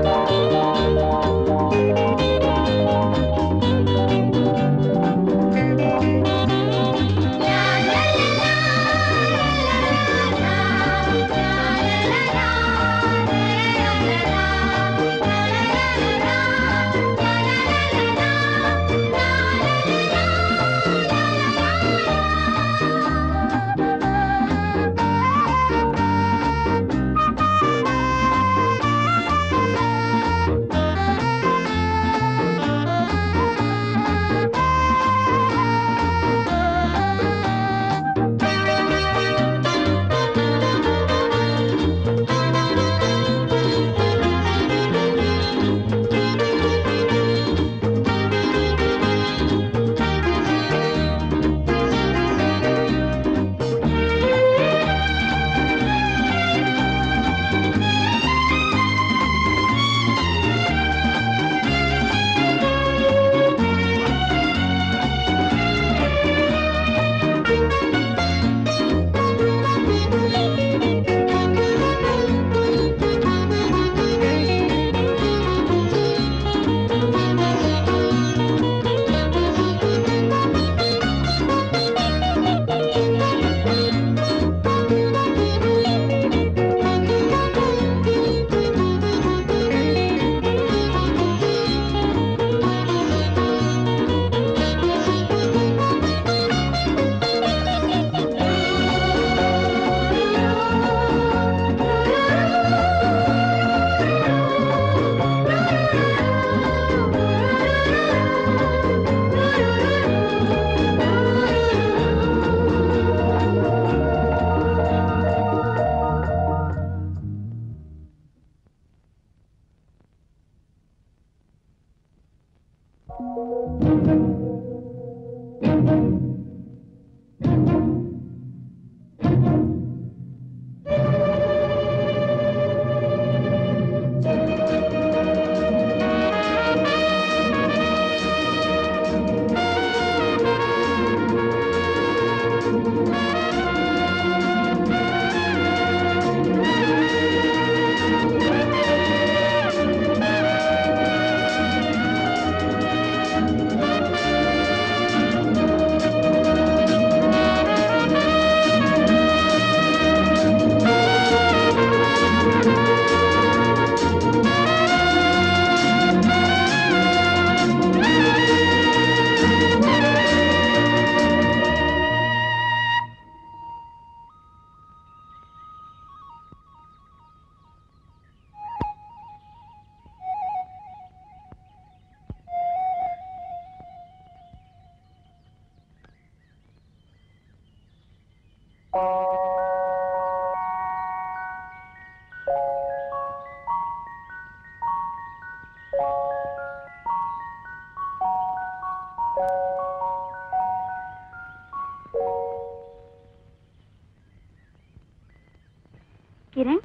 ಕಿರಣ್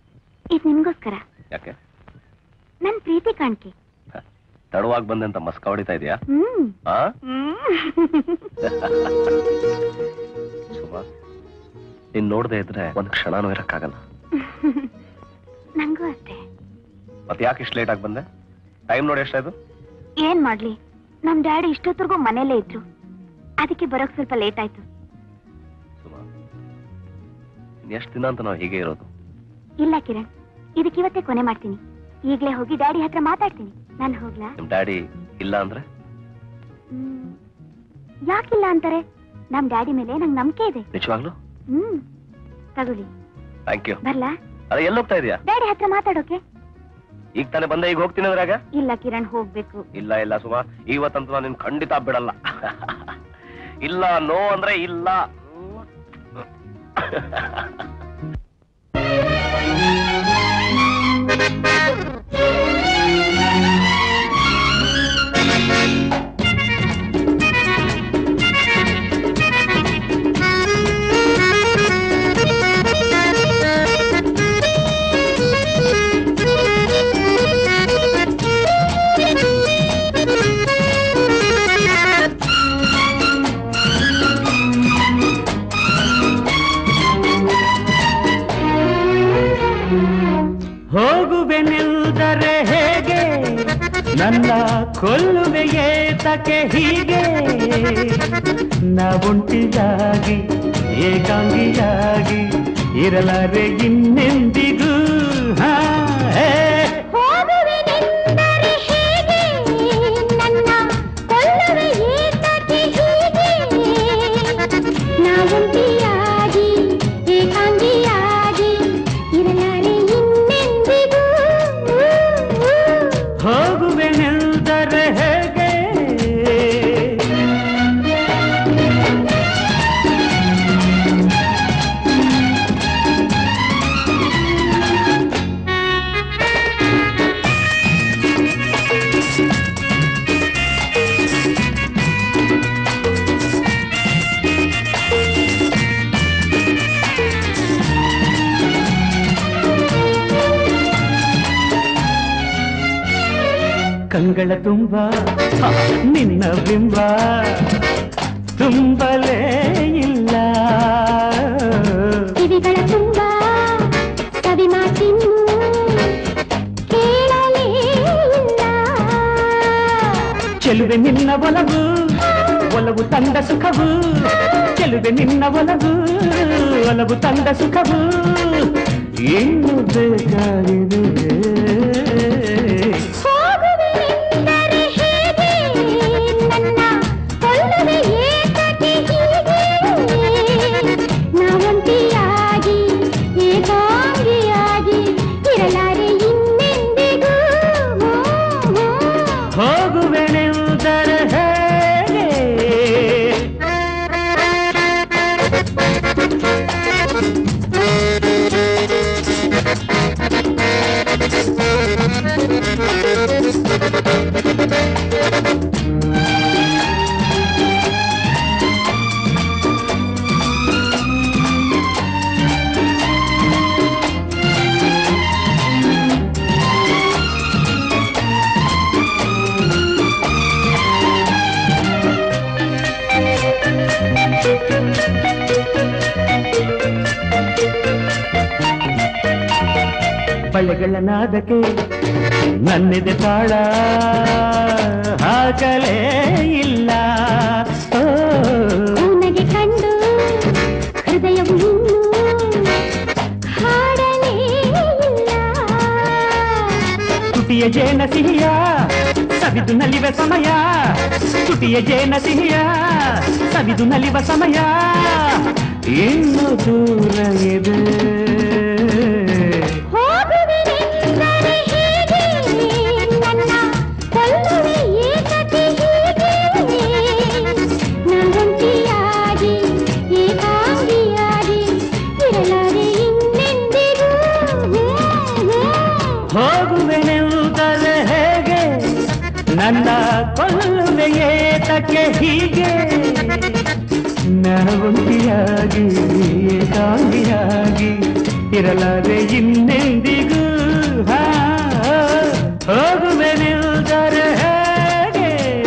ಇದು ನಿನ್ಗೋಸ್ಕರ ಯಾಕೆ ನನ್ ಪ್ರೀತಿ ಕಾಣ್ಕೆ ತಡವಾಗಿ ಬಂದೆ ಅಂತ ಮಸ್ಕ ಹೊಡಿತಾ ಇದೆಯಾ ಹ್ಮ್ ಆ ಹ್ಮ್. ಸುಮಾ ನೀನ್ ನೋಡದೆ ಇದ್ರೆ ಒಂದ್ ಕ್ಷಣನೂ ಇರಕ್ಕಾಗಲ್ಲ ನಂಗೂ ಅಷ್ಟೇ ಮತ್ತೆ ಯಾಕೆ ಇಷ್ಟು ಲೇಟ್ ಆಗಿ ಬಂದೆ ಟೈಮ್ ನೋಡಿ ಎಷ್ಟಾಯ್ತು ಏನ್ ಮಾಡ್ಲಿ ನಮ್ ಡ್ಯಾಡಿ ಇಷ್ಟೊತ್ತರ್ಗೂ ಮನೇಲೇ ಇದ್ರು ಅದಕ್ಕೆ ಬರೋಕ್ ಸ್ವಲ್ಪ ಲೇಟ್ ಆಯ್ತು ಸುಮಾ ಇನ್ ಎಷ್ಟು ದಿನ ಅಂತ ನಾವು ಹೀಗೆ ಇರೋದು ಇಲ್ಲ ಕಿರಣ್ ಇದಕ್ಕೆ ಇವತ್ತೇ ಕೊನೆ ಮಾಡ್ತೀನಿ ಈಗ್ಲೇ ಹೋಗಿ ಡ್ಯಾಡಿ ಹತ್ರ ಮಾತಾಡ್ತೀನಿ ನಾನು ಹೋಗ್ಲಾ ನಿಮ್ ಡ್ಯಾಡಿ ಇಲ್ಲ ಅಂದ್ರೆ ಹ್ಮ್. ಯಾಕಿಲ್ಲ ಅಂತಾರೆ ನಮ್ ಡ್ಯಾಡಿ ಮೇಲೆ ನಂಗ್ ನಂಬಿಕೆ ಇದೆ ನಿಜವಾಗ್ಲು ಹ್ಮ್ ತಗೊಳ್ಳಿ ಥ್ಯಾಂಕ್ ಯು ಬರ್ಲಾ ಅದೇ ಎಲ್ಲಿ ಹೋಗ್ತಾ ಇದೀಯಾ ಡ್ಯಾಡಿ ಹತ್ರ ಮಾತಾಡೋಕೆ ಈಗ ತಾನೇ ಬಂದೆ ಈಗ ಹೋಗ್ತೀನಿ ಅಂದ್ರಾಗ ಇಲ್ಲ ಕಿರಣ್ ಹೋಗ್ಬೇಕು ಇಲ್ಲ ಇಲ್ಲ ಸುಮಾ ಇವತ್ತಂತೂ ನಾನು ನಿನ್ ಖಂಡಿತ ಬಿಡಲ್ಲ ಇಲ್ಲ ನೋ ಅಂದ್ರೆ ಇಲ್ಲ Thank you. ನನ್ನ ಕೊಲ್ಲುವೆ ಏತಕ್ಕೆ ಹೀಗೆ ನಾವುಂಟಿಯಾಗಿ ಏಕಾಂಗಿಯಾಗಿ ಇರಲಾರೆ ಇನ್ನೆಂದಿಗೂ ಹಾ, ಹೇ. ಹೋಗುವೆನೆಂದರೆ ಹೇಗೆ ನನ್ನ ಕೊಲ್ಲುವೆ ಏತಕ್ಕೆ ಹೀಗೆ ನಾವಂತಿಯಾಗಿ ಏಕಾಂಗಿಯಾಗಿ ಇರಲಾರೆ ಇನ್ನೆಂದಿಗೂ ಹೋಗುವೆನೆಂದರೆ ಹೇಗೆ ಕಂಗಳ ತುಂಬ ನಿನ್ನ ಬಿಂಬ ತುಂಬಲೇ ಇಲ್ಲ ಕಿವಿಗಳ ತುಂಬ ಕವಿ ಮಾತಿನ್ನು ಕೇಳಲೇ ಇಲ್ಲ ಚೆಲುವೆ ನಿನ್ನ ಒಲವು ಒಲವು ತಂದ ಸುಖವು ಚೆಲುವೆ ನಿನ್ನ ಒಲವು ಒಲವು ತಂದ ಸುಖವು ಇನ್ನು ಬೇಕಾಗಿದೆ ಹೋಗುವೆನೆಂದರೆ ಹೇಗೆ ನನ್ನ ಕೊಲ್ಲುವೆ ಏತಕ್ಕೆ ಹೀಗೆ ನಾವಂತಿಯಾಗಿ ಏಕಾಂಗಿಯಾಗಿ ಇರಲಾರೆ ಇನ್ನೆಂದಿಗೂ ಹೋಗುವೆನೆಂದರೆ ಹೇಗೆ ಬಳೆಗಳ ನಾದಕ್ಕೆ ನನ್ನೆದೆ ತಾಳ ಹಾಕಲೇ ಇಲ್ಲ ಓ, ಅವನಿಗೆ ಕಂಡು ಹೃದಯವು ಇನ್ನು ಹಾಡಲೇ ಇಲ್ಲ ತುಟಿಯ ಜೇನ ಸಿಹಿಯ ಸವಿದು ನಲಿವ ಸಮಯ ತುಟಿಯ ಜೇನ ಸಿಹಿಯ ಸವಿದು ನಲಿವ ಸಮಯ ಇನ್ನು ದೂರ ಇದೆ ಹೋಗುವೆನೆಂದರೆ ಹೇಗೆ ನನ್ನ ಕೊಲ್ಲುವೆ ಏತಕ್ಕೆ ಹೀಗೆ ನಾವಂತಿಯಾಗಿ ಏಕಾಂಗಿಯಾಗಿ ಇರಲಾರೆ ಇನ್ನೆಂದಿಗೂ ಹೋಗುವೆನೆಂದರೆ ಹೇಗೆ ನನ್ನ ಕೊಲ್ಲುವೆ ಏತಕ್ಕೆ ಹೀಗೆ ನಾವೊಂದಿಯಾಗಿ ಏಕಾಂಗಿಯಾಗಿ ಇರಲಾರೆ ಇನ್ನೆಂದಿಗೂ ಹಾ, ಹೋಗುವೆನೆಂದರೆ ಹೇಗೆ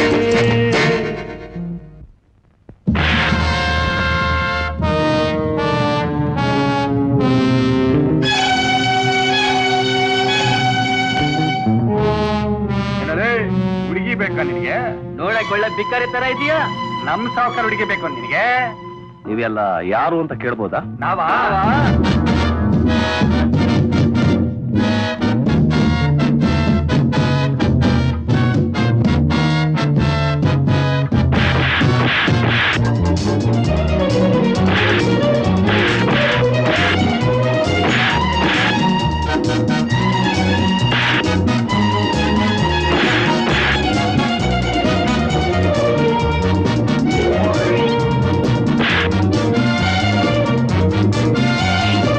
ಹುಡುಗಿ ಬೇಕಾ ನಿನಗೆ ನೋಡಕ್ ಒಳ್ಳೆ ಬಿಕ್ಕರಿ ತರ ಇದೆಯಾ ನಮ್ ಸಾವುಕಾರ ಹುಡುಗಿ ಬೇಕು ನಿನಗೆ ನೀವೆಲ್ಲ ಯಾರು ಅಂತ ಕೇಳ್ಬೋದಾ ನಾವಾ ಹೋಗುವೆನೆಂದರೆ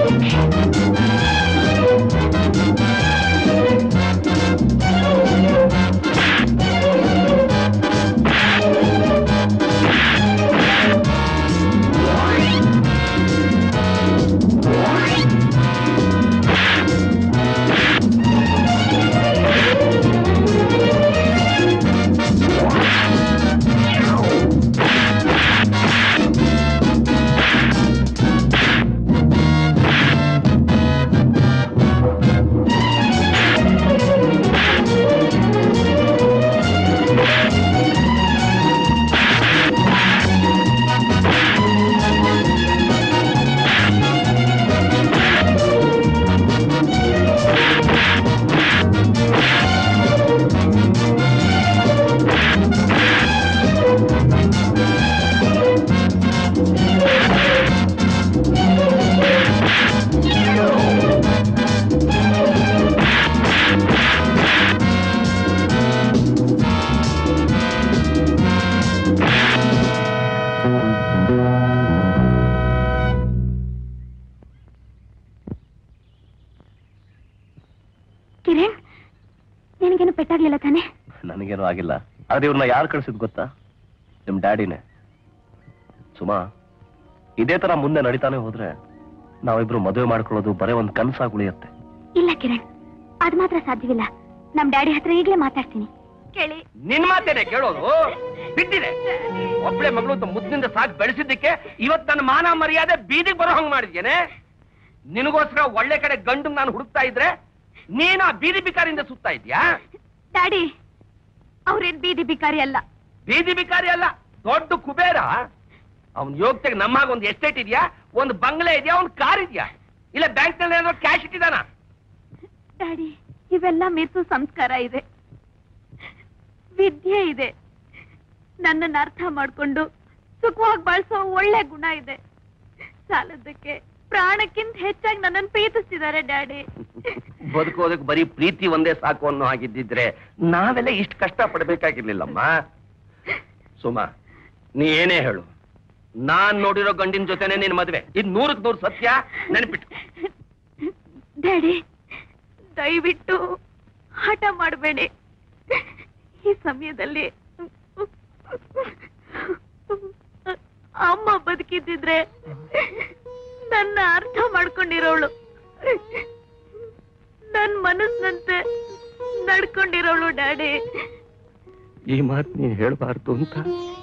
ಕಿರಣ್ಗೇನು ಪೆಟ್ಟಾಗ್ಲಿಲ್ಲ ತಾನೆ ನನಗೇನು ಆಗಿಲ್ಲ ಆದ್ರೆ ಇವ್ರನ್ನ ಯಾರು ಕಳ್ಸಿದ್ ಗೊತ್ತಾ ನಿಮ್ ಡ್ಯಾಡಿನೇ ಸುಮಾ ಇದೇ ತರ ಮುಂದೆ ನಡೀತಾನೆ ಹೋದ್ರೆ ನಾವಿಬ್ರು ಮದುವೆ ಮಾಡ್ಕೊಳ್ಳೋದು ಬರೇ ಒಂದ್ ಕನ್ಸಾಗಿ ಉಳಿಯತ್ತೆ ಇಲ್ಲ ಕಿರಣ್ ಅದ್ ಮಾತ್ರ ಸಾಧ್ಯವಿಲ್ಲ ನಮ್ ಡ್ಯಾಡಿ ಹತ್ರ ಈಗ್ಲೇ ಮಾತಾಡ್ತೀನಿ ಕೇಳಿ ನಿನ್ ಮಾತೇನೆ ಕೇಳೋದು ಬಿದ್ದಿದೆ ಒಬ್ಳೆ ಮಗಳು ಅಂತ ಮುದ್ದಿನಿಂದ ಸಾಕ್ ಬೆಳೆಸಿದ್ದಕ್ಕೆ ಇವತ್ ನನ್ನ ಮಾನ ಮರ್ಯಾದೆ ಬೀದಿಗೆ ಬರೋ ಹಂಗ್ ಮಾಡಿದ್ಯೇನೆ ನಿನಗೋಸ್ಕರ ಒಳ್ಳೆ ಕಡೆ ಗಂಡು ನಾನು ಹುಡುಕ್ತಾ ಇದ್ರೆ ನೀನು ಆ ಬೀದಿ ಬಿಕಾರಿಯಿಂದ ಸುತ್ತಾ ಇದ್ಯಾ ಡ್ಯಾಡಿ ಅವ್ರೇನ್ ಬೀದಿ ಬಿಕಾರಿ ಅಲ್ಲ ಬೀದಿ ಬಿಕಾರಿ ಅಲ್ಲ ದೊಡ್ಡ ಕುಬೇರ ಅವ್ನ ಯೋಗ್ಯತೆಗೆ ನಮ್ಮಾಗ ಒಂದು ಎಸ್ಟೇಟ್ ಇದೆಯಾ ಒಂದು ಬಂಗ್ಲೆ ಇದೆಯಾ ಒಂದು ಕಾರ್ ಇದೆಯಾ ಇಲ್ಲ ಬ್ಯಾಂಕ್ ನಲ್ಲಿ ಏನಾದ್ರು ಕ್ಯಾಶ್ ಇಟ್ಟಿದಾನ ಡ್ಯಾಡಿ ಇವೆಲ್ಲ ಮೆಚ್ಚು ಸಂಸ್ಕಾರ ಇದೆ ವಿದ್ಯೆ ಇದೆ ನನ್ನನ್ನು ಅರ್ಥ ಮಾಡ್ಕೊಂಡು ಸುಖವಾಗಿ ಬಳಸೋ ಒಳ್ಳೆ ಗುಣ ಇದೆ ಸಾಲದಕ್ಕೆ ಪ್ರಾಣಕ್ಕಿಂತ ಹೆಚ್ಚಾಗಿ ನನ್ನನ್ನು ಪ್ರೀತಿಸ್ತಿದ್ದಾರೆ ಡ್ಯಾಡಿ ಬದುಕೋದಕ್ಕೆ ಬರೀ ಪ್ರೀತಿ ಒಂದೇ ಸಾಕು ಅನ್ನೋ ಹಾಗಿದ್ದಿದ್ರೆ ನಾವೆಲ್ಲ ಇಷ್ಟು ಕಷ್ಟ ಪಡ್ಬೇಕಾಗಿರ್ಲಿಲ್ಲಮ್ಮ ಸುಮಾ ನೀ ಏನೇ ಹೇಳು ನಾನ್ ನೋಡಿರೋ ಗಂಡಿನ ಜೊತೆನೆ ನಿನ್ ಮದ್ವೆ ಇದು ನೂರಕ್ ನೂರು ಸತ್ಯ ನೆನಪಿಟ್ಟು ಡ್ಯಾಡಿ ದಯವಿಟ್ಟು ಹಠ ಮಾಡಬೇಡಿ ಈ ಸಮಯದಲ್ಲಿ ಅಮ್ಮ ಬದುಕಿದ್ದಿದ್ರೆ ನನ್ನ ಅರ್ಥ ಮಾಡ್ಕೊಂಡಿರೋಳು ನನ್ ಮನಸ್ಸಿನಂತೆ ನಡ್ಕೊಂಡಿರೋಳು ಡ್ಯಾಡಿ ಈ ಮಾತು ನೀನ್ ಹೇಳ್ಬಾರ್ದು ಅಂತ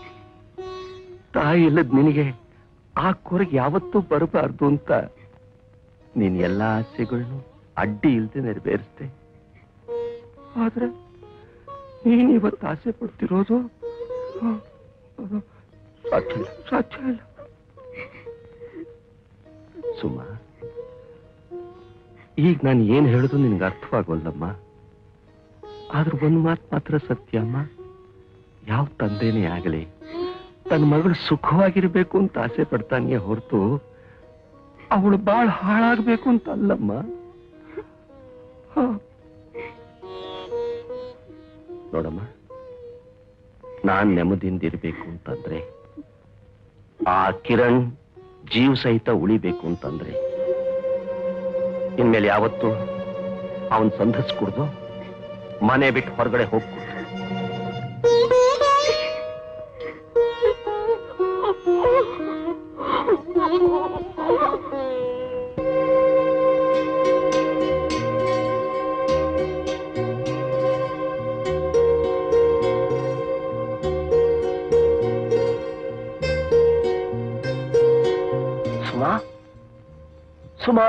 ತಾಯಿ ಇಲ್ಲದ್ ನಿನಗೆ ಆ ಕೊರಗೆ ಯಾವತ್ತೂ ಬರಬಾರ್ದು ಅಂತ ನೀನ್ ಎಲ್ಲಾ ಆಸೆಗಳನ್ನು ಅಡ್ಡಿ ಇಲ್ದೆ ನೆರವೇರಿಸ್ದೆ ಆದ್ರೆ ನೀನ್ ಇವತ್ತು ಆಸೆ ಪಡ್ತಿರೋದು ಆ, ಅದು ಸಾಧ್ಯ ಇಲ್ಲ ಸಾಧ್ಯ ಇಲ್ಲ ಸುಮ್ಮ ಈಗ ನಾನು ಏನ್ ಹೇಳುದು ನಿನ್ಗೆ ಅರ್ಥವಾಗೋಲ್ಲಮ್ಮ ಆದ್ರೆ ಒಂದ್ ಮಾತು ಮಾತ್ರ ಸತ್ಯ ಅಮ್ಮ ಯಾವ ತಂದೆನೇ ಆಗಲಿ ತನ್ನ ಮಗಳು ಸುಖವಾಗಿರ್ಬೇಕು ಅಂತ ಆಸೆ ಪಡ್ತಾನೆಯೇ ಹೊರತು ಅವಳು ಬಾಳ್ ಹಾಳಾಗ್ಬೇಕು ಅಂತ ಅಲ್ಲಮ್ಮ ಹ. ನೋಡಮ್ಮ ನಾನ್ ನೆಮ್ಮದಿಯಿಂದಿರ್ಬೇಕು ಅಂತಂದ್ರೆ ಆ ಕಿರಣ್ ಜೀವ ಸಹಿತ ಉಳಿಬೇಕು ಅಂತಂದ್ರೆ ಇನ್ಮೇಲೆ ಯಾವತ್ತು ಅವನ್ ಸಂಧಿಸ್ಕೂಡ್ದು ಮನೆ ಬಿಟ್ಟು ಹೊರಗಡೆ ಹೋಗ್ಕೂಡ್ದು ಸುಮಾ ಸುಮಾ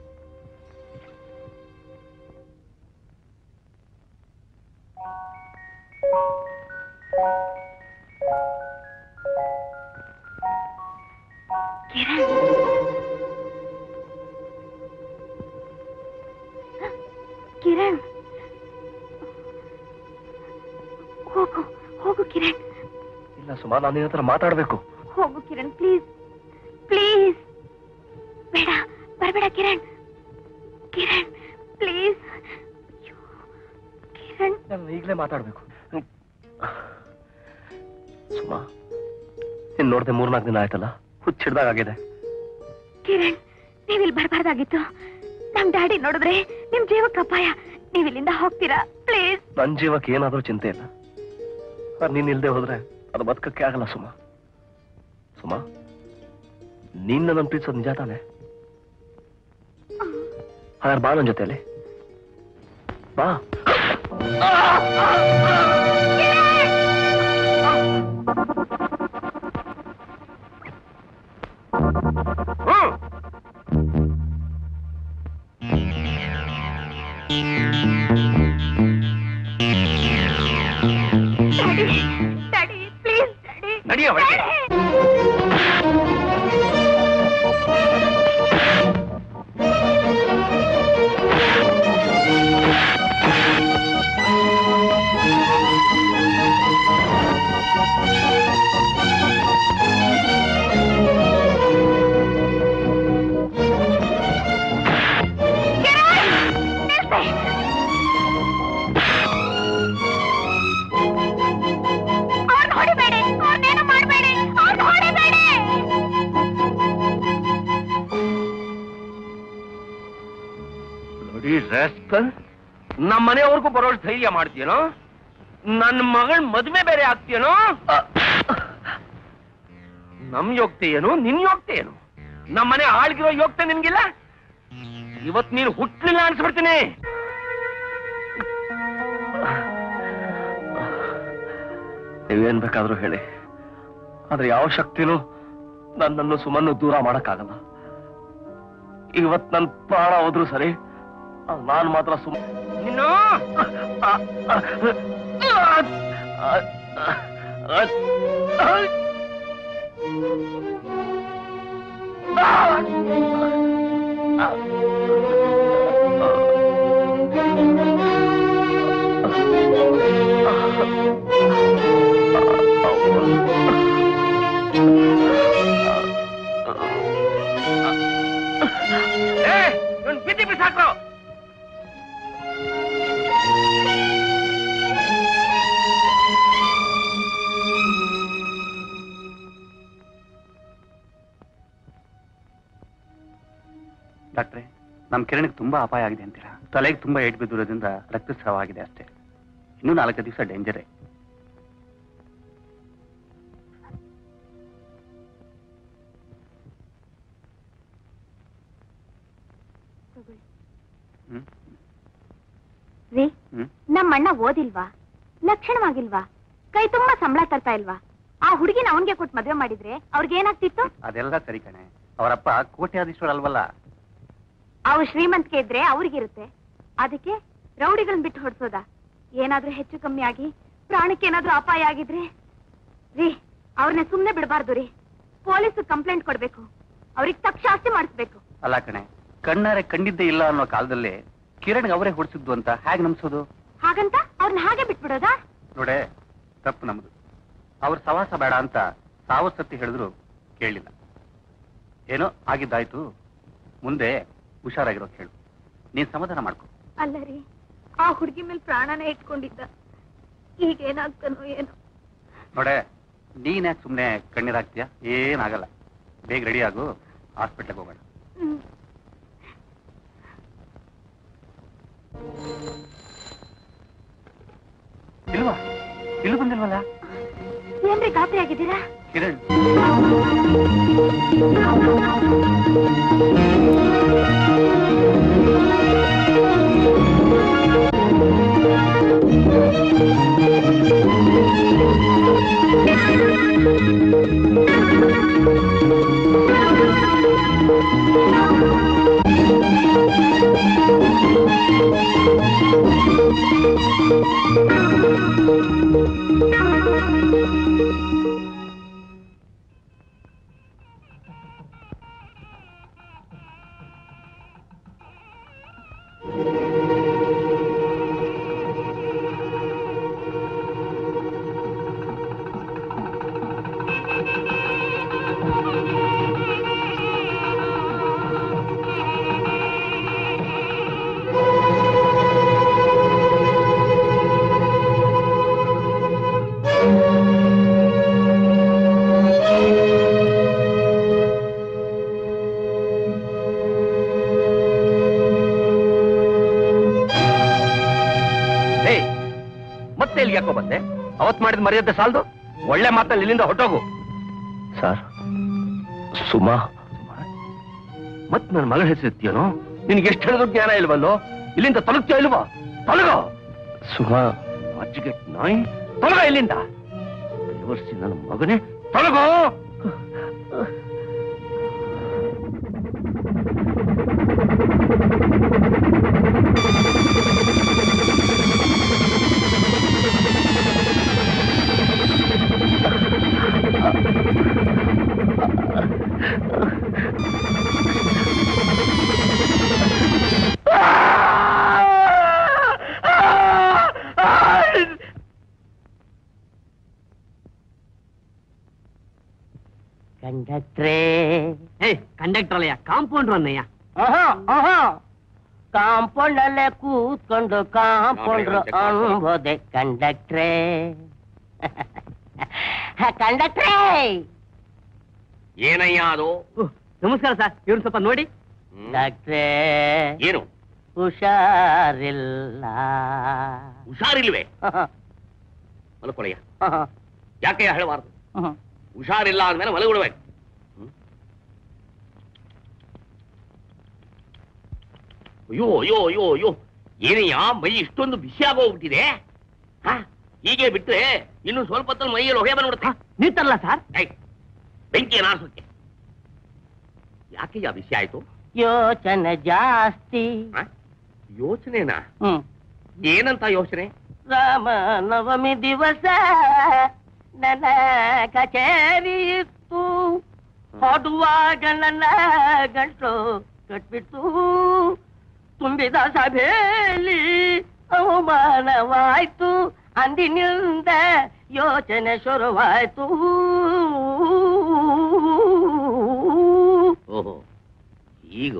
ಕಿರಣ್ ಕಿರಣ್ ಹೋಗು ಹೋಗು ಕಿರಣ್ ಇಲ್ಲ ಸುಮಾ ನಾನು ನಿನ್ನ ಹತ್ರ ಮಾತಾಡ್ಬೇಕು ಹೋಗು ಕಿರಣ್ ಪ್ಲೀಸ್ ಪ್ಲೀಸ್ ಬೇಡ ಬರಬೇಡ ಕಿರಣ್ ಕಿರಣ್ ಪ್ಲೀಸ್ ಕಿರಣ್ ನಾನು ಈಗಲೇ ಮಾತಾಡ್ಬೇಕು ಸುಮಾ ನೀನ್ ನೋಡ್ದೆ ಮೂರ್ನಾಲ್ಕು ದಿನ ಆಯ್ತಲ್ಲ ಹುಚ್ಚಿಡ್ದಾಗ ಆಗಿದೆ ಕಿರಣ್ ನೀವಿಲ್ಲಿ ಬರಬಾರ್ದಾಗಿತ್ತು ನಮ್ ಡ್ಯಾಡಿ ನೋಡಿದ್ರೆ ನಿಮ್ ಜೀವಕ್ಕೆ ಅಪಾಯ ನೀವ್ ಇಲ್ಲಿಂದ ಹೋಗ್ತೀರಾ ಪ್ಲೀಸ್ ನನ್ ಜೀವಕ್ಕೆ ಏನಾದ್ರೂ ಚಿಂತೆ ಇಲ್ಲ ಆದ್ರೆ ನೀನ್ ಇಲ್ದೆ ಹೋದ್ರೆ ಅದು ಬದುಕಕ್ಕೆ ಆಗಲ್ಲ ಸುಮಾ ಸುಮಾ ನೀನ್ ನನ್ನ ಪ್ರೀತಿಸೋದು ನಿಜ ತಾನೆ ಹಾಗಾದ್ರೆ ಬಾ ನನ್ ಜೊತೆಯಲ್ಲಿ ಬಾ ಹ್ಮ್ ಡ್ಯಾಡಿ ಡ್ಯಾಡಿ ಪ್ಲೀಸ್ ಡ್ಯಾಡಿ ನಡಿಯ ಒಳಗೆ ಅವ್ರ್ನ ಹೊಡಿಬೇಡಿ ಅವ್ರನ್ನೇನು ಮಾಡಬೇಡಿ ಅವ್ರನ್ನ ಹೊಡಿಬೇಡಿ ನೋಡಿ ರಾಸ್ಕಲ್ ನಮ್ಮ ಮನೆಯವ್ರಿಗೂ ಬರೋ ಧೈರ್ಯ ಮಾಡ್ತೀಯನೋ ನನ್ನ ಮಗಳ ಮದುವೆ ಬೇರೆ ಆಗ್ತೀಯನೋ ನಮ್ ಯೋಗ್ತೆ ಏನು ನಿನ್ ಯೋಗ್ತೆ ಏನು ನಮ್ಮ ಮನೆ ಆಳ್ಗಿರೋ ಯೋಗ್ತೆ ನಿನ್ಗಿಲ್ಲ ಇವತ್ ನೀನು ಹುಟ್ಲಿಲ್ಲ ಅನ್ಸ್ಬಿಡ್ತೀನಿ ನೀವೇನ್ ಬೇಕಾದ್ರೂ ಹೇಳಿ ಆದ್ರೆ ಯಾವ ಶಕ್ತಿನೂ ನನ್ನನ್ನು ಸುಮ್ಮನ್ನು ದೂರ ಮಾಡಕ್ಕಾಗಲ್ಲ ಇವತ್ ನನ್ ಪ್ರಾಣ ಹೋದ್ರು ಸರಿ ನಾನ್ ಮಾತ್ರ ಸುಮ್ ನೀನು ಬಿದ್ದಿ ಬಿಸಾಕ್ರು ಡಾಕ್ಟ್ರೆ ನಮ್ಮ ಕಿರಣಿಗೆ ತುಂಬಾ ಅಪಾಯ ಆಗಿದೆ ಅಂತೀರಾ ತಲೆಗೆ ತುಂಬಾ ಏಟ್ ಬಿದ್ದಿರೋದ್ರಿಂದ ರಕ್ತಸ್ರಾವ ಆಗಿದೆ ಅಷ್ಟೇ ಇನ್ನೂ ನಾಲ್ಕು ದಿವಸ ಡೇಂಜರೇ ಹ್ಮ್ ರೀ ಹ್ಮ್ ನಮ್ಮ ಅಣ್ಣ ಓದಿಲ್ವಾ ಲಕ್ಷಣವಾಗಿಲ್ವಾ ಕೈ ತುಂಬಾ ಸಂಬಳ ತರ್ತಾ ಇಲ್ವಾ ಆ ಹುಡುಗಿನ ಅವನ್ಗೆ ಕೊಟ್ಟು ಮದ್ವೆ ಮಾಡಿದ್ರೆ ಅವ್ರಿಗೆ ಏನಾಗ್ತಿತ್ತು ಅದೆಲ್ಲ ಸರಿ ಕಣೆ ಅವರಪ್ಪ ಕೋಟ್ಯಾಧೀಶ್ವರ ಅಲ್ವಲ್ಲ ಅವ್ರು ಶ್ರೀಮಂತಿಕೆ ಇದ್ರೆ ಅವ್ರಿಗಿರುತ್ತೆ ಅದಕ್ಕೆ ರೌಡಿಗಳನ್ನ ಬಿಟ್ಟು ಹೊಡ್ಸೋದ ಏನಾದ್ರೂ ಹೆಚ್ಚು ಕಮ್ಮಿ ಆಗಿ ಪ್ರಾಣಕ್ಕೆ ಏನಾದ್ರೂ ಅಪಾಯ ಆಗಿದ್ರೆ ರೀ ಅವ್ರನ್ನ ಸುಮ್ನೆ ಬಿಡಬಾರ್ದು ರೀ ಪೊಲೀಸ್ ಕಂಪ್ಲೇಂಟ್ ಕೊಡ್ಬೇಕು ಅವ್ರಿಗೆ ತಕ್ಷ ಆಸ್ತಿ ಮಾಡಿಸ್ಬೇಕು ಅಲ್ಲ ಕಣೆ ಕಣ್ಣಾರೆ ಕಂಡಿದ್ದೇ ಇಲ್ಲ ಅನ್ನೋ ಕಾಲದಲ್ಲಿ ಕಿರಣ್ಗೆ ಅವರೇ ಹೊಡ್ಸಿದ್ದು ಅಂತ ಹೇಗೆ ನಂಬಿಸೋದು ಹಾಗಂತ ಅವ್ರನ್ನ ಹಾಗೆ ಬಿಟ್ಬಿಡೋದಾ ನೋಡೆ ತಪ್ಪು ನಮ್ದು ಅವ್ರ ಸವಾಸ ಬೇಡ ಅಂತ ಸಾವು ಸತ್ತಿ ಹೇಳಿದ್ರು ಕೇಳಲಿಲ್ಲ ಏನೋ ಆಗಿದ್ದಾಯ್ತು ಮುಂದೆ ಹುಷಾರಾಗಿರೋ ಹೇಳು ನೀನ್ ಸಮಾಧಾನ ಮಾಡ್ಕೊ ಅಲ್ಲ ರೀ ಆ ಹುಡುಗಿ ಮೇಲೆ ಪ್ರಾಣನೇ ಇಟ್ಕೊಂಡಿದ್ದ ಈಗ ಏನಾಗ್ತಾನೋ ಏನೋ ನೋಡೆ ನೀನ್ ಯಾಕೆ ಸುಮ್ನೆ ಕಣ್ಣೀರಾಗ್ತೀಯ ಏನಾಗಲ್ಲ ಬೇಗ ರೆಡಿ ಆಗು ಹಾಸ್ಪಿಟ್ಲಿಗೆ ಹೋಗೋಣ ಹ್ಮ್. ಇಲ್ವಾ ಇಲ್ಲೂ ಬಂದಿಲ್ವಲ್ಲ ಏನ್ರಿ ಗಾಬರಿ ಆಗಿದ್ದೀರಾ ಕಿರಣ್ ಏ ಮತ್ತೆ ಇಲ್ಲಿ ಯಾಕೋ ಬಂದೆ ಅವತ್ ಮಾಡಿದ ಮರ್ಯಾದೆ ಸಾಲದು ಒಳ್ಳೆ ಮಾತಲ್ಲಿ ಇಲ್ಲಿಂದ ಹೊಟ್ಟೋಗು ಸರ್ ಸುಮಾ ಮತ್ ನನ್ನ ಮಗಳ ಹೆಸರಿತ್ತೀಯನೋ ನಿನ್ಗೆ ಎಷ್ಟು ಹೇಳಿದ್ರು ಜ್ಞಾನ ಇಲ್ವಲ್ಲೋ ಇಲ್ಲಿಂದ ತೊಲಗ್ತೀಯ ಇಲ್ವಾ ತೊಲಗೋ ಸುಮಾ ಅಜ್ಜಿಗೆ ನಾಯಿ ತೊಲಗ ಇಲ್ಲಿಂದ ದೇವರ್ಸಿ ನನ್ನ ಮಗನೇ ತೊಲಗೋ ಕಂಡಕ್ಟ್ರೇ ಏಯ್ ಕಂಡಕ್ಟರ್ ಅಲ್ಲಯ್ಯ ಕಾಂಪೌಂಡ್ರ್ ಅನ್ನಯ್ಯ ಆಹಾ ಆಹಾ ಕಾಂಪೌಂಡ್ ಅಲ್ಲೇ ಕೂತ್ಕೊಂಡು ಕಾಂಪೌಂಡ್ರು ಅನ್ಬೋದೆ ಕಂಡಕ್ಟ್ರೇ ಕಂಡಕ್ಟ್ರೇ ಏನಯ್ಯ ಅದು ಉಹ್, ನಮಸ್ಕಾರ ಸರ್ ಇವ್ರು ಸ್ವಲ್ಪ ನೋಡಿ ಡಾಕ್ಟ್ರೇ ಏನು ಹುಷಾರಿಲ್ಲ ಹುಷಾರಿಲ್ವೇ ಮಲ್ಕೊಳಯ್ಯ ಯಾಕೆ ಹೇಳಬಾರ್ದು ಹುಷಾರಿಲ್ಲ ಅಂದ್ಮೇಲೆ ಮಲಗಿಡ್ಬೇಕು ಅಯ್ಯೋ ಅಯ್ಯೋ ಅಯ್ಯೋ ಅಯ್ಯೋ ಏನಯ್ಯ ಮೈ ಇಷ್ಟೊಂದು ಬಿಸಿ ಆಗೋಗ್ಬಿಟ್ಟಿದೆ ಹ? ಹೀಗೆ ಬಿಟ್ರೆ ಇನ್ನು ಸ್ವಲ್ಪ ಹೊತ್ತಲ್ಲಿ ಮೈಯಲ್ಲಿ ಹೊಗೆ ಬಂದ್ಬಿಡುತ್ತೆ ನಿಂತಲ್ಲ ಸರ್ ಏಯ್, ಬೆಂಕಿ ಏನಾರ್ಸೋಕೆ ಯಾಕೆ ಆ ಬಿಸಿ ಆಯ್ತು ಯೋಚನೆ ಜಾಸ್ತಿ ಹ? ಯೋಚನೆನಾ ಹ್ಮ್ ಏನಂತ ಯೋಚನೆ ರಾಮ ನವಮಿ ದಿವಸ ನನ್ನ ಕಚೇರಿ ಇತ್ತು ಹೊಡುವಾಗ ನನ್ನ ಗಂಟು ಕಟ್ಬಿಟ್ಟು ತುಂಬಿದ ಸಭೆಯಲ್ಲಿ ಅವಮಾನವಾಯ್ತು ಅಂದಿನಿಂದ ಯೋಚನೆ ಶುರುವಾಯ್ತು ಓಹೋ ಈಗ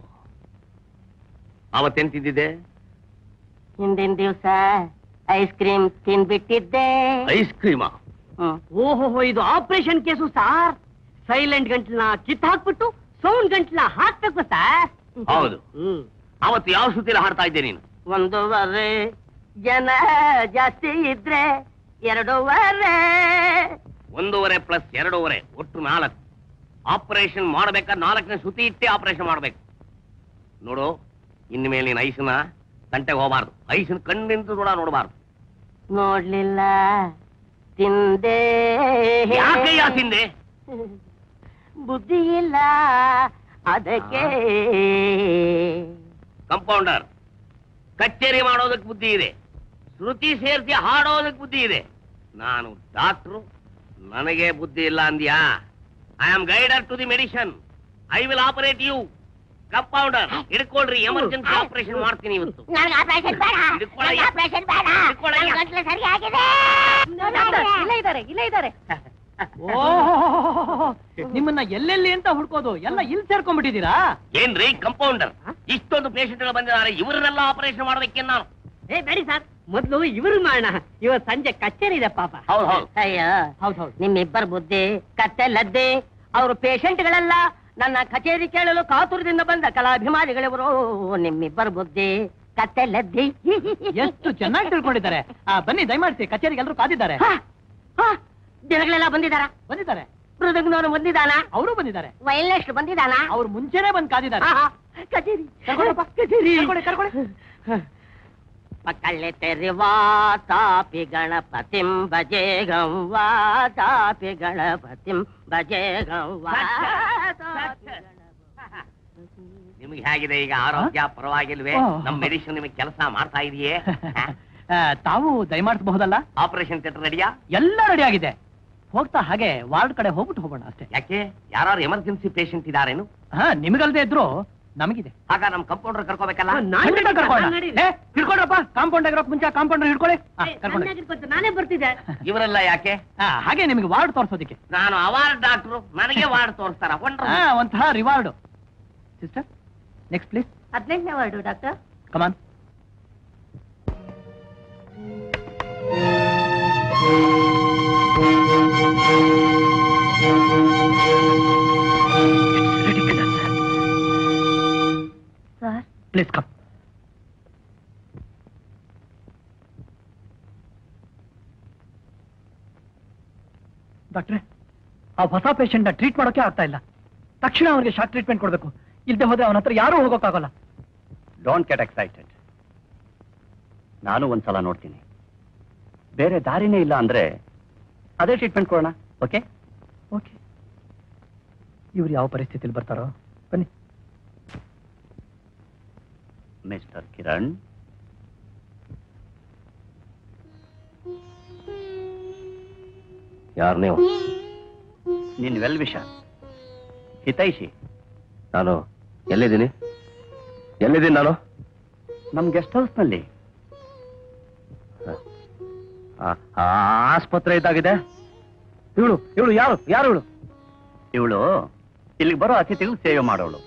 ಅವತ್ತೆನ್ ತಿಂದಿದ್ದೆ ಹಿಂದಿನ ದಿವಸ ಐಸ್ ಕ್ರೀಮ್ ತಿನ್ಬಿಟ್ಟಿದ್ದೆ ಐಸ್ ಕ್ರೀಮಾ ಹ್ಮ್ ಓಹೋ ಇದು ಆಪರೇಷನ್ ಕೇಸು ಸಾರ್ ಸೈಲೆಂಟ್ ಗಂಟ್ಲನ್ನ ಕಿತ್ ಹಾಕ್ಬಿಟ್ಟು ಸೌಂಡ್ ಗಂಟ್ಲನ್ನ ಹಾಕ್ಬೇಕು ಸರ್ ಹೌದು ಹ್ಮ್ ಅವತ್ತು ಯಾವ ಸುತ್ತಿಲ ಹಾಡ್ತಾ ಇದ್ದೆ ನೀನು ಒಂದೂವರೆ ಜನ ಜಾಸ್ತಿ ಇದ್ರೆ ಎರಡೂವರೆ ಒಂದೂವರೆ ಪ್ಲಸ್ ಎರಡೂವರೆ ಒಟ್ಟು ನಾಲ್ಕು ಆಪರೇಷನ್ ಮಾಡ್ಬೇಕಾದ್ರೆ ನಾಲ್ಕನೇ ಸುತ್ತಿ ಇಟ್ಟೆ ಆಪರೇಷನ್ ಮಾಡ್ಬೇಕು ನೋಡು ಇನ್ಮೇಲೆ ನೀನು ಐಸನ ಗಂಟೆಗೆ ಹೋಗಬಾರ್ದು ಐಸನ್ ಕಣ್ಣಿಂದ ಕೂಡ ನೋಡಬಾರ್ದು ನೋಡ್ಲಿಲ್ಲ ತಿಂದೆ ಯಾಕೆ ಯಾ ತಿಂದೆ ಬುದ್ಧಿ ಇಲ್ಲ ಅದಕ್ಕೆ ಕಂಪೌಂಡರ್ ಕಚೇರಿ ಮಾಡೋದಕ್ಕೆ ಬುದ್ಧಿ ಇದೆ ಶ್ರುತಿ ಸೇರಿಸಿ ಹಾಡೋದಕ್ಕೆ ಬುದ್ಧಿ ಇದೆ ನಾನು ಡಾಕ್ಟ್ರು ನನಗೆ ಬುದ್ಧಿ ಇಲ್ಲ ಅಂದ್ಯಾ I am guider to the medicine I will operate you compounder ಹಿಡ್ಕೊಳ್ರಿ ಎಮರ್ಜೆನ್ಸಿ ಆಪರೇಷನ್ ಮಾಡ್ತೀನಿ ಇವತ್ತು ನನಗೆ ಆಪರೇಷನ್ ಬೇಡ ಹಿಡ್ಕೊಳಯ್ಯ. ಆಪರೇಷನ್ ಬೇಡ ಹಿಡ್ಕೊಳಯ್ಯ. ನನ್ ಗಂಟ್ಲು ಸರಿಯಾಗಿದೆ ಇಲ್ಲೇ ಇದ್ದಾರೆ ಇಲ್ಲೇ ಇದ್ದಾರೆ ಓಹೋ ನಿಮ್ಮನ್ನ ಎಲ್ಲೆಲ್ಲಿ ಅಂತ ಹುಡ್ಕೋದು ಎಲ್ಲ ಇಲ್ಲಿ ಸೇರ್ಕೊಂಡ್ಬಿಟ್ಟಿದ್ದೀರಾ ಏನ್ರಿ ಕಂಪೌಂಡರ್ ಇಷ್ಟೊಂದು ಪೇಷಂಟ್ಗಳು ಬಂದಿದ್ದಾರೆ ಇವರನ್ನೆಲ್ಲ ಆಪರೇಷನ್ ಮಾಡ್ಬೇಕೇನ್ ನಾನು ಏ ಬೇಡಿ ಸರ್ ಮೊದ್ಲು ಇವ್ರು ಮಾಡೋಣ ಇವತ್ ಸಂಜೆ ಕಚೇರಿ ಇದೆ ಪಾಪ ಹೌದು ಹೌದು ಅಯ್ಯೋ ಹೌದ್ ಹೌದು ನಿಮ್ಮಿಬ್ಬರ ಬುದ್ಧಿ ಕತ್ತೆ ಲದ್ದೆ ಅವರು ಪೇಷಂಟ್ಗಳೆಲ್ಲ ನನ್ನ ಕಚೇರಿ ಕೇಳಲು ಕಾತುರದಿಂದ ಬಂದ ಕಲಾಭಿಮಾನಿಗಳಿವರು ನಿಮ್ಮಿಬ್ಬರ ಬುದ್ಧಿ ಕತ್ತೆ ಲದ್ದಿ ಎಷ್ಟು ಚೆನ್ನಾಗಿ ತಿಳ್ಕೊಂಡಿದ್ದಾರೆ ಆ ಬನ್ನಿ ದಯಮಾಡಿಸಿ ಕಚೇರಿಗೆ ಎಲ್ಲರೂ ಕಾದಿದ್ದಾರೆ ಹ, ಹ, ಜನಗಳೆಲ್ಲ ಬಂದಿದಾರ ಬಂದಿದ್ದಾರೆ ಮೃದಂಗನವರು ಬಂದಿದಾನ ಅವರು ಬಂದಿದ್ದಾರೆ ವೈಲ್ನೆಸ್ಟ್ ಬಂದಿದಾನ ಅವ್ರು ಮುಂಚೆನೆ ಬಂದು ಕಾದಿದ್ದಾರೆ ಆಹಾ, ಕಚೇರಿ ಕರ್ಕೊಂಡಪ್ಪ. ಕಚೇರಿ ಕರ್ಕೊಳ್ಳಿ, ಕರ್ಕೊಳ್ಳಿ. ಪಕ್ಕಳ್ಳೆ ತೆರಿವಾ ತಾಪಿ ಗಣಪತಿಂ ಭಜೆ ಗಂವಾ ತಾಪಿ ಗಣಪತಿಂ ಭಜೆ ಗಂವಾ ನಿಮ್ಗೆ ಹೇಗಿದೆ ಈಗ ಆರೋಗ್ಯ ಪರವಾಗಿಲ್ವೇ ಓ. ನಮ್ ಮೆಡಿಸಿನ್ ನಿಮಗೆ ಕೆಲಸ ಮಾಡ್ತಾ ಇದೆಯೇ ಆ, ತಾವು ದಯಮಾಡಿಸಬಹುದಲ್ಲ ಆಪರೇಷನ್ ಥಿಯೇಟರ್ ರೆಡಿಯಾ ಎಲ್ಲ ರೆಡಿ ಆಗಿದೆ ಹೋಗ್ತಾ ಹಾಗೆ ವಾರ್ಡ್ ಕಡೆ ಹೋಗ್ಬಿಟ್ಟು ಹೋಗೋಣ ಅಷ್ಟೇ ಯಾಕೆ ಯಾರು ಎಮರ್ಜೆನ್ಸಿ ಪೇಷಂಟ್ ಇದಾರೇನು ಹಾ ನಿಮಗಲ್ದೇ ಇದ್ರು ನಮಗಿದೆ ಆಗ ನಮ್ ಕಂಪೌಂಡರ್ ಕರ್ಕೋಬೇಕಲ್ಲ ಖಂಡಿತ ಕರ್ಕೊಳ್ಳೋಣ. ಏ, ಹಿಡ್ಕೊಳ್ರಪ್ಪ ಕಾಂಪೌಂಡ್ ಆಗಿರೋಕ್ ಮುಂಚೆ ಕಾಂಪೌಂಡರ್ ಹಿಡ್ಕೊಳ್ಳಿ ಹಾ, ಕರ್ಕೊಂಡು ನಾನೇ ಬರ್ತಿದ್ದೆ ಇವರೆಲ್ಲ ಯಾಕೆ ಹಾ, ಹಾಗೆ ನಿಮಗೆ ವಾರ್ಡ್ ತೋರ್ಸೋದಿಕ್ಕೆ ನಾನು ಅವಾರ್ಡ್ ಡಾಕ್ಟ್ರು ನನಗೆ ವಾರ್ಡ್ ತೋರಿಸ್ತಾರ ಹಾ ಒಂಥರ ರಿವಾರ್ಡ್ ಸಿಸ್ಟರ್ ನೆಕ್ಸ್ಟ್ ಪ್ಲೀಸ್ ಹದಿನೆಂಟನೇ ward doctor come on sir please come ಡಾಕ್ಟ್ರೆ ಆ ಹೊಸ ಪೇಷಂಟ್ ನ ಟ್ರೀಟ್ ಮಾಡೋಕೆ ಆಗ್ತಾ ಇಲ್ಲ ತಕ್ಷಣ ಅವನಿಗೆ ಶಾಕ್ ಟ್ರೀಟ್ಮೆಂಟ್ ಕೊಡಬೇಕು ಇಲ್ಲದೆ ಹೋದ್ರೆ ಅವನ ಹತ್ರ ಯಾರೂ ಹೋಗೋಕ್ಕಾಗಲ್ಲ ಡೋಂಟ್ ಗೆಟ್ ಎಕ್ಸೈಟೆಡ್ ನಾನು ಒಂದ್ಸಲ ನೋಡ್ತೀನಿ ಬೇರೆ ದಾರಿನೇ ಇಲ್ಲ ಅಂದ್ರೆ ಅದೇ ಟ್ರೀಟ್ಮೆಂಟ್ ಕೊಡೋಣ ಓಕೆ ಓಕೆ ಇವ್ರು ಯಾವ ಪರಿಸ್ಥಿತಿಲಿ ಬರ್ತಾರೋ ಬನ್ನಿ ಮಿಸ್ಟರ್ ಕಿರಣ್ ಯಾರು ನೀವು ನಿನ್ ವೆಲ್ ವಿಷ ಹಿತೈಷಿ ನಾನು ಎಲ್ಲಿದ್ದೀನಿ ಎಲ್ಲಿದ್ದೀನಿ ನಾನು ನಮ್ ಗೆಸ್ಟ್ ಹೌಸ್ ನಲ್ಲಿ ಆಸ್ಪತ್ರೆ ಇದ್ದಾಗಿದೆ ಇವಳು ಇವಳು ಯಾರು ಯಾರು ಇವಳು ಇವಳು ಇಲ್ಲಿಗೆ ಬರೋ ಅತಿಥಿಗಳು ಸೇವೆ ಮಾಡೋಳು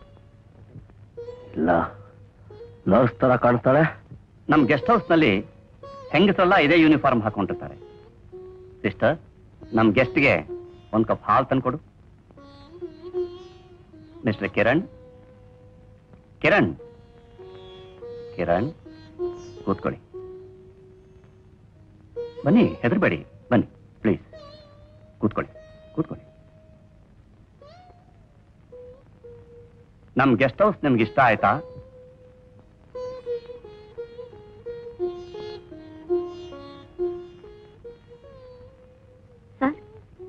ಇಲ್ಲ ನರ್ಸ್ ತರ ಕಾಣಿಸ್ತಾಳೆ ನಮ್ ಗೆಸ್ಟ್ ಹೌಸ್ ನಲ್ಲಿ ಹೆಂಗಸರೆಲ್ಲ ಇದೇ ಯೂನಿಫಾರ್ಮ್ ಹಾಕೊಂಡಿರ್ತಾರೆ ಸಿಸ್ಟರ್ ನಮ್ ಗೆಸ್ಟ್ಗೆ ಒಂದ್ ಕಪ್ ಹಾಲು ತಂದ್ಕೊಡು ಮಿಸ್ಟರ್ ಕಿರಣ್ ಕಿರಣ್ ಕಿರಣ್ ಕೂತ್ಕೊಳ್ಳಿ ಬನ್ನಿ ಹೆದರ್ಬೇಡಿ ಬನ್ನಿ ಪ್ಲೀಸ್ ಕೂತ್ಕೊಳ್ಳಿ ಕೂತ್ಕೊಳ್ಳಿ ನಮ್ ಗೆಸ್ಟ್ ಹೌಸ್ ನಿಮ್ಗೆ ಇಷ್ಟ ಆಯ್ತಾ ಸರ್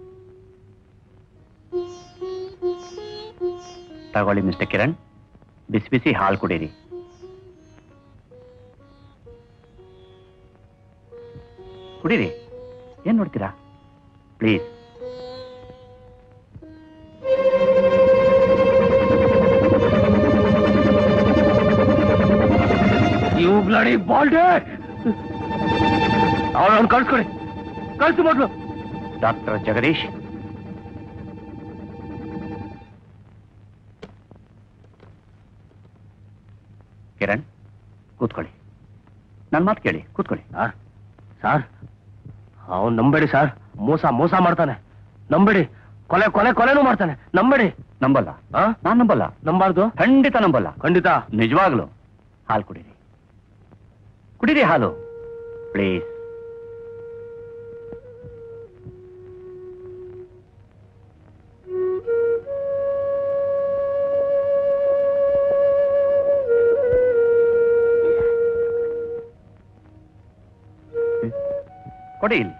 ತಗೊಳ್ಳಿ ಮಿಸ್ಟರ್ ಕಿರಣ್ ಬಿಸಿ ಬಿಸಿ ಹಾಲು ಕುಡೀರಿ ಕುಡೀರಿ ಏನ್ ನೋಡ್ತೀರಾ ಪ್ಲೀಸ್ ಯು ಬ್ಲಡಿ ಬಾಲ್ಡೆ ಅವನನ್ನು ಕಳ್ಸ್ಕೊಡಿ ಕಳ್ಸು ಮೊದ್ಲು ಡಾಕ್ಟರ್ ಜಗದೀಶ್ ಕಿರಣ್ ಕೂತ್ಕೊಳ್ಳಿ ನನ್ನ ಮಾತು ಕೇಳಿ ಕೂತ್ಕೊಳ್ಳಿ ಸರ್ ಸರ್ ಅವನ್ ನಂಬೇಡಿ ಸರ್ ಮೋಸ ಮೋಸ ಮಾಡ್ತಾನೆ ನಂಬೇಡಿ ಕೊಲೆ ಕೊಲೆ ಕೊಲೆನೂ ಮಾಡ್ತಾನೆ ನಂಬೇಡಿ ನಂಬಲ್ಲ ಆ? ನಾನ್ ನಂಬಲ್ಲ ನಂಬಾರ್ದು ಖಂಡಿತ ನಂಬಲ್ಲ ಖಂಡಿತ ನಿಜವಾಗ್ಲು ಹಾಲು ಕುಡೀರಿ ಕುಡೀರಿ ಹಾಲು ಪ್ಲೀಸ್ ಕೊಡಿ ಇಲ್ಲಿ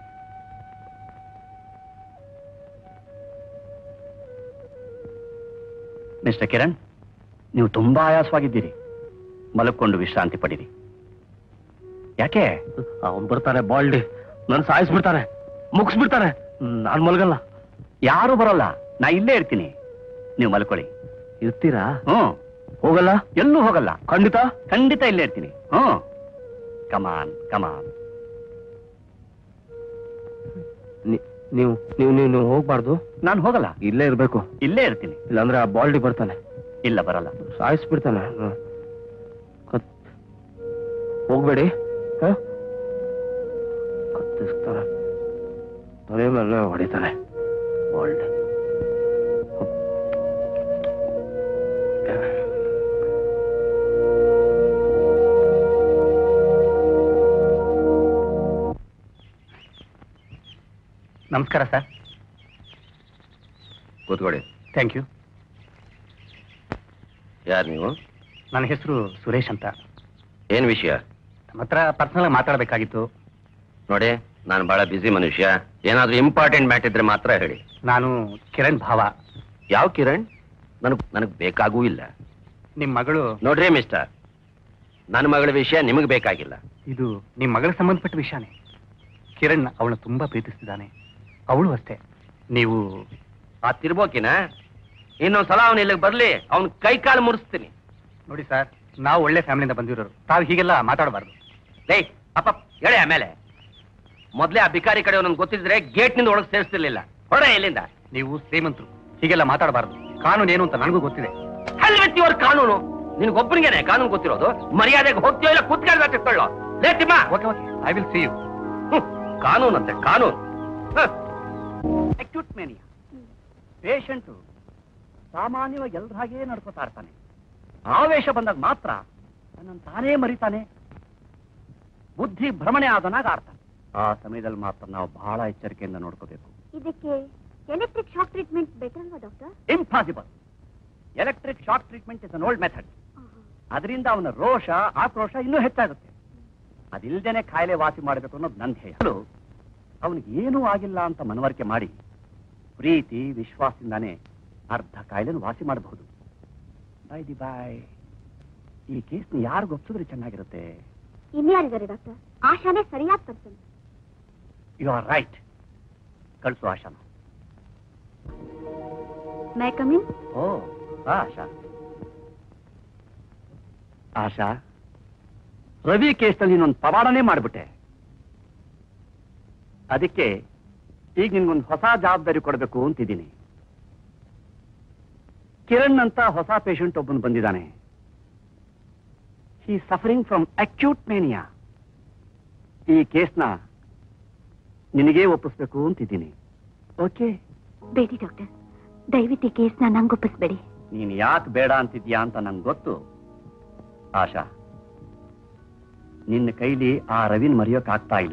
ಮಿಸ್ಟರ್ ಕಿರಣ್ ನೀವು ತುಂಬಾ ಆಯಾಸವಾಗಿದ್ದೀರಿ ಮಲಕ್ಕೊಂಡು ವಿಶ್ರಾಂತಿ ಪಡೀರಿ ಯಾಕೆ ಅವನ್ ಬರ್ತಾನೆ ಬಾಲ್ಡಿ ನನ್ ಸಾಯಿಸ್ಬಿಡ್ತಾನೆ ಮುಗಿಸ್ಬಿಡ್ತಾನೆ ನಾನ್ ಮಲ್ಗಲ್ಲ ಯಾರು ಬರಲ್ಲ ನಾ ಇಲ್ಲೇ ಇರ್ತೀನಿ ನೀವು ಮಲ್ಕೊಳ್ಳಿ ಇರ್ತೀರಾ ಹ್ಮ್ ಹೋಗಲ್ಲ ಎಲ್ಲೂ ಹೋಗಲ್ಲ ಖಂಡಿತ ಖಂಡಿತ ಇಲ್ಲೇ ಇರ್ತೀನಿ ಹ್ಮ್ ಕಮಾನ್ ಕಮಾನ್ ನಿ- ನೀವು ನೀವು ನೀವು ನೀವು ಹೋಗ್ಬಾರ್ದು ನಾನು ಹೋಗಲ್ಲ ಇಲ್ಲೇ ಇರ್ಬೇಕು ಇಲ್ಲೇ ಇರ್ತೀನಿ ಇಲ್ಲಾಂದ್ರೆ ಆ ಬಾಲ್ಡಿ ಬರ್ತಾನೆ ಇಲ್ಲ ಬರಲ್ಲ ಸಾಯಿಸ್ಬಿಡ್ತಾನೆ ಹ್ಮ್. ಕತ್- ಹೋಗ್ಬೇಡಿ ಹ? ಕತ್ತಿಸ್ತಾನೆ ತಲೆ ಮೇಲೆ ಹೊಡಿತಾನೆ ಬಾಲ್ಡಿ ನಮಸ್ಕಾರ ಸರ್ ಕೂತ್ಕೊಳ್ಳಿ ಥ್ಯಾಂಕ್ ಯು ಯಾರು ನೀವು ನನ್ನ ಹೆಸರು ಸುರೇಶ್ ಅಂತ ಏನ್ ವಿಷಯ ನಮ್ಮ ಹತ್ರ ಪರ್ಸನಲ್ ಮಾತಾಡಬೇಕಾಗಿತ್ತು ನೋಡಿ ನಾನು ಬಹಳ ಬ್ಯುಸಿ ಮನುಷ್ಯ ಏನಾದ್ರೂ ಇಂಪಾರ್ಟೆಂಟ್ ಮ್ಯಾಟ್ ಇದ್ರೆ ಮಾತ್ರ ಹೇಳಿ ನಾನು ಕಿರಣ್ ಭಾವ ಯಾವ ಕಿರಣ್ ನನಗ್ ನನಗ್ ಬೇಕಾಗೂ ಇಲ್ಲ ನಿಮ್ಮ ಮಗಳು ನೋಡ್ರಿ ಮಿಸ್ಟರ್ ನನ್ನ ಮಗಳ ವಿಷಯ ನಿಮಗೆ ಬೇಕಾಗಿಲ್ಲ ಇದು ನಿಮ್ಮ ಮಗಳಿಗೆ ಸಂಬಂಧಪಟ್ಟ ವಿಷಯನೇ ಕಿರಣ್ ಅವಳನ್ನ ತುಂಬಾ ಪ್ರೀತಿಸ್ತಿದ್ದಾನೆ ಅವಳು ಅಷ್ಟೇ ನೀವು ಆ ತಿರ್ಬೋಕಿನ ಇನ್ನೊಂದ್ಸಲ ಅವನು ಇಲ್ಲಿಗೆ ಬರ್ಲಿ ಅವನ್ ಕೈ ಕಾಲು ಮುರಿಸ್ತೀನಿ ನೋಡಿ ಸರ್ ನಾವು ಒಳ್ಳೆ ಫ್ಯಾಮಿಲಿಯಿಂದ ಬಂದಿರೋರು ತಾವು ಹೀಗೆಲ್ಲ ಮಾತಾಡಬಾರ್ದು ಲೇ ಅಪ್ಪ ಹೇಳಿ ಆಮೇಲೆ ಮೊದ್ಲೇ ಆ ಬಿಕಾರಿ ಕಡೆ ನನ್ಗೆ ಗೊತ್ತಿದ್ರೆ ಗೇಟ್ ನಿಂದ ಒಳಗೆ ಸೇರಿಸ್ತಿರ್ಲಿಲ್ಲ ಹೊರ ಎಲ್ಲಿಂದ ನೀವು ಶ್ರೀಮಂತರು ಹೀಗೆಲ್ಲ ಮಾತಾಡಬಾರ್ದು ಕಾನೂನು ಏನು ಅಂತ ನನಗೂ ಗೊತ್ತಿದೆ ಹಲ್ವೆತ್ತಿಯವ್ರ ಕಾನೂನು ನಿನ್ಗೊಬ್ಬನಿಗೇನೆ ಕಾನೂನು ಗೊತ್ತಿರೋದು ಮರ್ಯಾದೆಗೆ ಹೋಗ್ತೀಯೋ ಇಲ್ಲ ಕುತ್ಕೊಂಡು ತಿಳ್ಕೊಳ್ಳೋ ಲೇ Timma okay okay I will see you hmm, ಕಾನೂನಂತೆ ಕಾನೂನು ಹ. ಅಕ್ಯೂಟ್ ಮೇನಿಯಾ ಪೇಷಂಟು ಸಾಮಾನ್ಯವಾಗಿ ಎಲ್ರ ಹಾಗೇ ನಡ್ಕೋತಾ ಇರ್ತಾನೆ ಆವೇಶ ಬಂದಾಗ ಮಾತ್ರ ತನ್ನನ್ನು ತಾನೇ ಮರಿತಾನೆ ಬುದ್ಧಿ ಭ್ರಮಣೆ ಆದನಾಗ ಆಡ್ತಾನೆ ಆ ಸಮಯದಲ್ಲಿ ಮಾತ್ರ ನಾವು ಬಹಳ ಎಚ್ಚರಿಕೆಯಿಂದ ನೋಡ್ಕೋಬೇಕು ಇದಕ್ಕೆ ಎಲೆಕ್ಟ್ರಿಕ್ ಶಾಕ್ ಟ್ರೀಟ್ಮೆಂಟ್ ಬೆಟರ್ ಅಲ್ವಾ doctor impossible electric shock treatment is an old method ಅದರಿಂದ ಅವನ ರೋಷ ಆಕ್ರೋಶ ಇನ್ನೂ ಹೆಚ್ಚಾಗುತ್ತೆ ಅದಿಲ್ದೇನೆ ಕಾಯಿಲೆ ವಾಸಿ ಮಾಡಬೇಕು ಅನ್ನೋದು ನನ್ನ ಧ್ಯೇಯ ಅವನಿಗೆ ಏನೂ ಆಗಿಲ್ಲ ಅಂತ ಮನವರಿಕೆ ಮಾಡಿ ಪ್ರೀತಿ ವಿಶ್ವಾಸದಿಂದಾನೇ ಅರ್ಧ ಕಾಯಿಲೆನ ವಾಸಿ ಮಾಡಬಹುದು ಬೈ ದಿ ಬಾಯ್ ಈ ಕೇಸ್ನ ಯಾರು ಗೊತ್ತಿದ್ರೆ ಚೆನ್ನಾಗಿರುತ್ತೆ ಇನ್ಯಾರಿದ್ದಾರೆ ಡಾಕ್ಟರ್ ಆಶಾನೇ ಸರಿಯಾದ ಪರ್ಸನ್ ಯು ಆರ್ ರೈಟ್ ಕಳಿಸು ಆಶಾನ ಮೈ ಕಮಿನ್ ಓ ಬಾ ಆಶಾ ಆಶಾ ರವಿ ಕೇಸ್ನಲ್ಲಿ ನೀನೊಂದು ಪವಾಡನೇ ಮಾಡ್ಬಿಟ್ಟೆ ಅದಕ್ಕೆ ಈಗ ನಿನ್ಗೊಂದು ಹೊಸ ಜವಾಬ್ದಾರಿ ಕೊಡಬೇಕು ಅಂತಿದ್ದೀನಿ ಕಿರಣ್ ಅಂತ ಹೊಸ ಪೇಷಂಟ್ ಒಬ್ಬನು ಬಂದಿದ್ದಾನೆ he suffering from acute mania ಈ ಕೇಸ್ನ ನಿನಗೇ ಒಪ್ಪಿಸ್ಬೇಕು ಅಂತಿದ್ದೀನಿ ಓಕೆ ಬೇಡಿ ಡಾಕ್ಟರ್ ದಯವಿಟ್ಟು ಈ ಕೇಸ್ನ ನಂಗೆ ಒಪ್ಪಿಸ್ಬೇಡಿ ನೀನು ಯಾಕೆ ಬೇಡ ಅಂತಿದ್ಯಾ ಅಂತ ನಂಗೆ ಗೊತ್ತು ಆಶಾ ನಿನ್ನ ಕೈಲಿ ಆ ರವಿನ್ ಮರೆಯೋಕ್ಕಾಗ್ತಾ ಇಲ್ಲ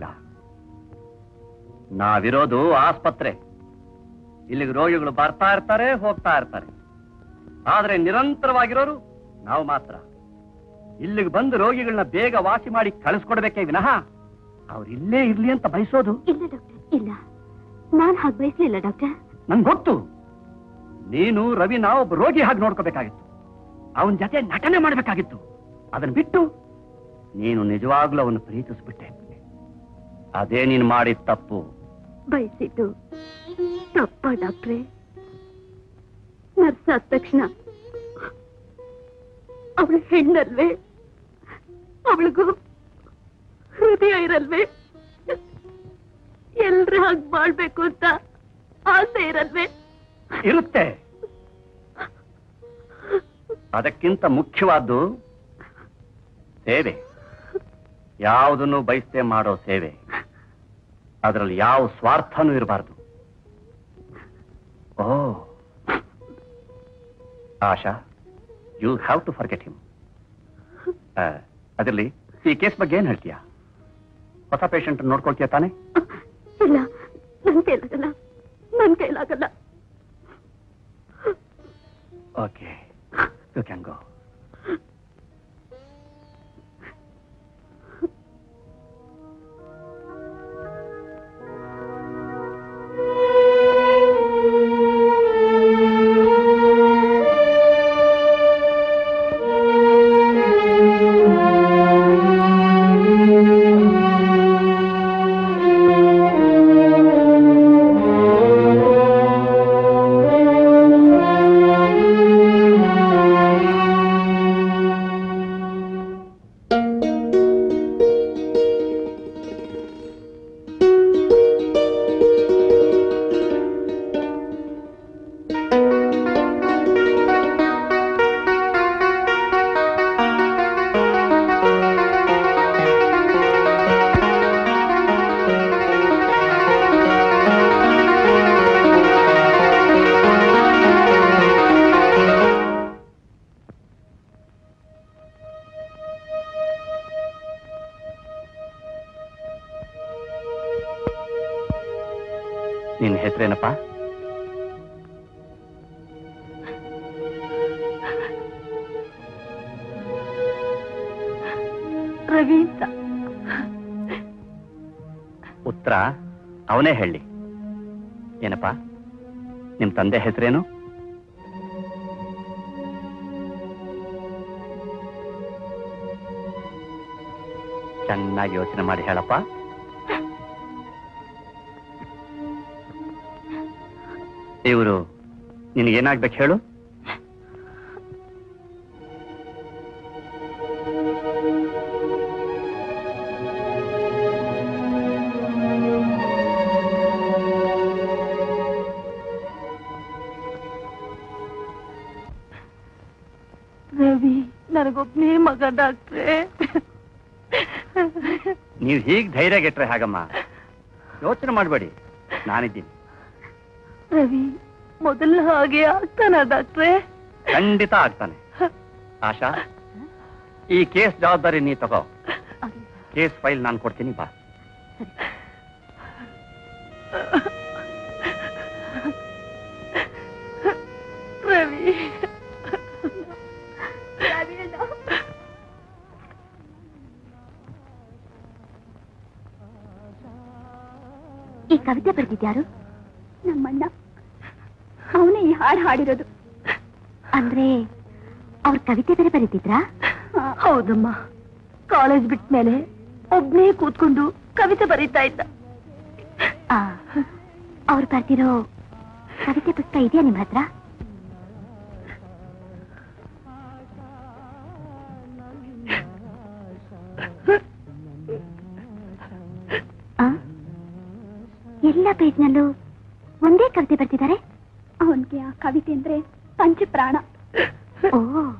ನಾವಿರೋದು ಆಸ್ಪತ್ರೆ ಇಲ್ಲಿಗೆ ರೋಗಿಗಳು ಬರ್ತಾ ಇರ್ತಾರೆ ಹೋಗ್ತಾ ಇರ್ತಾರೆ ಆದ್ರೆ ನಿರಂತರವಾಗಿರೋರು ನಾವು ಮಾತ್ರ ಇಲ್ಲಿಗೆ ಬಂದು ರೋಗಿಗಳನ್ನ ಬೇಗ ವಾಸಿ ಮಾಡಿ ಕಳಿಸ್ಕೊಡ್ಬೇಕೇ ವಿನಃ ಅವ್ರು ಇಲ್ಲೇ ಇರ್ಲಿ ಅಂತ ಬಯಸೋದು ಇಲ್ಲ ಡಾಕ್ಟರ್ ಇಲ್ಲ ನಾನ್ ಹಾಗೆ ಬಯಸ್ಲಿಲ್ಲ ಡಾಕ್ಟರ್ ನಂಗೆ ಗೊತ್ತು ನೀನು ರವಿನ ಒಬ್ಬ ರೋಗಿ ಹಾಗೆ ನೋಡ್ಕೋಬೇಕಾಗಿತ್ತು ಅವನ ಜೊತೆ ನಟನೆ ಮಾಡಬೇಕಾಗಿತ್ತು ಅದನ್ನ ಬಿಟ್ಟು ನೀನು ನಿಜವಾಗ್ಲೂ ಅವನು ಪ್ರೀತಿಸ್ಬಿಟ್ಟೆ ಅದೇ ನೀನು ಮಾಡಿದ ತಪ್ಪು ಬಯಸಿದ್ದು ತಪ್ಪ ಡಾಕ್ಟ್ರೇ ನರ್ಸ್ ಆದ ತಕ್ಷಣ ಅವಳು ಹೆಣ್ಣಲ್ವೇ ಅವಳಿಗೂ ಹೃದಯ ಇರಲ್ವೇ ಎಲ್ರ ಹಾಗೆ ಮಾಡ್ಬೇಕು ಅಂತ ಆಸೆ ಇರಲ್ವೇ ಇರುತ್ತೆ ಅದಕ್ಕಿಂತ ಮುಖ್ಯವಾದ್ದು ಸೇವೆ ಯಾವುದನ್ನು ಬಯಸದೆ ಮಾಡೋ ಸೇವೆ ಅದರಲ್ಲಿ ಯಾವ ಸ್ವಾರ್ಥನೂ ಇರಬಾರ್ದು oh Asha you have to forget him ಅದರಲ್ಲಿ ಈ ಕೇಸ್ ಬಗ್ಗೆ ಏನ್ ಹೇಳ್ತೀಯಾ ಹೊಸ ಪೇಷಂಟ್ ನೋಡ್ಕೊಳ್ತೀಯ ತಾನೆ ಇಲ್ಲ ನನ್ ಕೈಲಾಗಲ್ಲ ನನ್ ಕೈಲಾಗಲ್ಲ ಓಕೆ ಯು ಕ್ಯಾನ್ ಗೋ ನಿನ್ನ ಹೆಸರೇನಪ್ಪ ರವಿ ಅಂತ ಉತ್ತರ ಅವನೇ ಹೇಳಿ ಏನಪ್ಪ ನಿಮ್ ತಂದೆ ಹೆಸರೇನು ಚೆನ್ನಾಗಿ ಯೋಚನೆ ಮಾಡಿ ಹೇಳಪ್ಪ ಇವರು ನಿನಗೇನಾಗ್ಬೇಕು ಹೇಳು ರವಿ ನನಗೊಬ್ನೇ ಮಗ ಡಾಕ್ಟ್ರೇ ನೀವು ಹೀಗೆ ಧೈರ್ಯ ಗೆಟ್ರೆ ಹಾಗಮ್ಮ ಯೋಚನೆ ಮಾಡಬೇಡಿ ನಾನಿದ್ದೀನಿ ರವಿ ಮೊದಲ ಹಾಗೆ ಆಗ್ತಾನ ಡಾಕ್ಟ್ರೇ ಖಂಡಿತ ಆಗ್ತಾನೆ ಆಶಾ ಈ ಕೇಸ್ ಜವಾಬ್ದಾರಿ ನೀ ತಗೋ ಕೇಸ್ ಫೈಲ್ ನಾನು ಕೊಡ್ತೀನಿ ಬಾ ರವಿ ಈ ಕವಿತೆ ಬರೆದಿದ್ಯಾರು ನಮ್ಮಣ್ಣ ಅವನೇ ಈ ಹಾಡು ಹಾಡಿರೋದು ಅಂದ್ರೆ ಅವ್ರ ಕವಿತೆ ಬೇರೆ ಬರೀತಿದ್ರಾ ಹೌದಮ್ಮ ಕಾಲೇಜ್ ಬಿಟ್ಟ ಮೇಲೆ ಒಬ್ನೇ ಕೂತ್ಕೊಂಡು ಕವಿತೆ ಬರೀತಾ ಇದ್ದ ಅವ್ರು ಬರ್ತಿರೋ ಕವಿತೆ ಪುಸ್ತಕ ಇದೆಯಾ ನಿಮ್ಮ ಹತ್ರ ಆ? ಎಲ್ಲ ಪೇಜ್ನಲ್ಲೂ ಒಂದೇ ಕವಿತೆ ಬರ್ತಿದ್ದಾರೆ ಅವನ್ಗೆ ಆ ಕವಿತೆ ಅಂದ್ರೆ ಪಂಚ ಪ್ರಾಣ ಓ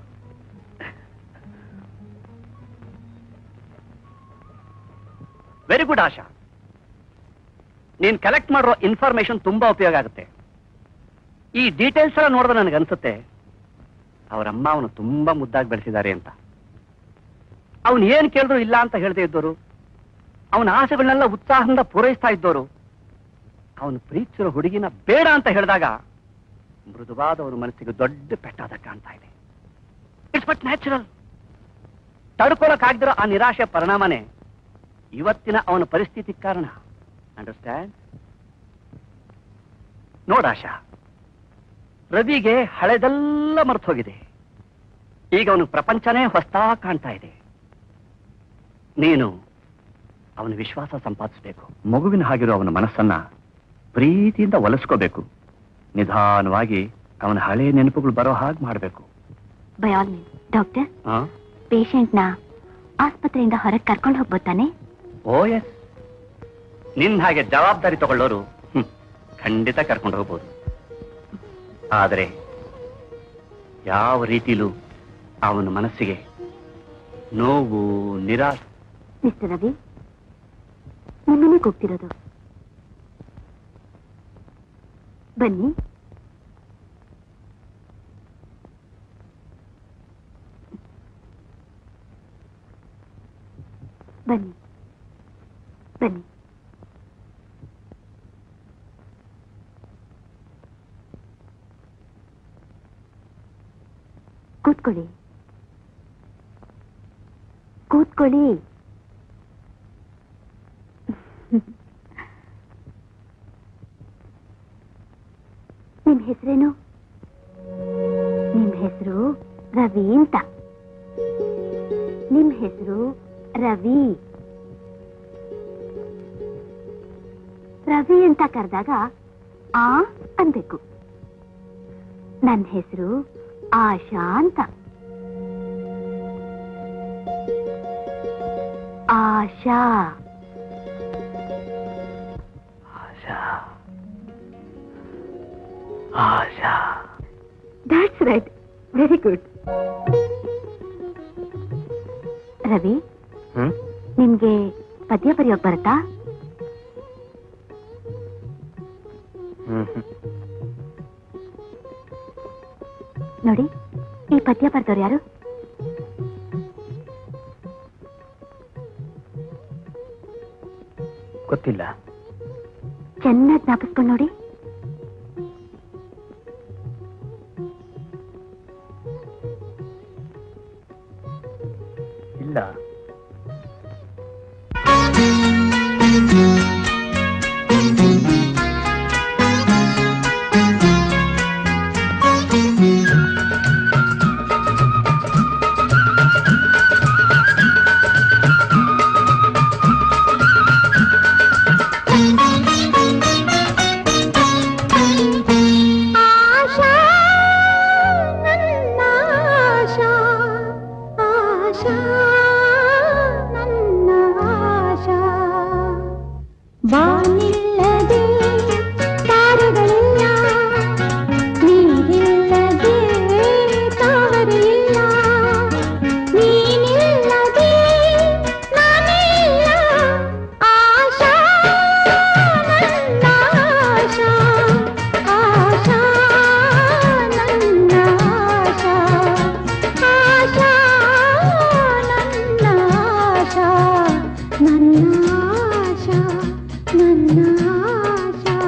ವೆರಿ ಗುಡ್ ಆಶಾ ನೀನ್ ಕಲೆಕ್ಟ್ ಮಾಡಿರೋ ಇನ್ಫಾರ್ಮೇಶನ್ ತುಂಬಾ ಉಪಯೋಗ ಆಗುತ್ತೆ ಈ ಡೀಟೇಲ್ಸ್ ಎಲ್ಲ ನೋಡಿದ್ರೆ ನನಗೆ ಅನ್ಸುತ್ತೆ ಅವರಮ್ಮ ಅವನು ತುಂಬಾ ಮುದ್ದಾಗಿ ಬೆಳೆಸಿದ್ದಾರೆ ಅಂತ ಅವನು ಏನ್ ಕೇಳಿದ್ರು ಇಲ್ಲ ಅಂತ ಹೇಳದೆ ಇದ್ದವರು ಅವನ ಆಸೆಗಳನ್ನೆಲ್ಲ ಉತ್ಸಾಹದಿಂದ ಪೂರೈಸ್ತಾ ಇದ್ದವರು ಅವನು ಪ್ರೀತಿಸಿರೋ ಹುಡುಗಿನ ಬೇಡ ಅಂತ ಹೇಳಿದಾಗ ಮೃದುವಾದ ಅವನ ಮನಸ್ಸಿಗೆ ದೊಡ್ಡ ಪೆಟ್ಟಾದ ಕಾಣ್ತಾ ಇದೆ ಇಟ್ಸ್ ಬಟ್ ನ್ಯಾಚುರಲ್ ತಡ್ಕೊಳಕ್ಕಾಗ್ದಿರೋ ಆ ನಿರಾಶೆ ಪರಿಣಾಮನೇ ಇವತ್ತಿನ ಅವನ ಪರಿಸ್ಥಿತಿ ಕಾರಣ ಅಂಡರ್ಸ್ಟ್ಯಾಂಡ್ ನೋಡಾಶಾ ರವಿಗೆ ಹಳೆದೆಲ್ಲ ಮರ್ತು ಹೋಗಿದೆ ಈಗ ಅವನು ಪ್ರಪಂಚನೇ ಹೊಸ್ತಾ ಕಾಣ್ತಾ ಇದೆ ನೀನು ಅವನ ವಿಶ್ವಾಸ ಸಂಪಾದಿಸಬೇಕು ಮಗುವಿನ ಹಾಗಿರೋ ಅವನ ಮನಸ್ಸನ್ನ ಪ್ರೀತಿಯಿಂದ ಒಲಿಸ್ಕೋಬೇಕು ನಿಧಾನವಾಗಿ ಅವನ ಹಳೆಯ ನೆನಪುಗಳು ಬರೋ ಹಾಗೆ ಮಾಡಬೇಕು ಬೈ ಆಲ್ ಮೀನ್ಸ್ ಡಾಕ್ಟರ್ ಪೇಷಂಟ್ನ ಆಸ್ಪತ್ರೆಯಿಂದ ಹೊರಗೆ ಕರ್ಕೊಂಡು ಹೋಗ್ಬೋತಾನೆ ಓ ಎಸ್ ನಿನ್ನ ಹಾಗೆ ಜವಾಬ್ದಾರಿ ತಗೊಳ್ಳೋರು ಹ್ಮ್, ಖಂಡಿತ ಕರ್ಕೊಂಡು ಹೋಗ್ಬೋದು ಆದರೆ ಯಾವ ರೀತಿಲೂ ಅವನ ಮನಸ್ಸಿಗೆ ನೋವು ನಿರಾಶೆ ಮಿಸ್ಟರ್ ರವಿ ನಿಮ್ಮನ್ನೇ ಕೂಗ್ತಿರೋದು ಬನ್ನಿ ಬನ್ನಿ ಬನ್ನಿ ಕೂತ್ಕೊಳ್ಳಿ ಕೂತ್ಕೊಳ್ಳಿ ನಿಮ್ ಹೆಸರೇನು ನಿಮ್ ಹೆಸರು ರವಿ ಅಂತ ನಿಮ್ ಹೆಸರು ರವಿ ರವಿ ಅಂತ ಕರೆದಾಗ ಆ ಅನ್ಬೇಕು ನನ್ನ ಹೆಸರು ಆಶಾ ಅಂತ ಆಶಾ ಆಶಾ ಆಶಾ That's right. Very good. Ravi ಹ್ಮ್ ನಿಮ್ಗೆ ಪದ್ಯ ಬರೆಯೋಕ್ ಬರುತ್ತಾ ಹ್ಮ್ ಹ್ಮ್. ನೋಡಿ ಈ ಪದ್ಯ ಬರ್ದವ್ರು ಯಾರು ಗೊತ್ತಿಲ್ಲ ಚೆನ್ನಾಗಿ ಜ್ಞಾಪಿಸ್ಕೊಂಡು ನೋಡಿ ಇಲ್ಲ ಆಶಾ ನನ್ನ ಆಶಾ ಆಶಾ ನನ್ನ ಆಶಾ ಬಾನಿಲ್ಲದೆ ತಾರೆಗಳಿಲ್ಲ ನೀರಿಲ್ಲದೆ ತಾವರಿಲ್ಲ ನೀನಿಲ್ಲದೆ ನಾನೇ ಇಲ್ಲ ಆಶಾ ನನ್ನ ಆಶಾ ಆಶಾ ನನ್ನ ಆಶಾ ಆಶಾ ನನ್ನ ಆಶಾ ನನ್ನ ಆಶಾ ನನ್ನ ಆಶಾ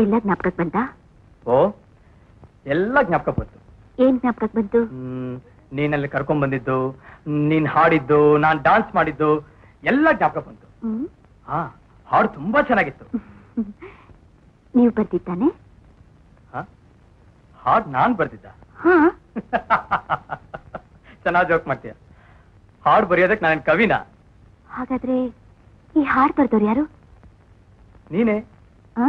ಎಲ್ಲ ಜ್ಞಾಪಕಕ್ಕೆ ಬಂತ ಓ ಎಲ್ಲ ಜ್ಞಾಪಕ ಬಂತು ಏನ್ ಜ್ಞಾಪಕಕ್ಕೆ ಬಂತು ಹ್ಮ್, ನೀನಲ್ಲಿ ಕರ್ಕೊಂಡ್ ಬಂದಿದ್ದು ನೀನ್ ಹಾಡಿದ್ದು ನಾನ್ ಡಾನ್ಸ್ ಮಾಡಿದ್ದು ಎಲ್ಲ ಜ್ಞಾಪಕ ಬಂತು ಹ್ಮ್ ಹಾ ಹಾಡು ತುಂಬಾ ಚೆನ್ನಾಗಿತ್ತು ನೀವು ಬರ್ತಿದ್ದಾನೆ ಹಾ ಹಾಡ್ ನಾನ್ ಬರ್ದಿದ್ದ ಹಾ ಚೆನ್ನಾಗ್ ಜೋಕ್ ಮಾಡ್ತೀಯ ಹಾಡು ಬರೆಯೋದಕ್ ನಾನು ಕವಿನ ಹಾಗಾದ್ರೆ ಈ ಹಾಡ್ ಬರ್ದವ್ರು ಯಾರು ನೀನೇ ಆ?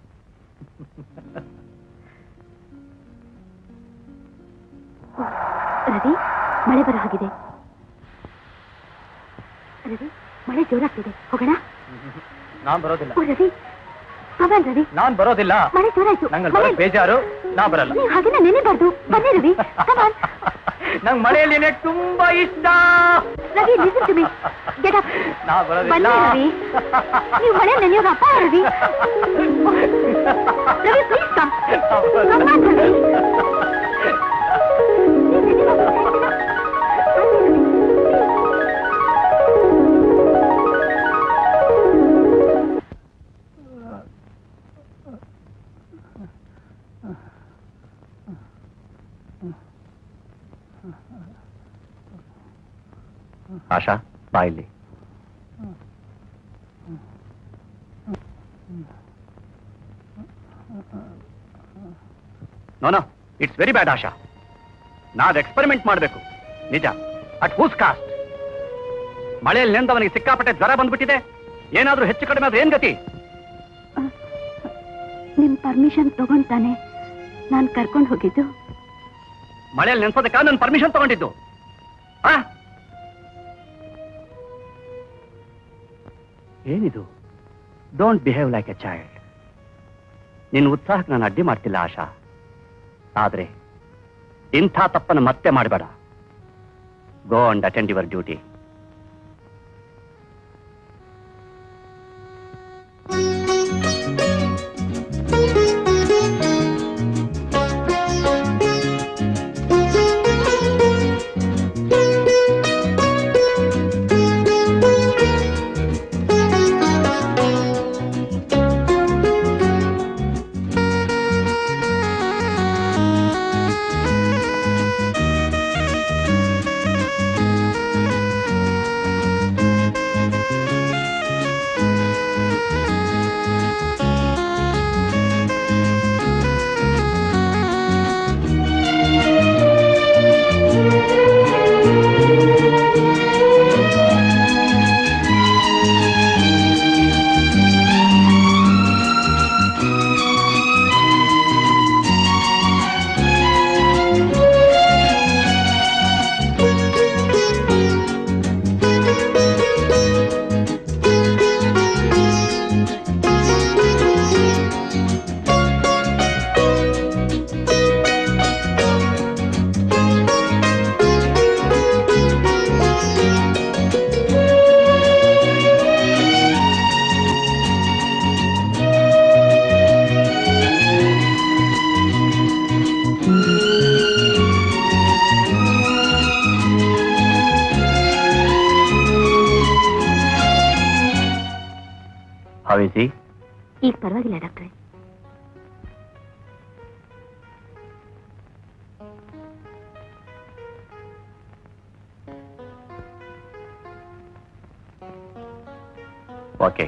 ರವಿ ಮಳೆ ಬರೋ ಹಾಗಿದೆ ರವಿ ಮಳೆ ಜೋರಾಗ್ತಿದೆ ಹೋಗೋಣ ನಾನ್ ಬರೋದಿಲ್ಲ ಓ ರವಿ ಕಮಲ್ ರವಿ ನಾನ್ ಬರೋದಿಲ್ಲ ಮಳೆ ಜೋರಾಯ್ತು ನಂಗೆ ಬರೋದ್ ಬೇಜಾರು ನಾ ಬರಲ್ಲ ನೀವು ಹಾಗೆಲ್ಲ ನೆನೆಬಾರ್ದು ಬನ್ನಿ ರವಿ ಕಮಾನ್ ನಂಗ್ ಮಳೆಯಲ್ಲಿ ನೆಟ್ ತುಂಬಾ ಇಷ್ಟ Ravi listen to me. Get up. ನಾ ಬರೋದಿಲ್ಲ ಬನ್ನಿ ರವಿ ನೀವು ಮಳೆ ನೆನೆಯೋದು ಅಪ್ಪ Ravi Ravi please come come on Ravi ನೀವ್ ನೆನೆಯೋದು ಹೇಳ್ತೀರಾ? ಬನ್ನಿ ರವಿ. ಆಶಾ ಬಾ ಇಲ್ಲಿ no no it's very bad Asha ನಾವ್ ಎಕ್ಸ್ಪೆರಿಮೆಂಟ್ ಮಾಡಬೇಕು ನಿಜ ಅಟ್ ಹೂಸ್ ಕಾಸ್ಟ್ ಮಳೆಯಲ್ಲಿ ನೆಂದವನಿಗೆ ಸಿಕ್ಕಾಪಟ್ಟೆ ಜ್ವರ ಬಂದ್ಬಿಟ್ಟಿದೆ ಏನಾದ್ರೂ ಹೆಚ್ಚು ಕಡಿಮೆ ಆದ್ರೆ ಏನ್ ಗತಿ ನಿಮ್ ಪರ್ಮಿಷನ್ ತಗೊಂಡ್ತಾನೆ ನಾನ್ ಕರ್ಕೊಂಡು ಹೋಗಿದ್ದು ಮಳೆಯಲ್ಲಿ ನೆನ್ಸೋದಕ್ಕ ನನ್ನ ಪರ್ಮಿಷನ್ ತಗೊಂಡಿದ್ದು ಆ? ಏನಿದು don't behave like a child ನಿನ್ನ ಉತ್ಸಾಹಕ್ಕೆ ನಾನು ಅಡ್ಡಿ ಮಾಡ್ತಿಲ್ಲ ಆಶಾ ಆದ್ರೆ ಇಂಥ ತಪ್ಪನ್ನು ಮತ್ತೆ ಮಾಡಬೇಡ go and attend your duty ಹವಿಸಿ ಈಗ ಪರವಾಗಿಲ್ಲ ಡಾಕ್ಟ್ರೆ ಓಕೆ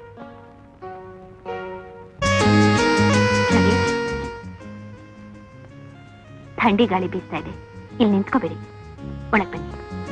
ರವಿ ಥಂಡಿ ಗಾಳಿ ಬೀಸ್ತಾ ಇದೆ ಇಲ್ಲಿ ನಿಂತ್ಕೋಬೇಡಿ ಒಳಗ್ ಬನ್ನಿ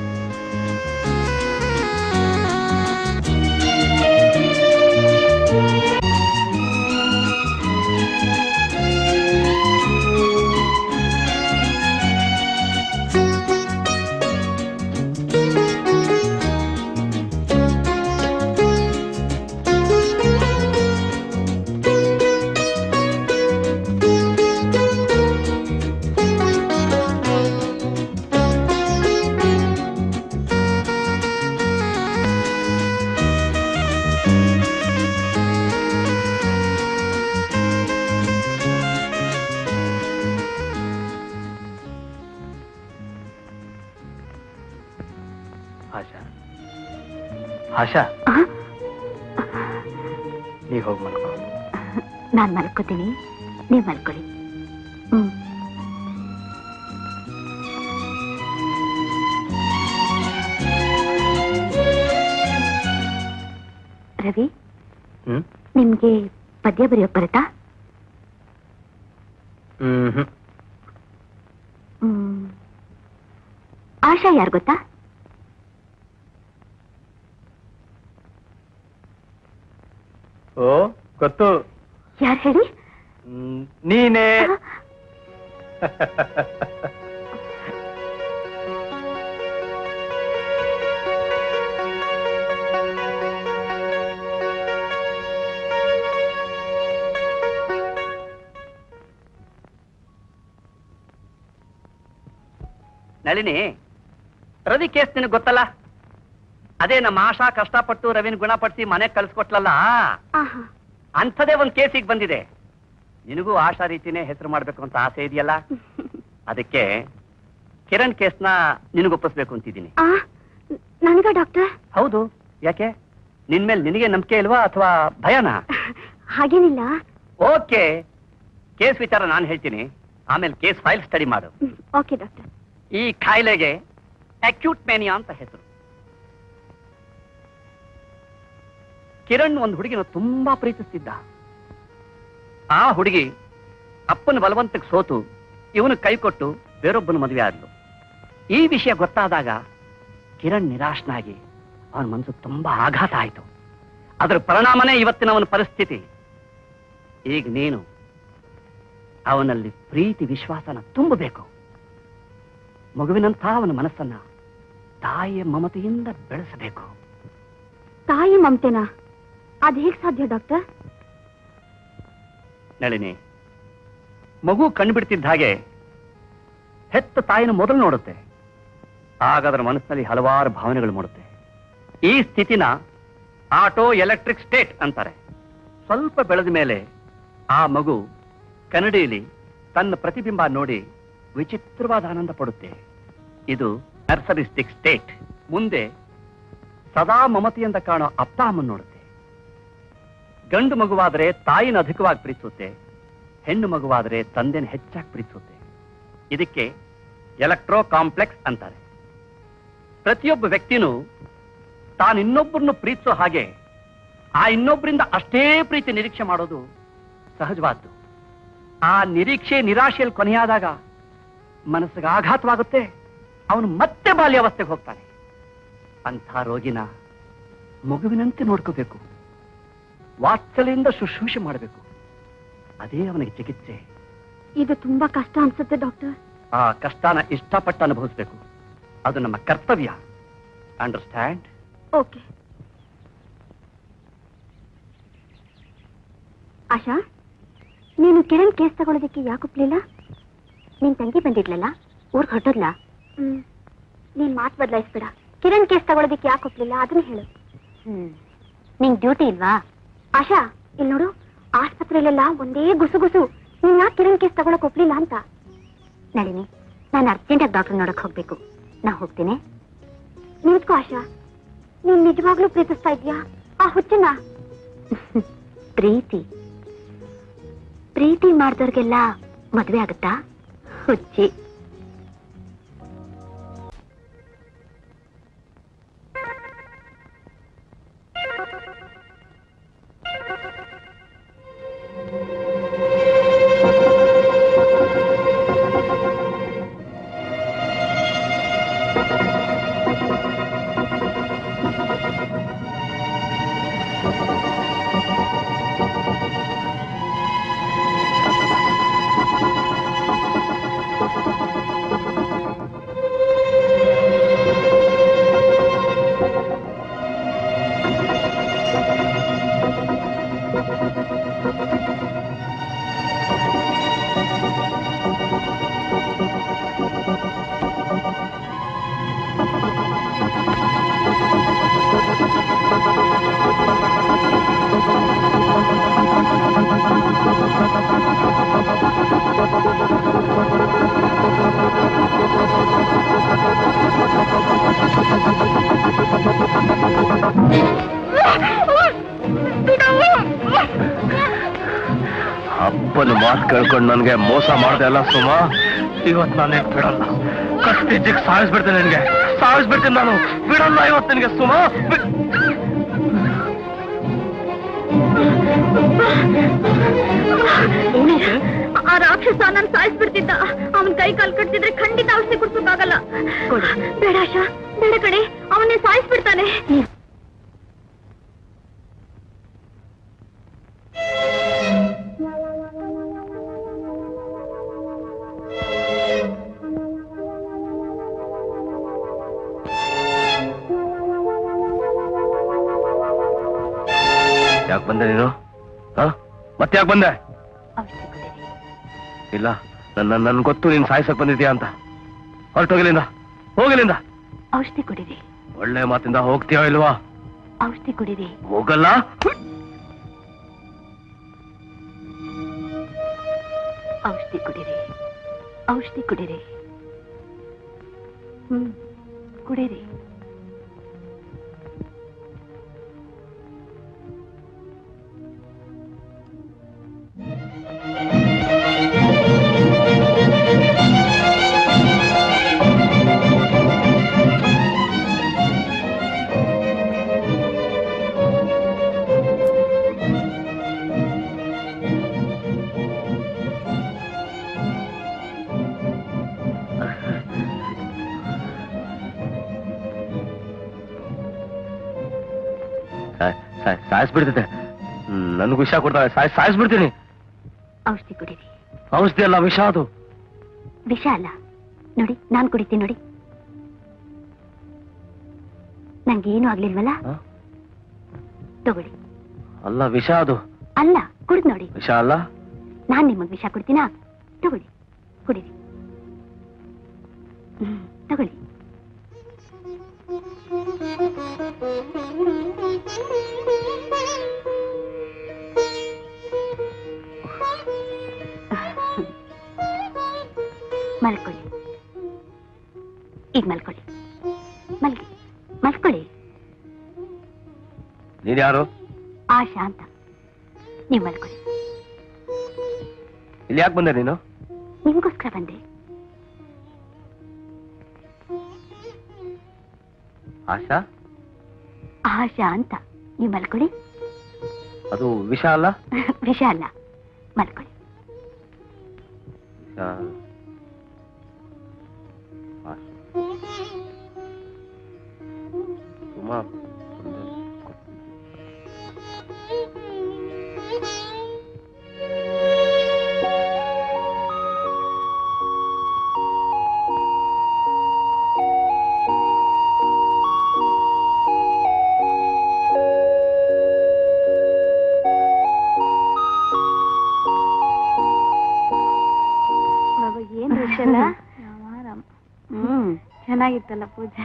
ಆಶಾ ಆಶಾ ಆ? ನೀ ಹೋಗಿ ಮಲ್ಕೋ ನಾನ್ ಮಲ್ಕೋತೀನಿ ನೀವ್ ಮಲ್ಕೊಳ್ಳಿ ಹ್ಮ್ ರವಿ ಹ್ಮ್ ನಿಮ್ಗೆ ಪದ್ಯ ಬರೆಯೋಕ್ ಬರುತ್ತಾ ಹ್ಮ್ ಹ್ಮ್ ಹ್ಮ್ ಆಶಾ ಯಾರು ಗೊತ್ತಾ ಓ ಗೊತ್ತು ಯಾರು ಹೇಳಿ ಹ್ಮ್, ನೀನೇ ನಳಿನಿ ರವಿ ಕೇಸ್ ನಿನಗೆ ಗೊತ್ತಲ್ಲ ಅದೇ ನಮ್ಮ ಆಶಾ ಕಷ್ಟಪಟ್ಟು ರವಿನ ಗುಣಪಡಿಸಿ ಮನೆಗೆ ಕಳ್ಸಿಕೊಟ್ಲಲ್ಲ ಆಹಾ ಅಂಥದೇ ಒಂದು ಕೇಸಿಗೆ ಬಂದಿದೆ ನಿನಗೂ ಆಶಾ ರೀತಿನೇ ಹೆಸರು ಮಾಡ್ಬೇಕು ಅಂತ ಆಸೆ ಇದೆಯಲ್ಲ ಅದಕ್ಕೆ ಕಿರಣ್ ಕೇಸ್ನ ನಿನಗೊಪ್ಪಿಸ್ಬೇಕು ಅಂತಿದ್ದೀನಿ ಆ ನನಗ ಡಾಕ್ಟರ್ ಹೌದು ಯಾಕೆ ನಿನ್ ಮೇಲೆ ನಿನಗೆ ನಂಬಿಕೆ ಇಲ್ವಾ ಅಥವಾ ಭಯನಾ ಹಾಗೇನಿಲ್ಲ ಓಕೆ ಕೇಸ್ ವಿಚಾರ ನಾನು ಹೇಳ್ತೀನಿ ಆಮೇಲೆ ಕೇಸ್ ಫೈಲ್ ಸ್ಟಡಿ ಮಾಡು ಓಕೆ ಡಾಕ್ಟರ್ ಈ ಕಾಯಿಲೆಗೆ ಅಕ್ಯೂಟ್ ಮೇನಿಯಾ ಅಂತ ಹೆಸರು ಕಿರಣ್ ಒಂದು ಹುಡುಗಿನ ತುಂಬಾ ಪ್ರೀತಿಸ್ತಿದ್ದ ಆ ಹುಡುಗಿ ಅಪ್ಪನ ಬಲವಂತಕ್ಕೆ ಸೋತು ಇವನು ಕೈ ಕೊಟ್ಟು ಬೇರೊಬ್ಬನ ಮದುವೆ ಆದ್ಲು ಈ ವಿಷಯ ಗೊತ್ತಾದಾಗ ಕಿರಣ್ ನಿರಾಶನಾಗಿ ಅವನ ಮನಸ್ಸು ತುಂಬಾ ಆಘಾತ ಆಯಿತು ಅದರ ಪರಿಣಾಮನೇ ಇವತ್ತಿನ ಅವನ ಪರಿಸ್ಥಿತಿ ಈಗ ನೀನು ಅವನಲ್ಲಿ ಪ್ರೀತಿ ವಿಶ್ವಾಸನ ತುಂಬಬೇಕು ಮಗುವಿನಂಥ ಅವನ ಮನಸ್ಸನ್ನ ತಾಯಿಯ ಮಮತೆಯಿಂದ ಬೆಳೆಸಬೇಕು ತಾಯಿ ಮಮತೆನಾ ಅದ್ ಹೇಗ್ ಸಾಧ್ಯ ಡಾಕ್ಟರ್ ನಳಿನಿ ಮಗು ಕಣ್ಬಿಡ್ತಿದ್ದ ಹಾಗೆ ಹೆತ್ತ ತಾಯಿನ ಮೊದಲು ನೋಡುತ್ತೆ ಆಗ ಅದರ ಮನಸ್ಸಿನಲ್ಲಿ ಹಲವಾರು ಭಾವನೆಗಳು ಮೂಡುತ್ತೆ ಈ ಸ್ಥಿತಿನ ಆಟೋ ಎಲೆಕ್ಟ್ರಿಕ್ ಸ್ಟೇಟ್ ಅಂತಾರೆ ಸ್ವಲ್ಪ ಬೆಳೆದ ಮೇಲೆ ಆ ಮಗು ಕನ್ನಡಿಯಲ್ಲಿ ತನ್ನ ಪ್ರತಿಬಿಂಬ ನೋಡಿ ವಿಚಿತ್ರವಾದ ಆನಂದ ಪಡುತ್ತೆ ಇದು ನರ್ಸರಿಸ್ಟಿಕ್ ಸ್ಟೇಟ್ ಮುಂದೆ ಸದಾ ಮಮತೆಯಿಂದ ಕಾಣೋ ಅಪ್ಪ ಅಮ್ಮನ್ ನೋಡುತ್ತೆ ಗಂಡು ಮಗುವಾದರೆ ತಾಯಿನ ಅಧಿಕವಾಗಿ ಪ್ರೀತಿಸುತ್ತೆ ಹೆಣ್ಣು ಮಗುವಾದರೆ ತಂದೆನ ಹೆಚ್ಚಾಗಿ ಪ್ರೀತಿಸುತ್ತೆ ಇದಕ್ಕೆ ಎಲೆಕ್ಟ್ರೋ ಕಾಂಪ್ಲೆಕ್ಸ್ ಅಂತಾರೆ ಪ್ರತಿಯೊಬ್ಬ ವ್ಯಕ್ತಿನೂ ತಾನು ಇನ್ನೊಬ್ಬರನ್ನು ಪ್ರೀತಿಸೋ ಹಾಗೆ ಆ ಇನ್ನೊಬ್ಬರಿಂದ ಅಷ್ಟೇ ಪ್ರೀತಿ ನಿರೀಕ್ಷೆ ಮಾಡೋದು ಸಹಜವಾದ್ದು ಆ ನಿರೀಕ್ಷೆ ನಿರಾಶೆಯಲ್ಲಿ ಕೊನೆಯಾದಾಗ ಮನಸ್ಸಿಗೆ ಆಘಾತವಾಗುತ್ತೆ ಅವನು ಮತ್ತೆ ಬಾಲ್ಯಾವಸ್ಥೆಗೆ ಹೋಗ್ತಾನೆ ಅಂಥ ರೋಗಿನ ಮಗುವಿನಂತೆ ನೋಡ್ಕೋಬೇಕು ವಾತ್ಸಲ್ಯದಿಂದ ಶುಶ್ರೂಷೆ ಮಾಡಬೇಕು ಅದೇ ಅವನಿಗೆ ಚಿಕಿತ್ಸೆ ಇದು ತುಂಬಾ ಕಷ್ಟ ಅನ್ಸುತ್ತೆ ಡಾಕ್ಟರ್ ಆ ಕಷ್ಟನ ಇಷ್ಟಪಟ್ಟು ಅನುಭವಿಸ್ಬೇಕು ಅದು ನಮ್ಮ ಕರ್ತವ್ಯ ಅಂಡರ್ಸ್ಟ್ಯಾಂಡ್ ಓಕೆ ಆಶಾ ನೀನು ಕಿರಣ್ ಕೇಸ್ ತಗೊಳ್ಳೋದಕ್ಕೆ ಯಾಕೆ ಒಪ್ಲಿಲ್ಲ ನಿನ್ ತಂಗಿ ಬಂದಿದ್ಲಲ್ಲ ಊರ್ಗ್ ಹೊರಟೋದ್ಲಾ ಹ್ಮ್ ನೀನ್ ಮಾತು ಬದಲಾಯಿಸ್ಬೇಡ ಕಿರಣ್ ಕೇಸ್ ತಗೊಳ್ಳೋದಕ್ಕೆ ಯಾಕೆ ಒಪ್ಲಿಲ್ಲ ಅದನ್ನ ಹೇಳು ಹ್ಮ್ ನಿಂಗ್ ಡ್ಯೂಟಿ ಇಲ್ವಾ ಆಶಾ ಇಲ್ಲಿ ನೋಡು ಆಸ್ಪತ್ರೆಯಲ್ಲೆಲ್ಲ ಒಂದೇ ಗುಸು ಗುಸು ನೀನ್ ಯಾಕೆ ಕಿರಣ್ ಕೇಸ್ ತಗೊಳಕ್ ಒಪ್ಲಿಲ್ಲ ಅಂತ ನಳಿನಿ ನಾನು ಅರ್ಜೆಂಟಾಗಿ ಡಾಕ್ಟರ್ ನೋಡಕ್ ಹೋಗ್ಬೇಕು ನಾ ಹೋಗ್ತೀನಿ ನಿಂತ್ಕೋ ಆಶಾ ನೀನ್ ನಿಜವಾಗ್ಲೂ ಪ್ರೀತಿಸ್ತಾ ಇದ್ಯಾ ಆ ಹುಚ್ಚನ ಪ್ರೀತಿ ಪ್ರೀತಿ ಮಾಡ್ದವ್ರಿಗೆಲ್ಲ ಮದ್ವೆ ಆಗುತ್ತಾ ಹುಚ್ಚಿ ಅಪ್ಪನ ಮಾತು ಕೇಳ್ಕೊಂಡು ನನಗೆ ಮೋಸ ಮಾಡ್ದೆ ಅಲ್ಲ ಸುಮ ಇವತ್ತು ನಾನೇ ಬಿಡಲ್ಲ ಕಸ್ತಿಜ್ಜಿಗೆ ಸಾಯಿಸ್ಬಿಡ್ತೇನೆ ನಿನಗೆ ಸಾಯಿಸ್ಬಿಡ್ತೀನಿ ನಾನು ಬಿಡಲ್ಲ ಇವತ್ತು ನಿನಗೆ ಸುಮ ಬಿ- ಆ ರಾಕ್ಷಸ ನಾನು ಸಾಯಿಸ್ಬಿಡ್ತಿದ್ದ ಅವನ್ ಕೈ ಕಾಲ್ ಕಟ್ತಿದ್ರೆ ಖಂಡಿತ ಔಷಧಿ ಕುಡ್ಸೋಕ್ಕಾಗಲ್ಲ ಬೇಡ ಆಶಾ ಬೇಡ ಕಡೆ ಅವನ್ನೇ ಸಾಯಿಸ್ಬಿಡ್ತಾನೆ ಯಾಕೆ ಬಂದೆ ನೀನು ಮತ್ತೆ ಯಾಕೆ ಬಂದೆ ಔಷಧಿ ಕುಡೀರಿ ಇಲ್ಲ ನನ್ನ ನನ್ ಗೊತ್ತು ನೀನ್ ಸಾಯ್ಸಕ್ ಬಂದಿದ್ಯಾ ಅಂತ ಹೊರಟೋಗಿಲಿಂದ ಹೋಗಿಲಿಂದ ಔಷಧಿ ಕುಡೀರಿ ಒಳ್ಳೆ ಮಾತಿಂದ ಹೋಗ್ತೀಯೋ ಇಲ್ವಾ ಔಷಧಿ ಕುಡೀರಿ ಹೋಗಲ್ಲ ಔಷಧಿ ಕುಡೀರಿ ಔಷಧಿ ಕುಡೀರಿ ಹ್ಮ್ ಕುಡೀರಿ ಸಾಯ್- ಸಾಯ್- ಸಾಯಿಸ್ಬಿಡ್ತಿದ್ದೆ ನನ್ಗೆ ವಿಷ ಕೊಡ್ತಾಳೆ ಸಾಯ್ ಸಾಯಿಸ್ಬಿಡ್ತೀನಿ ಔಷಧಿ ಕುಡೀರಿ ಔಷಧಿ ಅಲ್ಲ ವಿಷ ಅದು ವಿಷ ಅಲ್ಲ ನೋಡಿ ನಾನ್ ಕುಡಿತೀನಿ ನೋಡಿ ನಂಗೆ ಏನು ಆಗ್ಲಿಲ್ವಲ್ಲ ಹ? ತಗೊಳ್ಳಿ ಅಲ್ಲ ವಿಷ ಅದು ಅಲ್ಲ ಕುಡಿದ್ ನೋಡಿ ವಿಷ ಅಲ್ಲ ನಾನ್ ನಿಮಗ್ ವಿಷ ಕೊಡ್ತೀನಾ ತಗೊಳ್ಳಿ ಕುಡೀರಿ ಹ್ಮ್, ತಗೊಳ್ಳಿ ಮಲ್ಕೊಳ್ಳಿ ಈಗ ಮಲ್ಕೊಳ್ಳಿ ಮಲ್ಗಿ ಮಲ್ಕೊಳ್ಳಿ ನೀನ್ ಯಾರು ಆಶಾ ಅಂತ ನೀವು ಮಲ್ಕೊಳ್ಳಿ ಇಲ್ಲಿ ಯಾಕೆ ಬಂದೆ ನೀನು ನಿಮ್ಗೋಸ್ಕರ ಬಂದೆ ಆಶಾ ಆಶಾ ಅಂತ ನೀವು ಮಲ್ಕೊಳ್ಳಿ ಅದು ವಿಷ ಅಲ್ಲ ವಿಷ ಅಲ್ಲ ಮಲ್ಕೊಳ್ಳಿ ವಿಷ ಆಶಾ. ಸುಮಾ ಏನ್ ವಿಷಯ ಹ್ಮ್ ಚೆನ್ನಾಗಿತ್ತಲ್ಲ ಪೂಜೆ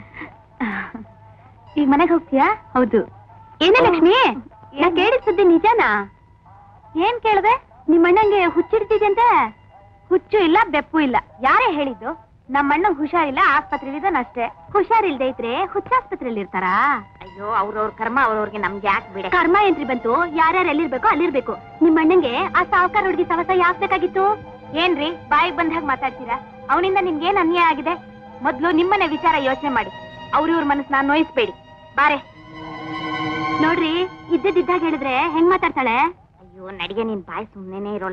ಈಗ ಮನೆಗೆ ಹೋಗ್ತೀಯಾ ಹೌದು ಏನೇ ಲಕ್ಷ್ಮಿ ನಾ ಕೇಳಿದ ಸುದ್ದಿ ನಿಜನಾ ಏನ್ ಕೇಳ್ದೆ ನಿಮ್ಮ ಅಣ್ಣಂಗೆ ಹುಚ್ಚಿಡ್ತಿದ್ಯಂತೆ ಹುಚ್ಚು ಇಲ್ಲ ಬೆಪ್ಪು ಇಲ್ಲ ಯಾರೇ ಹೇಳಿದ್ದು ನಮ್ಮ ಅಣ್ಣ ಹುಷಾರಿಲ್ಲ ಆಸ್ಪತ್ರೆಲಿ ಅಷ್ಟೇ ಹುಷಾರಿಲ್ದೆ ಇದ್ರೆ ಹುಚ್ಚಾಸ್ಪತ್ರೆಯಲ್ಲಿ ಇರ್ತಾರಾ ಅಯ್ಯೋ ಅವ್ರವ್ರ ಕರ್ಮ ಅವ್ರವ್ರಿಗೆ ನಮ್ಗೆ ಯಾಕೆ ಬಿಡ ಕರ್ಮ ಏನ್ರಿ ಬಂತು ಯಾರ್ಯಾರು ಎಲ್ಲಿರ್ಬೇಕು ಅಲ್ಲಿರ್ಬೇಕು ನಿಮ್ಮ ಅಣ್ಣಂಗೆ ಆ ಸಾವುಕಾರ ಹುಡುಗಿ ಸವಸ ಯಾಕ್ ಬೇಕಾಗಿತ್ತು ಏನ್ರಿ ಬಾಯಿಗೆ ಬಂದಾಗ ಮಾತಾಡ್ತೀರಾ ಅವನಿಂದ ನಿಮ್ಗೆ ಏನ್ ಅನ್ಯಾಯ ಆಗಿದೆ ಮೊದ್ಲು ನಿಮ್ಮನೆ ವಿಚಾರ ಯೋಚನೆ ಮಾಡಿ ಅವ್ರ ಇವ್ರ ಮನಸ್ಸನ್ನ ನೋಯಿಸ್ಬೇಡಿ ಬಾರೆ ನೋಡ್ರಿ ಇದ್ದದಿದ್ದಾಗ ಹೇಳಿದ್ರೆ ಹೆಂಗ್ ಮಾತಾಡ್ತಾಳೆ ಅಯ್ಯೋ ನಡಿಗೆ ನಿನ್ ಬಾಯಿ ಸುಮ್ನೆನೇ ಇರೋಲ್ಲ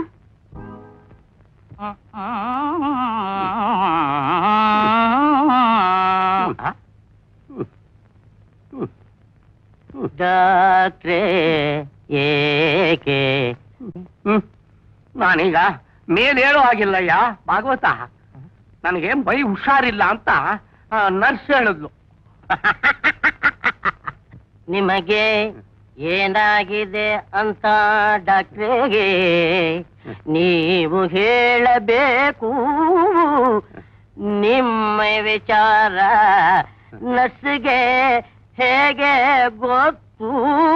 ಡಾಕ್ಟ್ರೇ ಏಕೆ ಹ್ಮ್. ನಾನೀಗ ಮೇಲೇಳೋ ಆಗಿಲ್ಲಯ್ಯ ಭಾಗವತ ನನಗೆ ಮೈ ಹುಷಾರಿಲ್ಲ ಅಂತ ನರ್ಸ್ ಹೇಳಿದ್ಲು ನಿಮಗೆ ಏನಾಗಿದೆ ಅಂತ ಡಾಕ್ಟ್ರಿಗೆ ನೀವು ಹೇಳಬೇಕು ನಿಮ್ಮ ವಿಚಾರ ನರ್ಸ್ಗೆ ಹೇಗೆ ಗೊತ್ತು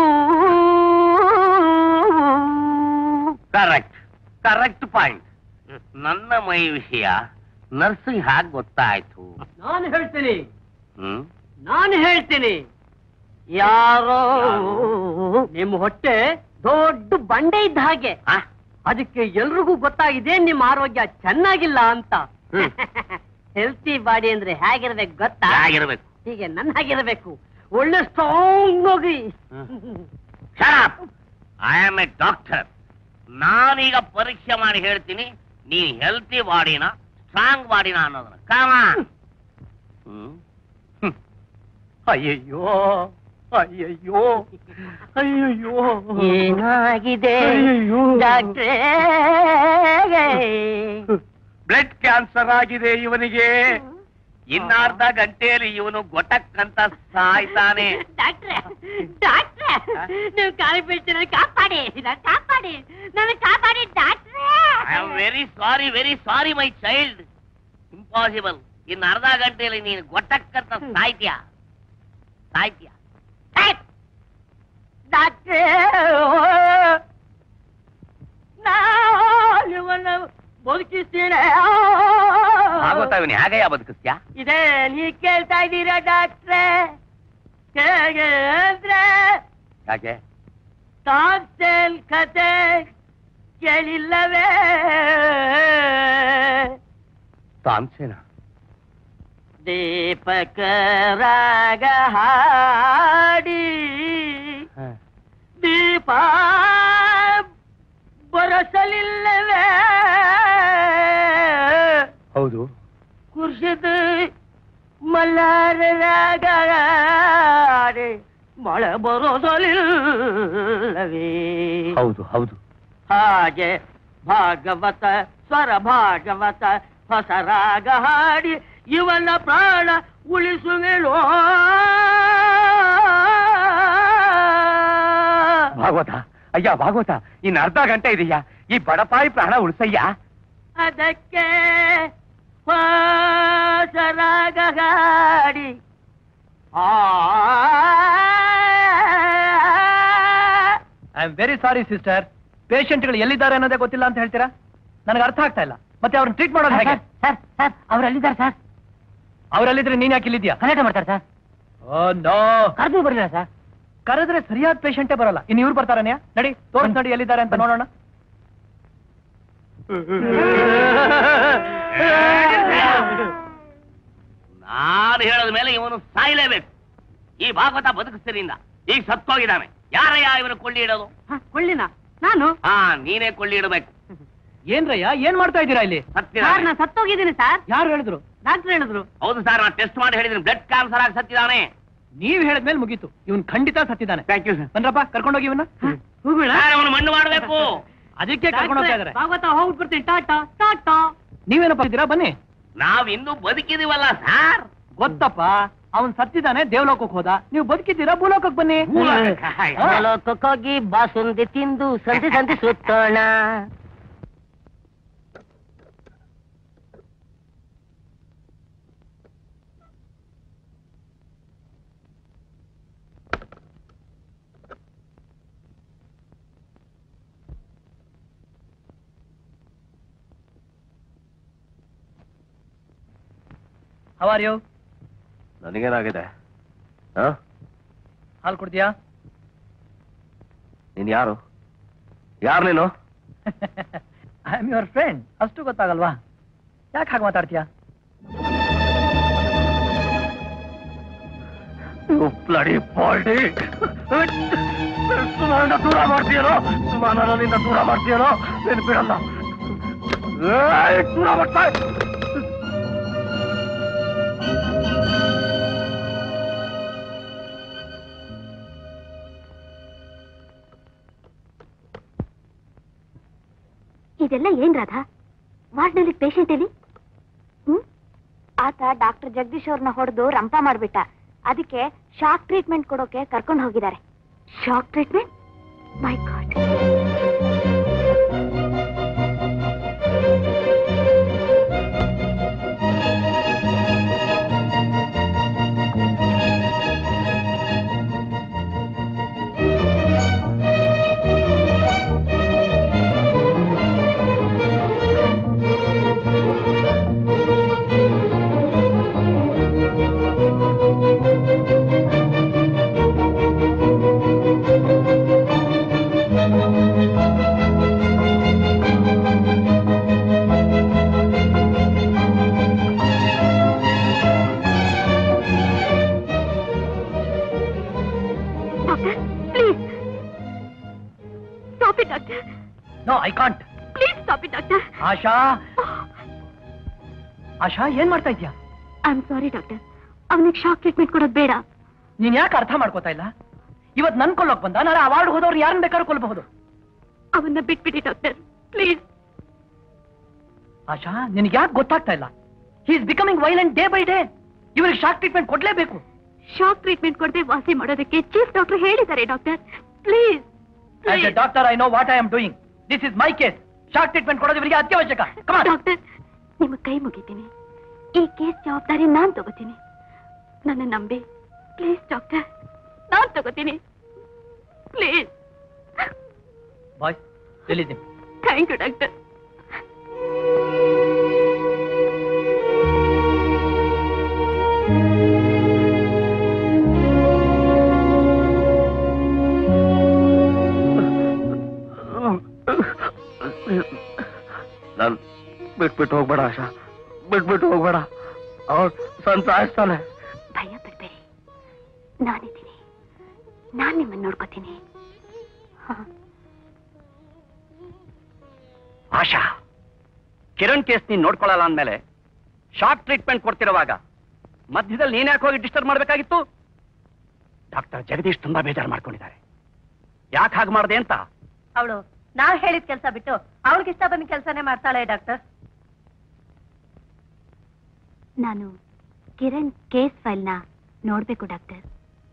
ಕರೆಕ್ಟ್ ಕರೆಕ್ಟ್ ಪಾಯಿಂಟ್ ನನ್ನ ಮೈ ವಿಷಯ ನರ್ಸಿಗೆ ಹಾಗೆ ಗೊತ್ತಾಯ್ತು ನಾನು ಹೇಳ್ತೀನಿ ಹ್ಮ್ ನಾನು ಹೇಳ್ತೀನಿ ಯಾರೋ ನಿಮ್ಮ ಹೊಟ್ಟೆ ದೊಡ್ಡ ಬಂಡೆ ಇದ್ದ ಹಾಗೆ ಆ? ಅದಕ್ಕೆ ಎಲ್ರಿಗೂ ಗೊತ್ತಾಗಿದೆ ನಿಮ್ಮ ಆರೋಗ್ಯ ಚೆನ್ನಾಗಿಲ್ಲ ಅಂತ ಹೆಲ್ತಿ ಬಾಡಿ ಅಂದ್ರೆ ಹೇಗಿರ್ಬೇಕು ಗೊತ್ತಾ ಆಗಿರ್ಬೇಕು ಹೀಗೆ ನನ್ನ ಹಾಗಿರ್ಬೇಕು ಒಳ್ಳೆ ಸ್ಟ್ರಾಂಗ್ ಹೋಗಿ ಐ ಆಮ್ ಎ ಡಾಕ್ಟರ್ ನಾನೀಗ ಪರೀಕ್ಷೆ ಮಾಡಿ ಹೇಳ್ತೀನಿ ನೀನ್ ಹೆಲ್ತಿ ಬಾಡಿನ ಸ್ಟ್ರಾಂಗ್ ಬಾಡಿನ ಅನ್ನೋದನ್ನ ಕಾಮ ಅಯ್ಯಯ್ಯೋ ಅಯ್ಯಯ್ಯೋ ಅಯ್ಯಯ್ಯೋ ಏನಾಗಿದೆ ಅಯ್ಯಯ್ಯೋ. ಡಾಕ್ಟ್ರೇ ಬ್ಲಡ್ ಕ್ಯಾನ್ಸರ್ ಆಗಿದೆ ಇವನಿಗೆ ಇನ್ನಾರ್ಧ ಗಂಟೆಯಲ್ಲಿ ಇವನು ಗೊಟಕ್ ಅಂತ ಸಾಯ್ತಾನೆ ಡಾಕ್ಟ್ರೆ ಡಾಕ್ಟ್ರೆ ನೀವು ಕಾಲಿ ಬೀಳ್ತೀರ ಕಾಪಾಡಿ ನನ್ನ ಕಾಪಾಡಿ ನನ್ನ ಕಾಪಾಡಿ ಡಾಕ್ಟ್ರೇ I am very sorry very sorry my child impossible ಇನ್ನು ಅರ್ಧ ಗಂಟೆಯಲ್ಲಿ ನೀನು ಗೊಟ್ಟಕ್ ಅಂತ ಸಾಯ್ತೀಯ ಸಾಯ್ತೀಯ ಡಾಕ್ಟ್ರೇ ನಾನು ಇವನ್ನ ಬದುಕಿಸ್ತೀನಿ ಆಗೋತಾ ಇವನು ಹೇಗಯ್ಯ ಬದುಕಿಸ್ತ್ಯಾ ಇದೇ ನೀ ಕೇಳ್ತಾ ಇದ್ದೀರಾ ಡಾಕ್ಟ್ರೇ ಹೇಗೆ ಅಂದ್ರೆ ಯಾಕೆ ತಾನ್ಸೇಲ್ ಕತೆ ಕೇಳಿಲ್ಲವೇ ತಾನ್ಸೇನ ದೀಪಕ ರಾಗ ಹಾಡಿ ದೀಪ ಬರಸಲಿಲ್ಲವೇ ಹೌದು ಕುರ್ಷದ ಮಲ್ಲಾರ ರಾಗ ಹಾಡಿ ಮಳೆ ಬರೋಸಲಿಲ್ಲವೇ ಹೌದು ಹೌದು ಹಾಗೆ ಭಾಗವತ ಸ್ವರ ಭಾಗವತ ಹೊಸ ರಾಗ ಹಾಡಿ ಇವನ ಪ್ರಾಣ ಉಳಿಸುವೆಳೋ ಭಾಗವತ ಅಯ್ಯ ಭಾಗವತ ಇನ್ನು ಅರ್ಧ ಗಂಟೆ ಇದೆಯಾ ಈ ಬಡಪಾಯಿ ಪ್ರಾಣ ಉಳಿಸಯ್ಯ ಅದಕ್ಕೆ ಹೊಸ ರಾಗ ಹಾಡಿ ಆ I am very sorry sister ಪೇಷಂಟ್ಗಳು ಎಲ್ಲಿದ್ದಾರೆ ಅನ್ನೋದೇ ಗೊತ್ತಿಲ್ಲ ಅಂತ ಹೇಳ್ತೀರಾ ನನಗೆ ಅರ್ಥ ಆಗ್ತಾ ಇಲ್ಲ ಮತ್ತೆ ಅವ್ರನ್ನ ಟ್ರೀಟ್ ಮಾಡೋದು ಹೇಗೆ ಸರ್ ಸರ್ ಅವ್ರು ಅಲ್ಲಿದ್ದಾರೆ ಸರ್ ಅವರಲ್ಲಿದ್ರೆ ನೀನ್ ಯಾಕೆ ಇಲ್ಲಿದ್ಯಾ ಕಲೆಕ್ಟ್ ಮಾಡ್ತಾರೆ ಸರ್ ಓ ನೋ ಕರೆದು ಬರಲಿಲ್ಲ ಸರ್ ಕರೆದ್ರೆ ಸರಿಯಾದ ಪೇಷಂಟೇ ಬರಲ್ಲ ಇನ್ನು ಇವ್ರು ಬರ್ತಾರನ್ಯಾ ನಡಿ ತೋರ್ಸ್ ನೋಡಿ ಎಲ್ಲಿದ್ದಾರೆ ಅಂತ ನೋಡೋಣ ನಾನು ಹೇಳದ ಮೇಲೆ ಇವನು ಸಾಯ್ಲೇಬೇಕು ಈ ಭಾಗವತ ಬದುಕಿಸ್ತೀನಿಂದ ಈಗ ಸತ್ತೋಗಿದ್ದಾನೆ ಯಾರಯ್ಯ ಇವನು ಕೊಳ್ಳಿ ಇಡೋದು ಕೊಳ್ಳಿನ ನಾನು ಹಾ ನೀನೇ ಕೊಳ್ಳಿ ಇಡಬೇಕು ಏನ್ರಯ್ಯ ಏನ್ ಮಾಡ್ತಾ ಇದ್ದೀರಾ ಇಲ್ಲಿ ಸತ್ತಿದ ಸರ್ ನಾನು ಸತ್ತೋಗಿದ್ದೀನಿ ಸರ್ ಯಾರು ಹೇಳಿದ್ರು ಡಾಕ್ಟರ್ ಹೇಳಿದ್ರು ಹೌದು ಸರ್ ನಾನು ಟೆಸ್ಟ್ ಮಾಡಿ ಹೇಳಿದ್ದೀನಿ ಬ್ಲಡ್ ಕ್ಯಾನ್ಸರ್ ಆಗಿ ಸತ್ತಿದ್ದಾನೆ ನೀವ್ ಹೇಳಿದ್ಮೇಲೆ ಮುಗೀತು ಇವನ್ ಖಂಡಿತ ಸತ್ತಿದ್ದಾನೆ ಥ್ಯಾಂಕ್ ಯು ಸರ್ ಬನ್ರಪ್ಪ ಕರ್ಕೊಂಡೋಗಿ ಇವನ್ನ ಅವನು ಮಣ್ಣು ಮಾಡಬೇಕು ಅದಕ್ಕೆ ಕರ್ಕೊಂಡು ಹೋಗ್ತಾ ಇದಾರೆ ಭಾಗವತ ಹೋಗ್ಬಿಡ್ತೀನಿ ಟಾಟಾ ಟಾಟಾ ನೀವೇನಪ್ಪ ಇದ್ದೀರಾ ಬನ್ನಿ ನಾವ್ ಇನ್ನೂ ಬದುಕಿದೀವಲ್ಲ ಸರ್ ಗೊತ್ತಪ್ಪ ಅವನ್ ಸತ್ತಿದ್ದಾನೆ ದೇವಲೋಕಕ್ಕೆ ಹೋದ ನೀವು ಬದುಕಿದ್ದೀರಾ ಭೂಲೋಕಕ್ಕೆ ಬನ್ನಿ ಹಾ? ಲೋಕಕ್ಕೋಗಿ ಬಾಸುಂದಿ ತಿಂದು ಸಂಧಿ ಸಂಧಿ ಸುತ್ತೋಣ How are you? ನನಗೇನಾಗಿದೆ ಹಾಲು ಕುಡ್ದ್ಯಾ ನೀನ್ ಯಾರು ಯಾರು ನೀನು ಐ ಆಮ್ ಯುವರ್ ಫ್ರೆಂಡ್ ಅಷ್ಟು ಗೊತ್ತಾಗಲ್ವಾ ಯಾಕೆ ಹಾಗೆ ಮಾತಾಡ್ತೀಯಾ ಬ್ಲಡಿ ಪಾಲ್ಟಿ ಸುಮಾರನ್ನ ದೂರ ಮಾಡ್ತೀಯನೋ ಸುಮಾರನ ನಿನ್ನ ದೂರ ಮಾಡ್ತೀಯನೋ ನೀನು ಬಿಡಲ್ಲ ಏಯ್, ದೂರ ಮಾಡ್ತಾ ಇದೆಲ್ಲ ಏನ್ ರಾಧಾ ವಾರ್ಡ್ನಲ್ಲಿ ಪೇಷಂಟ್ ಎಲ್ಲಿ ಹ್ಮ್ ಆತ ಡಾಕ್ಟರ್ ಜಗದೀಶ್ ಅವ್ರನ್ನ ಹೊಡೆದು ರಂಪ ಮಾಡ್ಬಿಟ್ಟ ಅದಕ್ಕೆ ಶಾಕ್ ಟ್ರೀಟ್ಮೆಂಟ್ ಕೊಡೋಕೆ ಕರ್ಕೊಂಡು ಹೋಗಿದ್ದಾರೆ shock treatment my god ah stop it doctor no I can't please stop it doctor Asha Asha ಏನ್ ಮಾಡ್ತಾ ಇದ್ಯಾ ಐ ಆಮ್ ಸಾರಿ ಡಾಕ್ಟರ್ ಅವನಿಗೆ ಶಾಕ್ ಟ್ರೀಟ್ಮೆಂಟ್ ಕೊಡೋದು ಬೇಡ ನೀನ್ ಯಾಕೆ ಅರ್ಥ ಮಾಡ್ಕೋತಾ ಇಲ್ಲ ಇವತ್ ನನ್ ಕೊಲ್ಲೋಕ್ ಬಂದ ನಾಳೆ ಅವಾರ್ಡ್ ಹೋದವ್ರು ಯಾರನ್ನ ಬೇಕಾದ್ರೂ ಕೊಲ್ಲಬಹುದು ಅವನ್ನ ಬಿಟ್ಬಿಡಿ ಡಾಕ್ಟರ್ ಪ್ಲೀಸ್ ಆಶಾ ನಿನಗೆ ಯಾಕೆ ಗೊತ್ತಾಗ್ತಾ ಇಲ್ಲ he is becoming violent day by day ಇವ್ರಿಗೆ ಶಾಕ್ ಟ್ರೀಟ್ಮೆಂಟ್ ಕೊಡ್ಲೇಬೇಕು ಶಾಕ್ ಟ್ರೀಟ್ಮೆಂಟ್ ಕೊಡದೆ ವಾಸಿ ಮಾಡೋದಕ್ಕೆ ಚೀಫ್ ಡಾಕ್ಟರ್ ಹೇಳಿದ್ದಾರೆ doctor please as a doctor I know what I am doing this is my case shock treatment ಕೊಡೋದು ಇವರಿಗೆ ಅತ್ಯವಶ್ಯಕ Come on. ಡಾಕ್ಟರ್ ನಿಮ್ಮ ಕೈ ಮುಗಿತೀನಿ ಈ ಕೇಸ್ ಜವಾಬ್ದಾರಿ ನಾನ್ ತಗೋತೀನಿ ನನ್ನ ನಂಬಿ ಪ್ಲೀಸ್ ಡಾಕ್ಟರ್ ನಾನ್ ತಗೋತೀನಿ ಪ್ಲೀಸ್ ಬಾಯ್ ಎಲ್ಲಿದ್ದೀನಿ ಥ್ಯಾಂಕ್ ಯು ಡಾಕ್ಟರ್ ನಾನು ಬಿಟ್ಬಿಟ್ಟು ಹೋಗ್ಬೇಡ ಆಶಾ ಬಿಟ್ಬಿಟ್ಟು ಹೋಗ್ಬೇಡ ಅವ್ರು ಸಂತಾಯಿಸ್ತಾನೆ ಭಯ ಪಡ್ಬೇಡಿ ನಾನಿದ್ದೀನಿ ನಾನ್ ನಿಮ್ಮನ್ನ ನೋಡ್ಕೋತೀನಿ ಹಾ ಆಶಾ ಕಿರಣ್ ಕೇಸ್ ನೀನ್ ನೋಡ್ಕೊಳ್ಳಲ್ಲ ಅಂದ್ಮೇಲೆ ಶಾಕ್ ಟ್ರೀಟ್ಮೆಂಟ್ ಕೊಡ್ತಿರುವಾಗ ಮಧ್ಯದಲ್ಲಿ ನೀನ್ ಯಾಕೆ ಹೋಗಿ ಡಿಸ್ಟರ್ಬ್ ಮಾಡ್ಬೇಕಾಗಿತ್ತು ಡಾಕ್ಟರ್ ಜಗದೀಶ್ ತುಂಬಾ ಬೇಜಾರು ಮಾಡ್ಕೊಂಡಿದ್ದಾರೆ ಯಾಕೆ ಹಾಗೆ ಮಾಡಿದೆ ಅಂತ ಅವಳು ನಾವ್ ಹೇಳಿದ ಕೆಲಸ ಬಿಟ್ಟು ಅವಳಿಗೆ ಇಷ್ಟ ಬಂದ ಕೆಲಸನೇ ಮಾಡ್ತಾಳೆ ಡಾಕ್ಟರ್ ನಾನು ಕಿರಣ್ ಕೇಸ್ ಫೈಲ್ನ ನೋಡ್ಬೇಕು ಡಾಕ್ಟರ್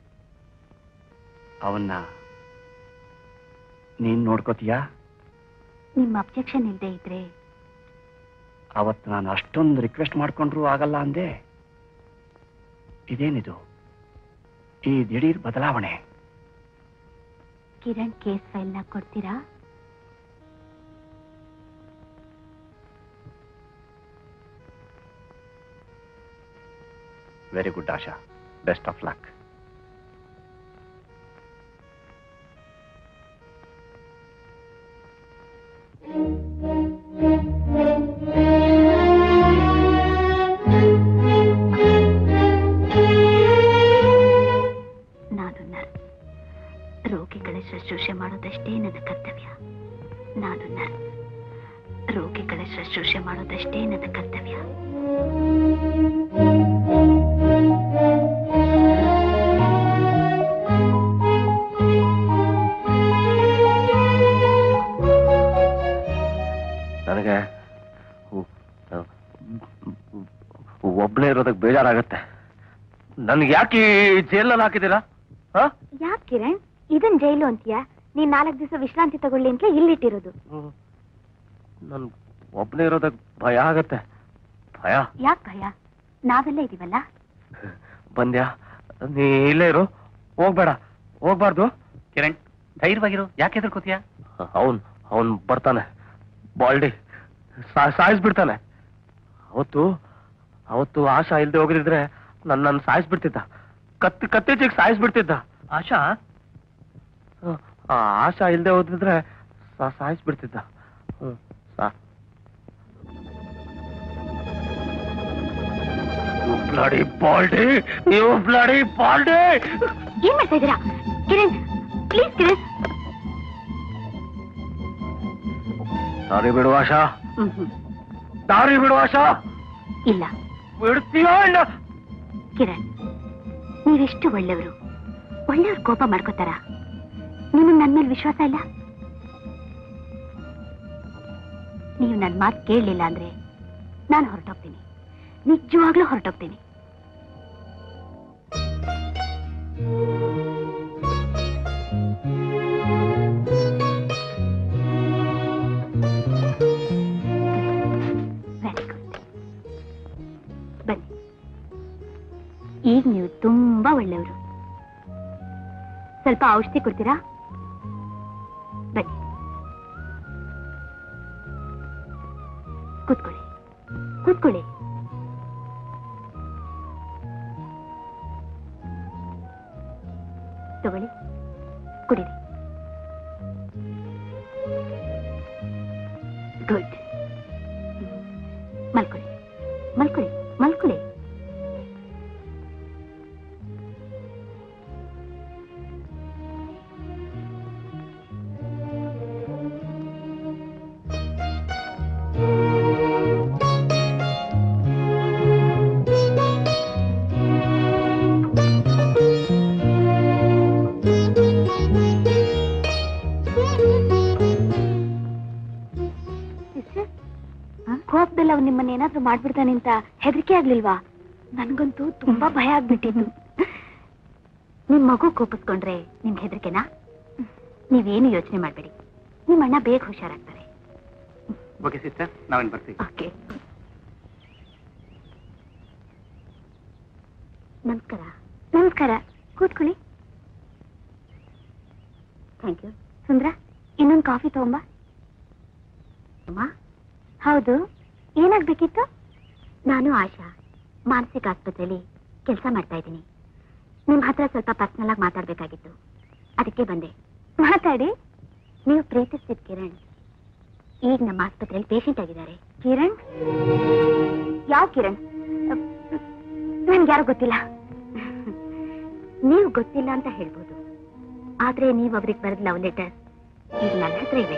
ಅವನ್ನ ನೀನ್ ನೋಡ್ಕೋತೀಯಾ ನಿಮ್ಮ ಅಬ್ಜೆಕ್ಷನ್ ಇಲ್ಲದೆ ಇದ್ರೆ ಅವತ್ತು ನಾನು ಅಷ್ಟೊಂದು ರಿಕ್ವೆಸ್ಟ್ ಮಾಡ್ಕೊಂಡ್ರು ಆಗಲ್ಲ ಅಂದೆ ಇದೇನಿದು ಈ ದಿಢೀರ್ ಬದಲಾವಣೆ ಕಿರಣ್ ಕೇಸ್ ಫೈಲ್ನ ಕೊಡ್ತೀರಾ very good Asha best of luck ನಾನು ನರ್ಸ್ ರೋಗಿಗಳ ಶುಶ್ರೂಷೆ ಮಾಡೋದಷ್ಟೇ ನನ್ನ ಕರ್ತವ್ಯ ನಾನು ನರ್ಸ್ ರೋಗಿಗಳ ಶುಶ್ರೂಷೆ ಮಾಡೋದಷ್ಟೇ ನನ್ನ ಕರ್ತವ್ಯ ನನಗೆ ಒಬ್ಬನೇ ಇರೋದಕ್ಕೆ ಬೇಜಾರಾಗತ್ತೆ ನನ್ಗೆ ಯಾಕೆ ಈ ಜೈಲಲ್ಲಿ ಹಾಕಿದ್ದೀರಾ ಹಾ ಯಾಕೆ ಕಿರಣ್ ಇದನ್ ಜೈಲು ಅಂತೀಯಾ ನೀನ್ ನಾಲ್ಕು ದಿವಸ ವಿಶ್ರಾಂತಿ ತಗೊಳ್ಳಿ ಅಂತ ಇಲ್ಲಿಟ್ಟಿರೋದು ನನ್ ಒಬ್ಬನೇ ಇರೋದಕ್ಕೆ ಭಯ ಆಗತ್ತೆ ಭಯ ಯಾಕೆ ಭಯ ನಾವೆಲ್ಲ ಇದೀವಲ್ಲ ಬಂದ್ಯಾ ನೀ ಇಲ್ಲೇ ಇರು ಹೋಗ್ಬೇಡ ಹೋಗ್ಬಾರ್ದು ಕಿರಣ್ ಧೈರ್ಯವಾಗಿರು ಯಾಕೆ ಹೆದರ್ಕೋತೀಯ ಅವನ್ ಅವನ್ ಬರ್ತಾನೆ ಬಾಲ್ಡಿ ಸಾಯಿಸ್ಬಿಡ್ತಾನೆ ಅವತ್ತು ಅವತ್ತು ಆಶಾ ಇಲ್ದೆ ಹೋಗಿದ್ರೆ ನನ್ನ ನನ್ನ ಸಾಯಿಸ್ಬಿಡ್ತಿದ್ದ ಕತ್ತಿ ಕತ್ತೀಚಿಗೆ ಸಾಯಿಸ್ಬಿಡ್ತಿದ್ದ ಆಶಾ ಆ ಆಶಾ ಇಲ್ದೆ ಹೋದಿದ್ರೆ ಸಾ- ಸಾಯಿಸ್ಬಿಡ್ತಿದ್ದ ಹ್ಮ್ ಸಾ- You bloody baldy! You bloody baldy! ಏನ್ ಮಾಡ್ತಾ ಇದೀರಾ ಕಿರಣ್ ಪ್ಲೀಸ್ ಕಿರಣ್ ದಾರಿ ಬಿಡು ಆಶಾ ದಾರಿ ಬಿಡು ಆಶಾ ಇಲ್ಲ ಬಿಡ್ತೀಯೋ ಇಲ್ಲ ಕಿರಣ್ ನೀವೆಷ್ಟು ಒಳ್ಳೆಯವರು ಒಳ್ಳೆಯವ್ರು ಕೋಪ ಮಾಡ್ಕೋತಾರ ನಿಮಗೆ ನನ್ನ ಮೇಲೆ ವಿಶ್ವಾಸ ಇಲ್ಲ ನೀವು ನನ್ನ ಮಾತು ಕೇಳಲಿಲ್ಲ ಅಂದ್ರೆ ನಾನು ಹೊರಟೋಗ್ತೀನಿ ನಿಜವಾಗ್ಲೂ ಹೊರಟೋಗ್ತೀನಿ ವೆರಿ ಗುಡ್ ಬನ್ನಿ ಈಗ ನೀವು ತುಂಬಾ ಒಳ್ಳೆಯವರು ಸ್ವಲ್ಪ ಔಷಧಿ ಕೊಡ್ತೀರಾ ಬನ್ನಿ ಕೂತ್ಕೊಳ್ಳಿ ಕೂತ್ಕೊಳ್ಳಿ ತಗೊಳ್ಳಿ ಕುಡೀರಿ ಗುಡ್ ಮಲ್ಕೊಳ್ಳಿ ಮಲ್ಕೊಳ್ಳಿ ಮಲ್ಕೊಳ್ಳಿ ಕೋಪದಲ್ಲಿ ಅವ್ನು ನಿಮ್ಮನ್ನ ಏನಾದ್ರೂ ಮಾಡ್ಬಿಡ್ತಾನೆ ಅಂತ ಹೆದರಿಕೆ ಆಗ್ಲಿಲ್ವಾ ನನ್ಗಂತೂ ತುಂಬಾ ಭಯ ಆಗ್ಬಿಟ್ಟಿತ್ತು ನಿಮ್ ಮಗು ಕೋಪಿಸ್ಕೊಂಡ್ರೆ ನಿಮ್ಗೆ ಹೆದರಿಕೆನಾ ನೀವೇನು ಯೋಚನೆ ಮಾಡ್ಬೇಡಿ ನಿಮ್ಮ ಅಣ್ಣ ಬೇಗ ಹುಷಾರಾಗ್ತಾರೆ ಓಕೆ ಸಿಸ್ಟರ್ ನಾವೇನು ಬರ್ತೀವಿ ಓಕೆ ನಮಸ್ಕಾರ ನಮಸ್ಕಾರ ಕೂತ್ಕೊಳ್ಳಿ ಥ್ಯಾಂಕ್ ಯು ಸುಂದ್ರ ಇನ್ನೊಂದು ಕಾಫಿ ತಗೊಂಬ ಅಮ್ಮ ಹೌದು ಏನಾಗ್ಬೇಕಿತ್ತು ನಾನು ಆಶಾ ಮಾನಸಿಕ ಆಸ್ಪತ್ರೆಯಲ್ಲಿ ಕೆಲಸ ಮಾಡ್ತಾ ಇದ್ದೀನಿ ನಿಮ್ಮ ಹತ್ರ ಸ್ವಲ್ಪ ಪರ್ಸನಲ್ ಆಗಿ ಮಾತಾಡ್ಬೇಕಾಗಿತ್ತು ಅದಕ್ಕೆ ಬಂದೆ ಮಾತಾಡಿ ನೀವು ಪ್ರೀತಿಸ್ತಿದ್ ಕಿರಣ್ ಈಗ ನಮ್ಮ ಆಸ್ಪತ್ರೆಯಲ್ಲಿ ಪೇಷಂಟ್ ಆಗಿದ್ದಾರೆ ಕಿರಣ್ ಯಾವ ಕಿರಣ್ ನನ್ಗೆ ಯಾರು ಗೊತ್ತಿಲ್ಲ ನೀವು ಗೊತ್ತಿಲ್ಲ ಅಂತ ಹೇಳ್ಬೋದು ಆದ್ರೆ ನೀವು ಅವ್ರಿಗೆ ಬರೆದ ಲವ್ ಲೆಟರ್ ಈಗ ನನ್ನ ಹತ್ರ ಇವೆ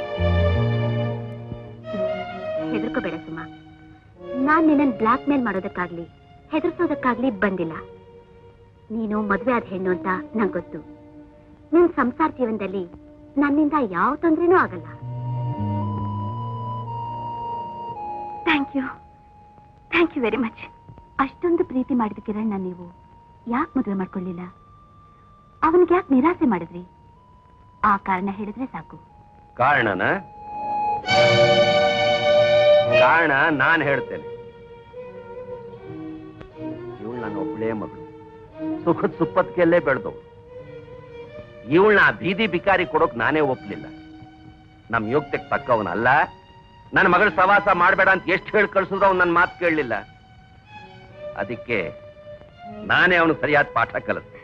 ಹೆದರ್ಕೋಬೇಡ ಸುಮ ನಾನ್ ನಿನ್ನನ್ ಬ್ಲಾಕ್ ಮೇಲ್ ಮಾಡೋದಕ್ಕಾಗ್ಲಿ ಹೆದರ್ಸೋದಕ್ಕಾಗ್ಲಿ ಬಂದಿಲ್ಲ ನೀನು ಮದ್ವೆ ಆದ ಹೆಣ್ಣು ಅಂತ ನಂಗೆ ಗೊತ್ತು ನಿನ್ ಸಂಸಾರ ಜೀವನದಲ್ಲಿ ನನ್ನಿಂದ ಯಾವ ತೊಂದ್ರೆನೂ ಆಗಲ್ಲ thank you thank you very much ಅಷ್ಟೊಂದು ಪ್ರೀತಿ ಮಾಡಿದ ಕಿರಣ್ ನೀವು ಯಾಕೆ ಮದುವೆ ಮಾಡ್ಕೊಳ್ಳಿಲ್ಲ ಅವನಿಗೆ ಯಾಕೆ ನಿರಾಸೆ ಮಾಡಿದ್ರಿ ಆ ಕಾರಣ ಹೇಳಿದ್ರೆ ಸಾಕು ಕಾರಣನ ಕಾರಣ ನಾನ್ ಹೇಳ್ತೇನೆ ಇವಳು ನನ್ನ ಒಬ್ಬಳೇ ಮಗಳು ಸುಖದ ಸುಪ್ಪತ್ತಿಗೆಲ್ಲೇ ಬೆಳೆದವು ಇವಳನ್ನ ಬೀದಿ ಬಿಕಾರಿ ಕೊಡೋಕ್ ನಾನೇ ಒಪ್ಲಿಲ್ಲ ನಮ್ ಯೋಗ್ಯಕ್ಕೆ ತಕ್ಕವನಲ್ಲ ನನ್ನ ಮಗಳ ಸವಾಸ ಮಾಡಬೇಡ ಅಂತ ಎಷ್ಟು ಹೇಳಿ ಕಳ್ಸಿದ್ರು ಅವ್ನು ನನ್ನ ಮಾತು ಕೇಳಲಿಲ್ಲ ಅದಕ್ಕೆ ನಾನೇ ಅವನು ಸರಿಯಾದ ಪಾಠ ಕಲಿಸ್ದೆ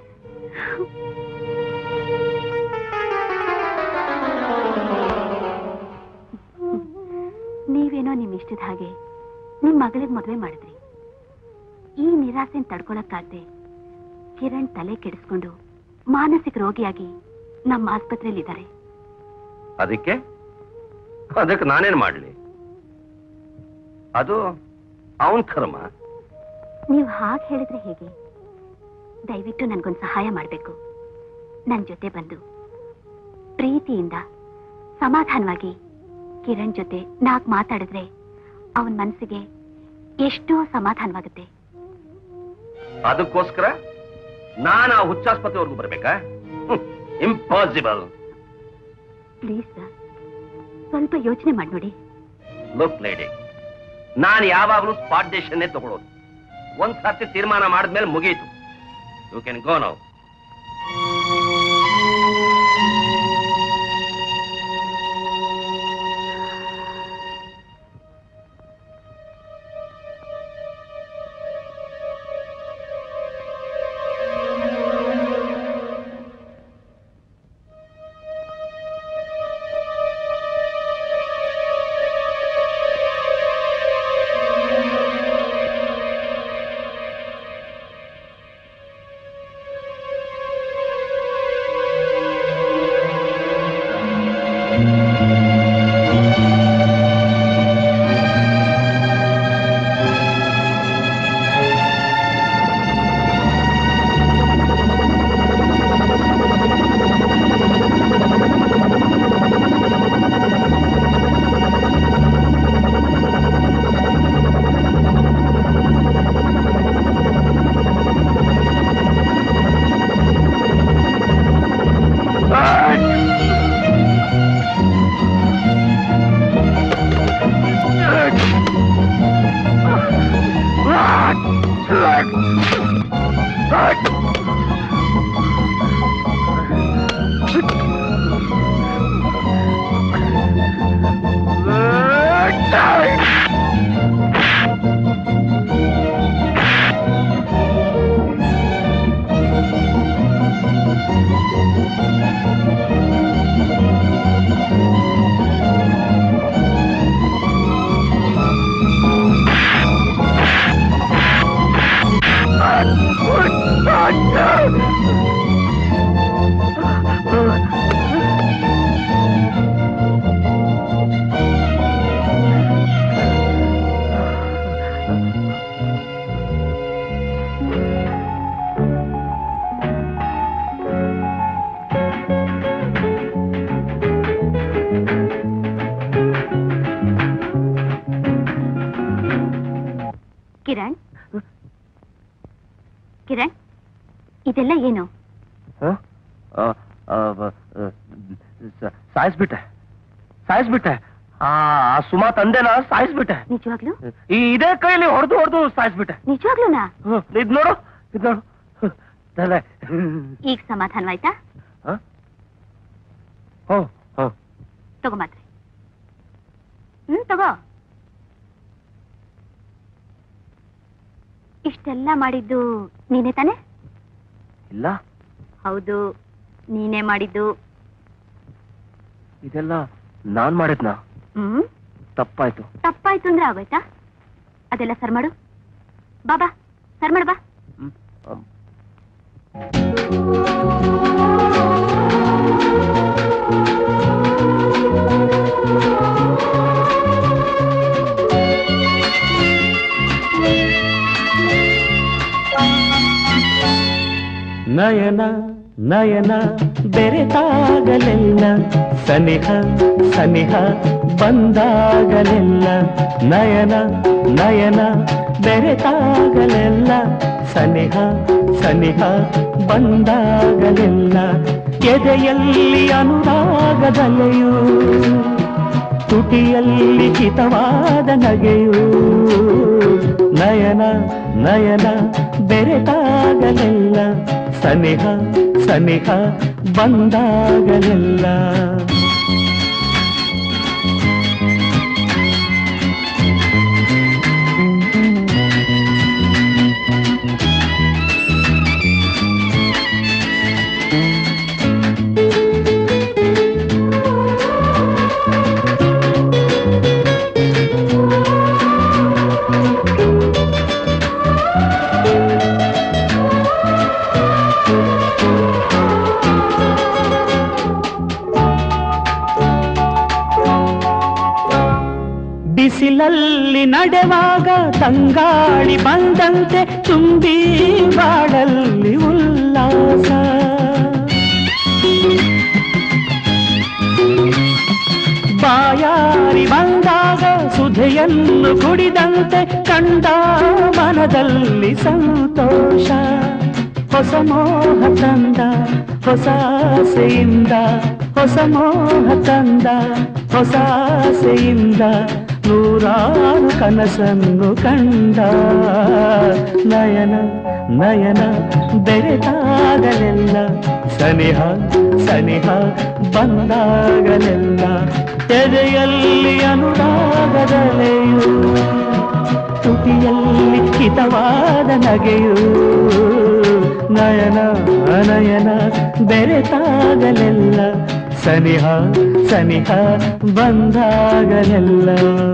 ನೀವೇನೋ ನಿಮ್ ಇಷ್ಟದ ಹಾಗೆ ನಿಮ್ ಮಗಳಿಗೆ ಮದುವೆ ಮಾಡಿದ್ರಿ ಈ ನಿರಾಸೆನ್ ತಡ್ಕೊಳಕ್ಕಾಗ್ದೆ ಕಿರಣ್ ತಲೆ ಕೆಡಿಸ್ಕೊಂಡು ಮಾನಸಿಕ ರೋಗಿಯಾಗಿ ನಮ್ಮ ಆಸ್ಪತ್ರೆಯಲ್ಲಿ ಇದ್ದಾರೆ ಅದಕ್ಕೆ ಅದಕ್ಕೆ ನಾನೇನ್ ಮಾಡ್ಲಿ ಅದು ಅವನ್ ಕರ್ಮ ನೀವು ಹಾಗೆ ಹೇಳಿದ್ರೆ ಹೇಗೆ ದಯವಿಟ್ಟು ನನ್ಗೊಂದು ಸಹಾಯ ಮಾಡಬೇಕು ನನ್ ಜೊತೆ ಬಂದು ಪ್ರೀತಿಯಿಂದ ಸಮಾಧಾನವಾಗಿ ಕಿರಣ್ ಜೊತೆ ನಾಕ್ ಮಾತಾಡಿದ್ರೆ ಅವನ್ ಮನಸ್ಸಿಗೆ ಎಷ್ಟೋ ಸಮಾಧಾನವಾಗುತ್ತೆ ಅದಕ್ಕೋಸ್ಕರ ನಾನು ಆ ಹುಚ್ಚಾಸ್ಪತ್ರೆವರೆಗೂ ಬರ್ಬೇಕಾ ಇಂಪಾಸಿಬಲ್ ಪ್ಲೀಸ್ ಸರ್ ಸ್ವಲ್ಪ ಯೋಚನೆ ಮಾಡಿ ನೋಡಿ ಲುಕ್ ಲೇಡಿ ನಾನು ಯಾವಾಗಲೂ ಸ್ಪಾಟ್ ಡಿಸಿಷನ್ನೇ ತಗೊಳ್ಳೋದು ಒಂದ್ ಸರ್ತಿ ತೀರ್ಮಾನ ಮಾಡಿದ್ಮೇಲೆ ಮುಗೀತು you can go now Kiran Kiran ಇದೆಲ್ಲ ಏನು ಸಾಯಿಸ್ಬಿಟ್ಟೆ ಸಾಯಿಸ್ಬಿಟ್ಟೆ ಆ ಆ ಸುಮಾ ತಂದೆನ ಸಾಯಿಸ್ಬಿಟ್ಟೆ ನಿಜವಾಗ್ಲು ಈ ಇದೇ ಕೈಲಿ ಹೊಡೆದು ಹೊಡೆದು ಸಾಯಿಸ್ಬಿಟ್ಟೆ ನಿಜವಾಗ್ಲೂನಾ ಹ್ಮ್, ಇದ್ ನೋಡು ಇದ್ ನೋಡು ಹ್ಮ್, ತಲೆ ಈಗ ಸಮಾಧಾನವಾಯ್ತಾ ಹ? ಹ್ಮ್, ಹ್ಮ್. ತಗೋ ಮಾತ್ರೆ ಹ್ಮ್ ತಗೋ ಇಷ್ಟೆಲ್ಲ ಮಾಡಿದ್ದು ನೀನೇ ತಾನೆ ಇಲ್ಲ ಹೌದು ನೀನೇ ಮಾಡಿದ್ದು ಇದೆಲ್ಲ ನಾನ್ ಮಾಡಿದ್ನ ಹ್ಮ್ ತಪ್ಪಾಯ್ತು ತಪ್ಪಾಯ್ತು ಅಂದ್ರೆ ಆಗೋಯ್ತಾ ಅದೆಲ್ಲ ಸರ್ ಮಾಡು ಬಾಬಾ ಸರ್ ಮಾಡು ಬಾ ಹ್ಮ್. ಹ್ಮ್. ನಯನ ನಯನ ಬೆರೆತಾಗಲೆಲ್ಲ ಸನಿಹ ಸನಿಹ ಬಂದಾಗಲೆಲ್ಲ ನಯನ ನಯನ ಬೆರೆತಾಗಲೆಲ್ಲ ಸನಿಹ ಸನಿಹ ಬಂದಾಗಲೆಲ್ಲ ಎದೆಯಲ್ಲಿ ಅನುರಾಗದಲೆಯೂ ತುಟಿಯಲ್ಲಿ ಹಿತವಾದ ನಗೆಯೂ ನಯನ ನಯನ ಬೆರೆತಾಗಲೆಲ್ಲ ಸನಿಹ ಸನಿಹ ಬಂದಾಗಲೆಲ್ಲ ಬಿಸಿಲಲ್ಲಿ ನಡೆವಾಗ ತಂಗಾಳಿ ಬಂದಂತೆ ತುಂಬಿ ಬಾಳಲ್ಲಿ ಉಲ್ಲಾಸ ಬಾಯಾರಿ ಬಂದಾಗ ಸುಧೆಯನ್ನು ಕುಡಿದಂತೆ ಕಂಡ ಮನದಲ್ಲಿ ಸಂತೋಷ ಹೊಸ ಮೋಹ ತಂದ ಹೊಸ ಆಸೆಯಿಂದ ಹೊಸ ಮೋಹ ತಂದ ಹೊಸ ಆಸೆಯಿಂದ ನೂರಾರು ಕನಸನ್ನು ಕಂಡ ನಯನ ನಯನ ಬೆರೆತಾಗಲೆಲ್ಲ ಸನಿಹ ಸನಿಹ ಬಂದಾಗಲೆಲ್ಲ ಎದೆಯಲ್ಲಿ ಅನುರಾಗದಲೆಯೂ ತುಟಿಯಲ್ಲಿ ಹಿತವಾದ ನಗೆಯೂ ನಯನ ನಯನ ಬೆರೆತಾಗಲೆಲ್ಲ ಸನಿಹ ಸನಿಹ ಬಂದಾಗಲೆಲ್ಲ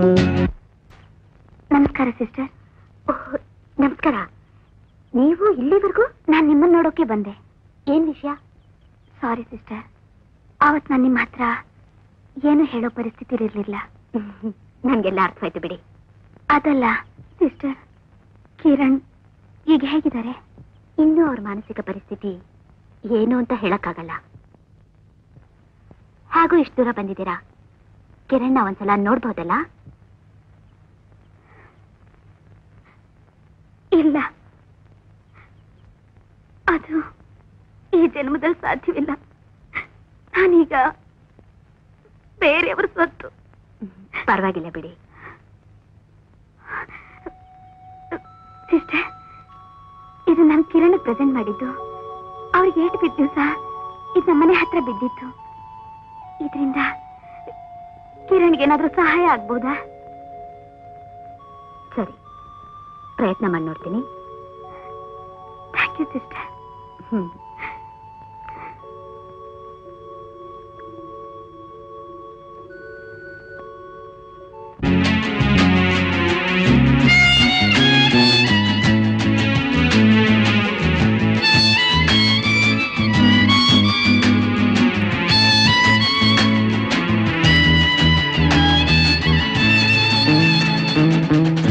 ನಮಸ್ಕಾರ ಸಿಸ್ಟರ್ ಓಹ್ ನಮಸ್ಕಾರ ನೀವು ಇಲ್ಲಿವರೆಗೂ ನಾನು ನಿಮ್ಮನ್ನ ನೋಡೋಕೆ ಬಂದೆ ಏನ್ ವಿಷಯ ಸಾರಿ ಸಿಸ್ಟರ್ ಅವತ್ ನಾನು ನಿಮ್ಮ ಹತ್ರ ಏನು ಹೇಳೋ ಪರಿಸ್ಥಿತಿ ಇರಲಿಲ್ಲ ನನಗೆಲ್ಲ ಅರ್ಥವಾಯ್ತು ಬಿಡಿ ಅದಲ್ಲ ಸಿಸ್ಟರ್ ಕಿರಣ್ ಈಗ ಹೇಗಿದ್ದಾರೆ ಇನ್ನೂ ಅವ್ರ ಮಾನಸಿಕ ಪರಿಸ್ಥಿತಿ ಏನು ಅಂತ ಹೇಳಕ್ಕಾಗಲ್ಲ ಹಾಗೂ ಇಷ್ಟು ದೂರ ಬಂದಿದ್ದೀರಾ ಕಿರಣ್ ಒಂದ್ಸಲ ನೋಡ್ಬೋದಲ್ಲ ಇಲ್ಲ ಅದು ಈ ಜನ್ಮದಲ್ಲಿ ಸಾಧ್ಯವಿಲ್ಲ ನಾನೀಗ ಬೇರೆಯವರು ಸ್ವತ್ತು ಪರವಾಗಿಲ್ಲ ಬಿಡಿ ಸಿಸ್ಟರ್ ಇದು ನಾನು ಕಿರಣ್ ಪ್ರೆಸೆಂಟ್ ಮಾಡಿದ್ದು ಅವ್ರಿಗೆ ಏಟು ಬಿದ್ದ ದಿವಸ ಇದು ನಮ್ಮನೆ ಹತ್ರ ಬಿದ್ದಿತ್ತು ಇದರಿಂದ ಕಿರಣ್ಗೆ ಏನಾದ್ರೂ ಸಹಾಯ ಆಗ್ಬೋದಾ ಸರಿ ಪ್ರಯತ್ನ ಮಾಡಿ ನೋಡ್ತೀನಿ ಥ್ಯಾಂಕ್ ಯು ಸಿಸ್ಟರ್ ಹ್ಮ್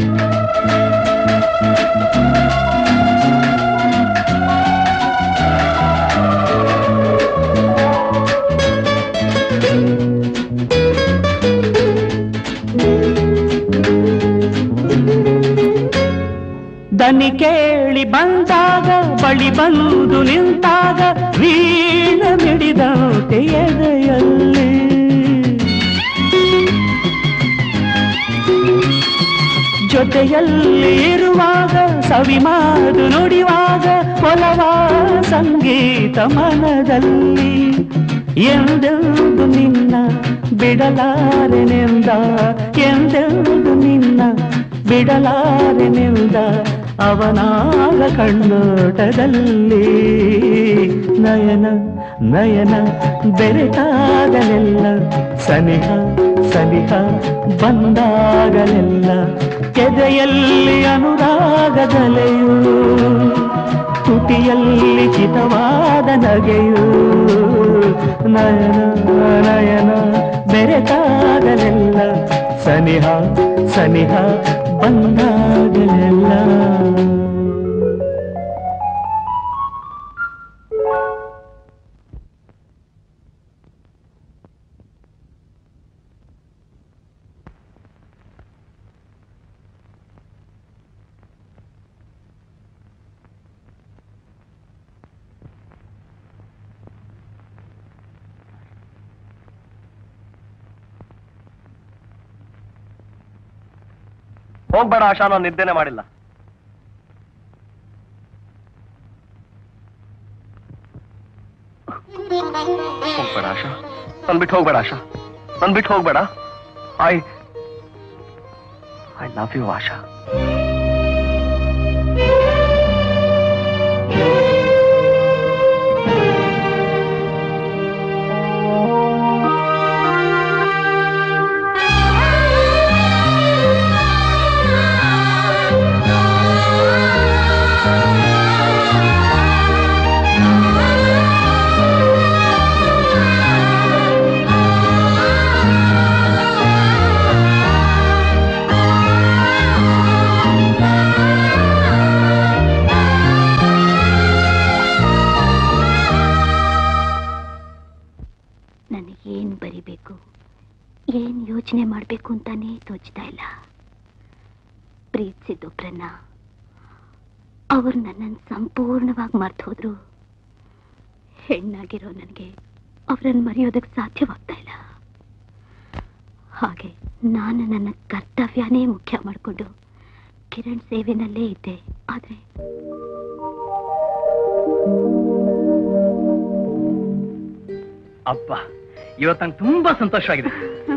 ಿ ಧ್ವನಿ ಕೇಳಿ ಬಂದಾಗ ಬಳಿ ಬಂದು ನಿಂತಾಗ ವೀಣ ಮಿಡಿದಂತೆ ಎದೆಯಲ್ಲಿ ಜೊತೆಯಲ್ಲಿ ಇರುವಾಗ ಸವಿ ಮಾತು ನುಡಿವಾಗ ಒಲವ ಸಂಗೀತ ಮನದಲ್ಲಿ ಎಂದೆಂದು ನಿನ್ನ ಬಿಡಲಾರೆನೆಂದ ಎಂದೆಂದು ನಿನ್ನ ಬಿಡಲಾರೆನೆಂದ ಅವನಾಗ ಕಣ್ಣೋಟದಲ್ಲಿ ನಯನ ನಯನ ಬೆರೆತಾಗಲೆಲ್ಲ ಸನಿಹ ಸನಿಹ ಬಂದಾಗಲೆಲ್ಲ ಕೆದೆಯಲ್ಲಿ ಅನುರಾಗದಲೆಯೂ ತುಟಿಯಲ್ಲಿ ಹಿತವಾದ ನಗೆಯೂ ನಯನ ನಯನ ಬೆರೆತಾಗಲೆಲ್ಲ ಸನಿಹ ಸನಿಹ ಬಂದಾಗಲೆಲ್ಲ ಹೋಗ್ಬೇಡ ಆಶಾ ನಾನು ನಿದ್ದೆನೆ ಮಾಡಿಲ್ಲ ಹೋಗ್ಬೇಡ ಆಶಾ ನನ್ ಬಿಟ್ಟು ಹೋಗ್ಬೇಡ ಆಶಾ ನನ್ ಬಿಟ್ಟು ಹೋಗ್ಬೇಡ I I love you Asha ನನಗೇನ್ ಬರಿಬೇಕು ಏನ್ ಯೋಚನೆ ಮಾಡ್ಬೇಕು ಅಂತಾನೇ ತೋಚ್ತಾ ಇಲ್ಲ ಪ್ರೀತಿಸಿದ್ದೊಬ್ರನ್ನ ಅವ್ರು ನನ್ನನ್ನು ಸಂಪೂರ್ಣವಾಗಿ ಮರ್ತು ಹೋದ್ರು ಹೆಣ್ಣಾಗಿರೋ ನನಗೆ ಅವರನ್ನು ಮರೆಯೋದಕ್ಕೆ ಸಾಧ್ಯವಾಗ್ತಾ ಇಲ್ಲ ಹಾಗೆ ನಾನು ನನ್ನ ಕರ್ತವ್ಯನೇ ಮುಖ್ಯ ಮಾಡಿಕೊಂಡು ಕಿರಣ್ ಸೇವೆನಲ್ಲೇ ಇದ್ದೆ ಆದ್ರೆ ಅಪ್ಪ ಇವತ್ತು ನಂಗೆ ತುಂಬಾ ಸಂತೋಷವಾಗಿದೆ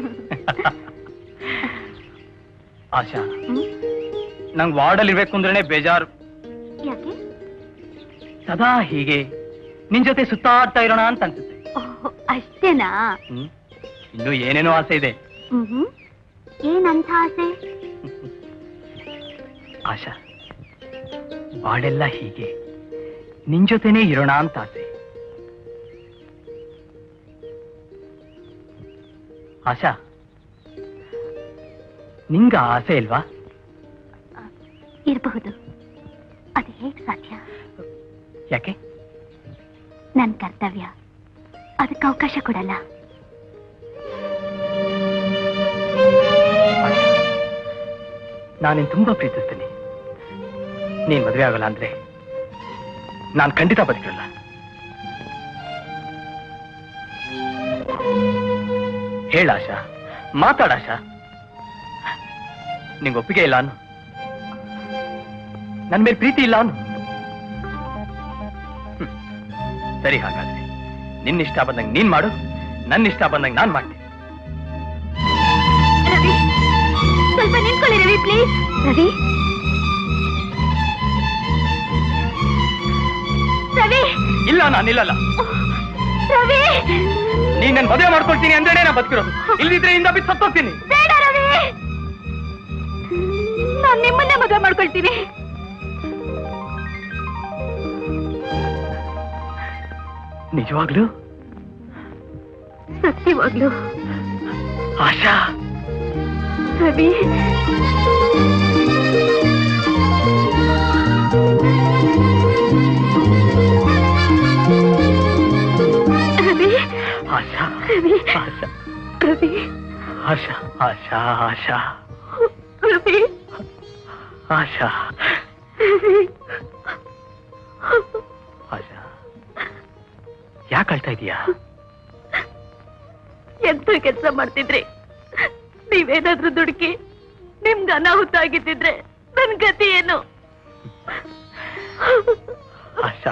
ಆಶಾ ಹ್ಮ್? ನಂಗೆ ವಾರ್ಡಲ್ಲಿ ಇರ್ಬೇಕು ಅಂದ್ರೇನೆ ಬೇಜಾರು ಯಾಕೆ ಸದಾ ಹೀಗೆ ನಿನ್ ಜೊತೆ ಸುತ್ತಾಡ್ತಾ ಇರೋಣ ಅಂತ ಅನ್ಸುತ್ತೆ ಓಹ್, ಅಷ್ಟೇನಾ ಹ್ಮ್ ಇನ್ನು ಏನೇನೋ ಆಸೆ ಇದೆ ಹ್ಮ್ ಏನಂತ ಆಸೆ ಆಶಾ ಬಾಳೆಲ್ಲ ಹೀಗೆ ನಿನ್ ಜೊತೆನೇ ಇರೋಣ ಅಂತ ಆಸೆ ಆಶಾ ನಿಂಗ ಆಸೆ ಇಲ್ವಾ ಇರಬಹುದು ಅದು ಹೇಗ್ ಸಾಧ್ಯ ಯಾಕೆ ನನ್ನ ಕರ್ತವ್ಯ ಅದಕ್ಕೆ ಅವಕಾಶ ಕೊಡಲ್ಲ ನಾನಿನ್ ತುಂಬಾ ಪ್ರೀತಿಸ್ತೀನಿ ನೀನ್ ಮದುವೆ ಆಗಲ್ಲ ಅಂದ್ರೆ ನಾನ್ ಖಂಡಿತ ಬದುಕಿರಲ್ಲ ಹೇಳ ಆಶಾ ಮಾತಾಡ ಆಶಾ ನಿಂಗೆ ಒಪ್ಪಿಗೆ ಇಲ್ಲ ಅನ್ನು ನನ್ ಮೇಲೆ ಪ್ರೀತಿ ಇಲ್ಲ ಅನ್ನು ಹ್ಮ್. ಸರಿ ಹಾಗಾದ್ರೆ ನಿನ್ನ ಇಷ್ಟ ಬಂದಂಗೆ ನೀನ್ ಮಾಡು ನನ್ನ ಇಷ್ಟ ಬಂದಂಗೆ ನಾನ್ ಮಾಡ್ತೀನಿ ರವಿ ಸ್ವಲ್ಪ ನಿಂತ್ಕೊಳ್ಳಿ ರವಿ ಪ್ಲೀಸ್ ರವಿ ರವಿ ಇಲ್ಲ ನಾನು ನಿಲ್ಲಲ್ಲ ರವಿ ನೀನ್ ನನ್ ಮದುವೆ ಮಾಡ್ಕೊಳ್ತೀನಿ ಅಂದ್ರೆ ನಾ ಬದುಕಿರೋದು ಇಲ್ದಿದ್ರೆ ಇಂದ ಬಿದ್ದು ಸತ್ತೋಗ್ತೀನಿ ಬೇಡ ರವಿ ನಾನು ನಿಮ್ಮನ್ನೇ ಮದುವೆ ಮಾಡ್ಕೊಳ್ತೀನಿ ನಿಜವಾಗ್ಲು ಸತ್ಯವಾಗ್ಲು ಆಶಾ ರವಿ ರವಿ ಆಶಾ ರವಿ ಆಶಾ ರವಿ ಆಶಾ ಆಶಾ ಆಶಾ ರವಿ ಆಶಾ ಆಶಾ ಯಾಕೆ ಅಳ್ತಾ ಇದೀಯಾ ಎಂತ ಕೆಲಸ ಮಾಡ್ತಿದ್ರಿ ನೀವೇನಾದ್ರೂ ದುಡುಕಿ ನಿಮ್ಗೆ ಅನಾಹುತ ಆಗಿದ್ದಿದ್ರೆ ನನ್ ಗತಿ ಏನು ಆಶಾ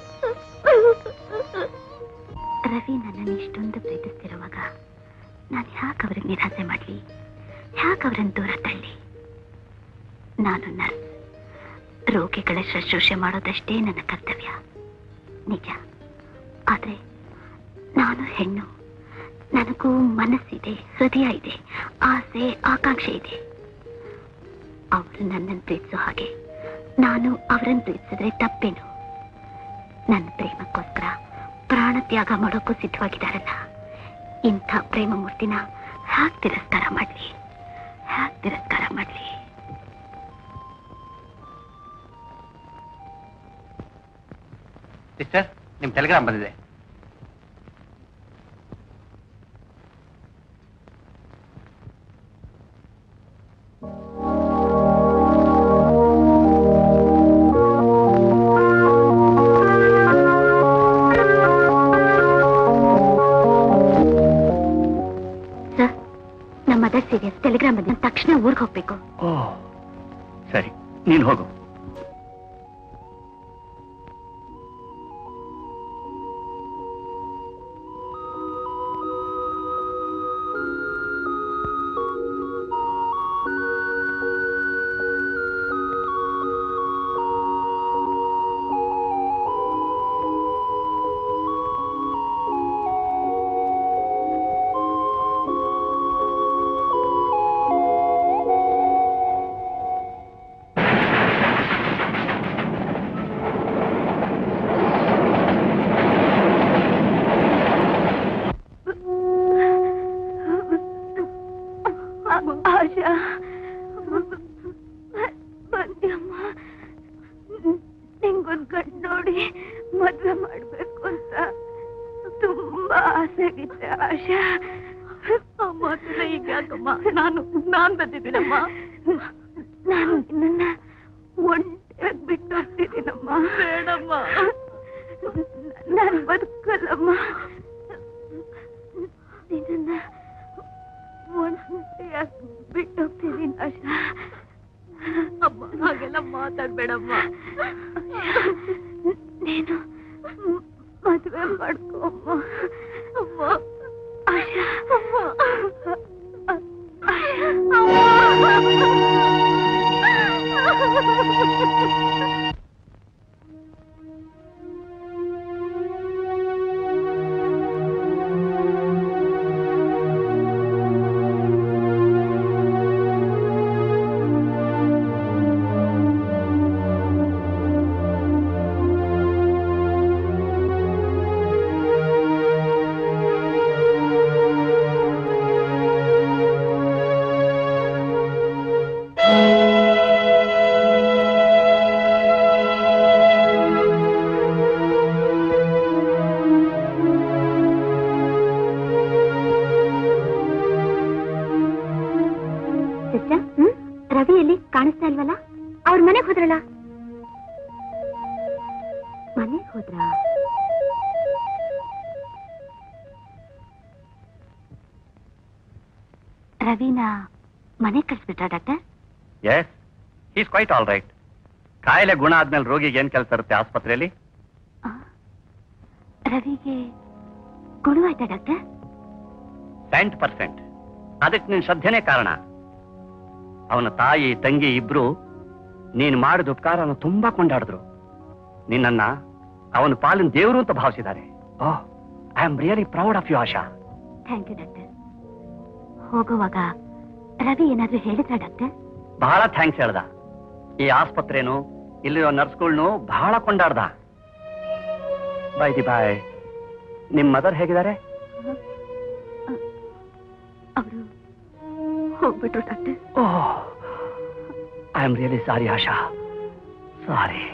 ರವಿ ನನ್ನನ್ನು ಇಷ್ಟೊಂದು ಪ್ರೀತಿಸ್ತಿರುವಾಗ ನಾನು ಯಾಕೆ ಅವ್ರಿಗೆ ನಿರಾಸೆ ಮಾಡ್ಲಿ ಯಾಕೆ ಅವರನ್ನು ದೂರ ತಳ್ಳಿ ನಾನು ನರ್ಸ್ ರೋಗಿಗಳ ಶುಶ್ರೂಷೆ ಮಾಡೋದಷ್ಟೇ ನನ್ನ ಕರ್ತವ್ಯ ನಿಜ ಆದ್ರೆ ನಾನು ಹೆಣ್ಣು ನನಗೂ ಮನಸ್ಸಿದೆ ಹೃದಯ ಇದೆ ಆಸೆ ಆಕಾಂಕ್ಷೆ ಇದೆ ಅವರು ನನ್ನನ್ನು ಪ್ರೀತಿಸೋ ಹಾಗೆ ನಾನು ಅವರನ್ನು ಪ್ರೀತಿಸಿದ್ರೆ ತಪ್ಪೇನು ನನ್ನ ಪ್ರೇಮಕ್ಕೋಸ್ಕರ ಪ್ರಾಣ ತ್ಯಾಗ ಮಾಡೋಕ್ಕೂ ಸಿದ್ಧವಾಗಿದ್ದಾರಲ್ಲ ಇಂಥ ಪ್ರೇಮ ಮೂರ್ತಿನ ಹ್ಯಾಕ್ ತಿರಸ್ಕಾರ ಮಾಡ್ಲಿ ಹ್ಯಾಕ್ ತಿರಸ್ಕಾರ ಮಾಡ್ಲಿ ಸಿಸ್ಟರ್ ನಿಮ್ ಟೆಲಿಗ್ರಾಮ್ ಬಂದಿದೆ ಸರ್ ನಮ್ಮ ಮದರ್ ಸೀರಿಯಸ್ ಟೆಲಿಗ್ರಾಮ್ ಬಂದ ತಕ್ಷಣ ಊರಿಗೆ ಹೋಗ್ಬೇಕು ಓ ಸರಿ ನೀನು ಹೋಗು ಆಶಾ ಬಂದ್ಯಮ್ಮ ನಿಂಗೊಂದ್ ಗಂಡು ನೋಡಿ ಮದ್ವೆ ಮಾಡ್ಬೇಕು ಅಂತ ತುಂಬಾ ಆಸೆ ಆಗಿತ್ತೆ ಆಶಾ ಆ ಮಾತನ್ನ ಈಗ ಯಾಕಮ್ಮ ನಾನು ನಾನ್ ಬಂದಿದ್ದೀನಮ್ಮ ನಾನು ನಿನ್ನ ಒಂಟಿಯಾಗಿ ಬಿಟ್ಟು ಹೋಗ್ತಿದ್ದೀನಮ್ಮ ಬೇಡಮ್ಮ ನಾನು ಬದುಕಲ್ಲಮ್ಮ ನಿನ್ನ ಒಂಟಿಯಾಗಿ ಬಿಟ್ಟು ಹೋಗ್ತಿದ್ದೀನಿ ಆಶಾ ಅಮ್ಮ ಹಾಗೆಲ್ಲ ಮಾತಾಡ್ಬೇಡಮ್ಮ ನೀನು ಮದುವೆ ಮಾಡ್ಕೊ ಅಮ್ಮ ಅಮ್ಮ ಆಶಾ ಅಮ್ಮ ಸಿಸ್ಟರ್ ಹ್ಮ್ ರವಿ ಎಲ್ಲಿ ಕಾಣಿಸ್ತಾ ಇಲ್ವಲ್ಲ ಅವ್ರ ಮನೆಗೆ ಹೋದ್ರಲ್ಲ ಮನೆಗೆ ಹೋದ್ರ ರವಿನ ಮನೆಗೆ ಕಳ್ಸ್ಬಿಟ್ರ doctor yes is quite all right ಕಾಯಿಲೆ ಗುಣ ಆದ್ಮೇಲೆ ರೋಗಿಗೆ ಏನ್ ಕೆಲಸ ಇರುತ್ತೆ ಆಸ್ಪತ್ರೆಯಲ್ಲಿ ಆ, ರವಿಗೆ ಗುಣವಾಯ್ತಾ ಡಾಕ್ಟರ್ ಸೆಂಟ್ ಪರ್ಸೆಂಟ್ ಅದಕ್ಕೆ ನಿನ್ ಶ್ರದ್ಧೆನೇ ಕಾರಣ ಅವನ ತಾಯಿ ತಂಗಿ ಇಬ್ರು ನೀನು ಮಾಡಿದ ಉಪಕಾರನ ತುಂಬಾ ಕೊಂಡಾಡಿದ್ರು ನಿನ್ನನ್ನ ಅವನ ಪಾಲಿನ ದೇವರು ಅಂತ ಭಾವಿಸಿದ್ದಾರೆ oh I am really proud of you Asha thank you doctor ಹೋಗುವಾಗ ರವಿ ಏನಾದ್ರೂ ಹೇಳಿದ್ರ ಡಾಕ್ಟರ್ ಬಹಳ ಥ್ಯಾಂಕ್ಸ್ ಹೇಳ್ದ ಈ ಆಸ್ಪತ್ರೆನು ಇಲ್ಲಿರೋ ನರ್ಸ್ಗಳ್ನು ಬಹಳ ಕೊಂಡಾಡ್ದ ಬೈ ದಿ ಬಾಯ್ ನಿಮ್ ಮದರ್ ಹೇಗಿದ್ದಾರೆ ಅವರು ಹೋಗ್ಬಿಟ್ರು doctor oh I am really sorry Asha sorry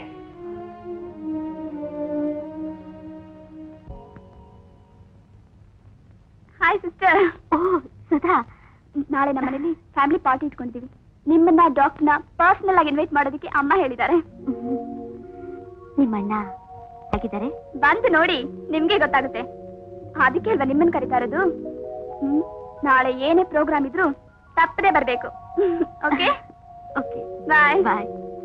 hi sister oh Sudha ನಾಳೆ ನಮ್ಮ ಮನೇಲಿ ಫ್ಯಾಮಿಲಿ ಪಾರ್ಟಿ ಇಟ್ಕೊಂಡಿದೀವಿ ನಿಮ್ಮನ್ನ ಡಾಕ್ಟರ್ನ ಪರ್ಸನಲ್ ಆಗಿ ಇನ್ವೈಟ್ ಮಾಡೋದಕ್ಕೆ ಅಮ್ಮ ಹೇಳಿದ್ದಾರೆ ನಿಮ್ಮಣ್ಣ ಆಗಿದ್ದಾರೆ ಬಂದು ನೋಡಿ ನಿಮ್ಗೆ ಗೊತ್ತಾಗುತ್ತೆ ಅದಕ್ಕೆ ಅಲ್ವಾ ನಿಮ್ಮನ್ನ ಕರಿತಾ ಇರೋದು ಹ್ಮ್ ನಾಳೆ ಏನೇ ಪ್ರೋಗ್ರಾಮ್ ಇದ್ರು ತಪ್ಪದೆ ಬರ್ಬೇಕು ಓಕೆ ಓಕೆ ಬಾಯ್ ಬಾಯ್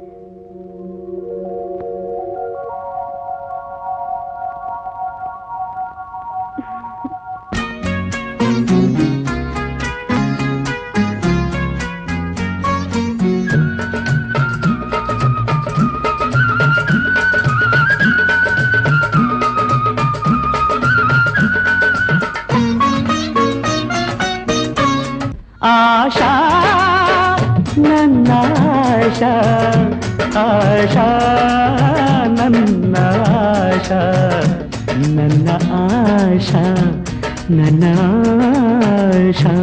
ಆಶಾ ನನ್ನ ಆಶಾ ಆಶಾ ನನ್ನ ಆಶಾ ನನ್ನ ಆಶಾ ನನ್ನ ಆಶಾ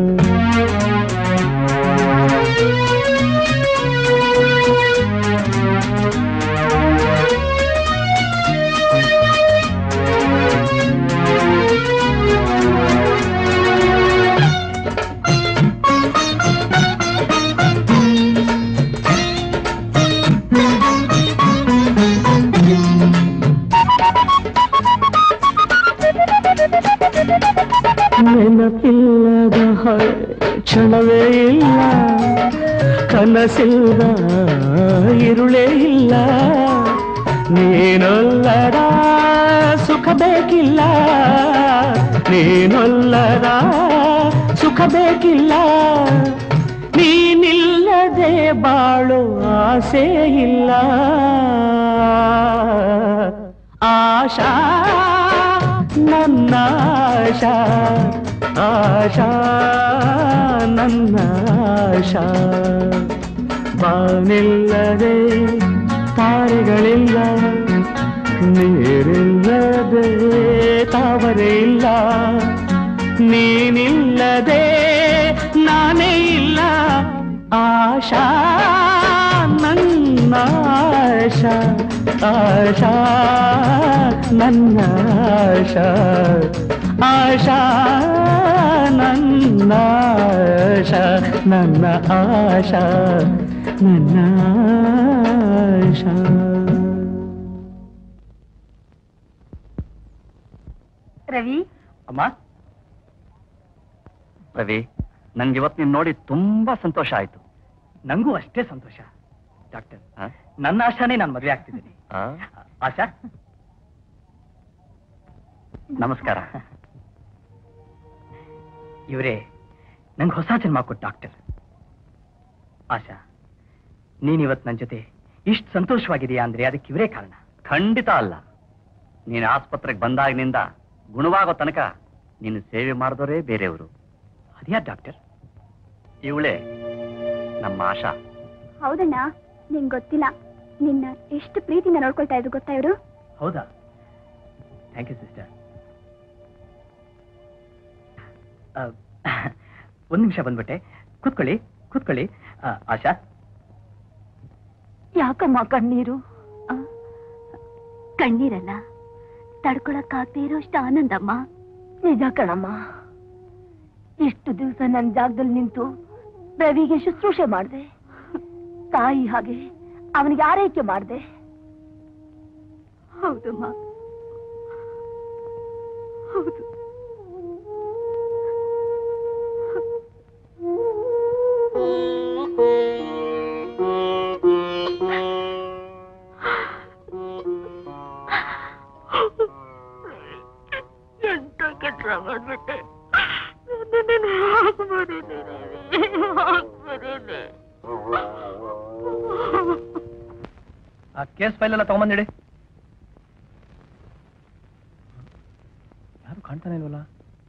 ನೆನಪಿಲ್ಲದ ಹೊಳೆ ಕ್ಷಣವೇ ಇಲ್ಲ ಕನಸಿಲ್ಲ ಇರುಳೇ ಇಲ್ಲ ನೀನೊಲ್ಲದ ಸುಖ ಬೇಕಿಲ್ಲ ನೀನೊಲ್ಲದ ಸುಖ ಬೇಕಿಲ್ಲ ನೀನಿಲ್ಲದೆ ಬಾಳು ಆಸೆ ಇಲ್ಲ ಆಶಾ ನನ್ನ ಆಶಾ ಆಶಾ ನನ್ನ ಆಶಾ ಬಾನಿಲ್ಲದೆ ತಾರೆಗಳಿಲ್ಲ ನೀರಿಲ್ಲದೆ ತಾವರೆ ಇಲ್ಲ ನೀನಿಲ್ಲದೆ ನಾನೇ ಇಲ್ಲ ಆಶಾ ನನ್ನ ಆಶಾ ಆಶಾ ನನ್ನ ಆಶಾ ಆಶಾ ನನ್ನ ಆಶಾ ನನ್ನ ಆಶಾ ನನ್ನ ಆಶಾ ರವಿ ಅಮ್ಮ ರವಿ ನನ್ಗೆ ಇವತ್ತು ನೀನ್ ನೋಡಿ ತುಂಬಾ ಸಂತೋಷ ಆಯ್ತು ನಂಗೂ ಅಷ್ಟೇ ಸಂತೋಷ ಡಾಕ್ಟರ್ ನನ್ನ ಆಶಾನೇ ನಾನು ಮದುವೆ ಆಗ್ತಿದ್ದೀನಿ ಆಶಾ ನಮಸ್ಕಾರ ಇವರೇ ನಂಗೆ ಹೊಸ ಜನ್ಮ ಕೊಟ್ಟ ಡಾಕ್ಟರ್ ಆಶಾ ನೀನಿವತ್ತು ನನ್ನ ಜೊತೆ ಇಷ್ಟು ಸಂತೋಷವಾಗಿದೆಯಾ ಅಂದ್ರೆ ಅದಕ್ಕೆ ಇವರೇ ಕಾರಣ ಖಂಡಿತ ಅಲ್ಲ ನೀನು ಆಸ್ಪತ್ರೆಗೆ ಬಂದಾಗಿನಿಂದ ಗುಣವಾಗೋ ತನಕ ನೀನು ಸೇವೆ ಮಾಡಿದವರೇ ಬೇರೆಯವರು ಅದ್ಯಾ ಡಾಕ್ಟರ್ ಇವಳೇ ನಮ್ಮ ಆಶಾ ಹೌದಣ್ಣ ನಿಂಗ್ ಗೊತ್ತಿಲ್ಲ ನಿನ್ನ ಎಷ್ಟು ಪ್ರೀತಿಯಿಂದ ನೋಡ್ಕೊಳ್ತಾ ಇದ್ರು ಗೊತ್ತಾ ಇವರು ಹೌದಾ ಥ್ಯಾಂಕ್ ಯು ಸಿಸ್ಟರ್ ಒಂದು ನಿಮಿಷ ಬಂದ್ಬಿಟ್ಟೆ ಕೂತ್ಕೊಳ್ಳಿ ಕೂತ್ಕೊಳ್ಳಿ ಆ, ಆಶಾ ಯಾಕಮ್ಮ ಕಣ್ಣೀರು ಕಣ್ಣೀರಲ್ಲ ತಡ್ಕೊಳಕ್ಕಾಗದೇ ಇರೋಷ್ಟು ಆನಂದಮ್ಮ ನಿಜ ಕಣಮ್ಮ ಇಷ್ಟು ದಿವಸ ನನ್ನ ಜಾಗದಲ್ಲಿ ನಿಂತು ರವಿಗೆ ಶುಶ್ರೂಷೆ ಮಾಡಿದೆ ತಾಯಿ ಹಾಗೆ ಅವನಿಗೆ ಆರೈಕೆ ಮಾಡಿದೆ ಹೌದಮ್ಮ ಹೌದು ಆ ಕೇಸ್ ಫೈಲ್ ಎಲ್ಲ ತಗೊಂಬಂದಿಡಿ ಯಾರು ಕಾಣ್ತಾನೆ ಇಲ್ವಲ್ಲ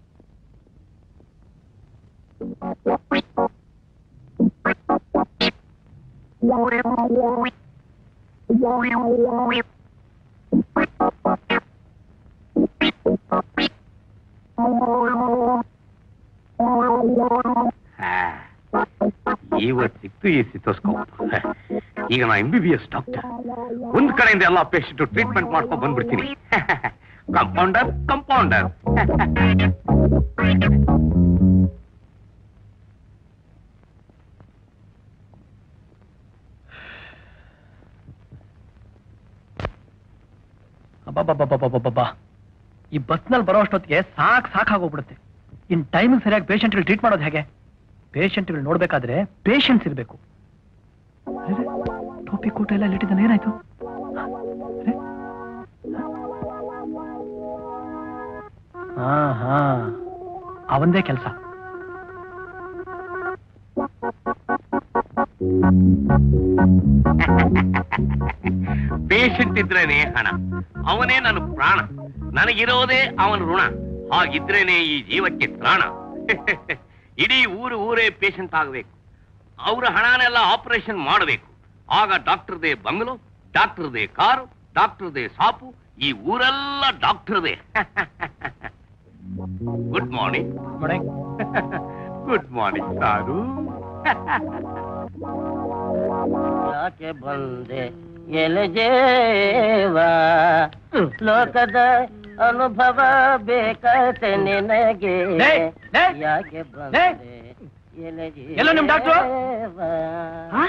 ಇವತ್ತು ಸಿಕ್ತು ಈ ಸಿತೋಸ್ಕೋಪ್ ಈಗ ನಾ M B B S doctor ಒಂದ್ ಕಡೆಯಿಂದ ಎಲ್ಲ ಪೇಷಂಟ್ ಟ್ರೀಟ್ಮೆಂಟ್ ಮಾಡ್ಕೊಂಡ್ ಬಂದ್ಬಿಡ್ತೀನಿ ಕಂಪೌಂಡರ್ ಕಂಪೌಂಡರ್ ಅಬ್ಬಬ್ಬಬ್ಬಬ್ಬಬ್ಬಬ್ಬ ಈ ಬಸ್ನಲ್ಲಿ ಬರೋ ಅಷ್ಟೊತ್ತಿಗೆ ಸಾಕ್ ಸಾಕಾಗೋಗ್ಬಿಡುತ್ತೆ ಇನ್ ಟೈಮಿಂಗ್ ಸರಿಯಾಗಿ ಪೇಷಂಟ್ಗಳು ಟ್ರೀಟ್ ಮಾಡೋದು ಹೇಗೆ ಪೇಷಂಟ್ಗಳು ನೋಡ್ಬೇಕಾದ್ರೆ ಪೇಷನ್ಸ್ ಇರಬೇಕು ಟೋಪಿ ಕೋಟ ಎಲ್ಲ ಇಟ್ಟಿದ್ದಾನೆ ಏನಾಯ್ತು ಅರೆ? ಹಾ ಹಾ ಅವಂದೇ ಕೆಲಸ ಪೇಷಂಟ್ ಇದ್ರೇನೆ ಹಣ ಅವನೇ ನನ್ನ ಪ್ರಾಣ ನನಗಿರೋದೇ ಅವನ ಋಣ ಹಾಗಿದ್ರೇನೆ ಈ ಜೀವಕ್ಕೆ ತ್ರಾಣ ಇಡೀ ಊರು ಊರೇ ಪೇಷಂಟ್ ಆಗಬೇಕು ಅವರ ಹಣನೆಲ್ಲ ಆಪರೇಷನ್ ಮಾಡಬೇಕು ಆಗ ಡಾಕ್ಟರ್ದೇ ಬಂಗ್ಲೋ ಡಾಕ್ಟರ್ದೇ ಕಾರು ಡಾಕ್ಟರ್ದೇ ಸಾಪು ಈ ಊರೆಲ್ಲ ಡಾಕ್ಟರ್ದೇ good morning good morning sir ಯಾಕೆ ಬಂದೆ ಎಲಜೇವ ಲೋಕದ ಅನುಭವ ಬೇಕತೆ ನಿನಗೆ ಲೇ, ಲೇ, ಯಾಕೆ ಲೇ. ಬಂದೆ ಎಲಜೇವ ಎಲ್ಲೋ ನಿಮ್ ಡಾಕ್ಟ್ರು? ಆ?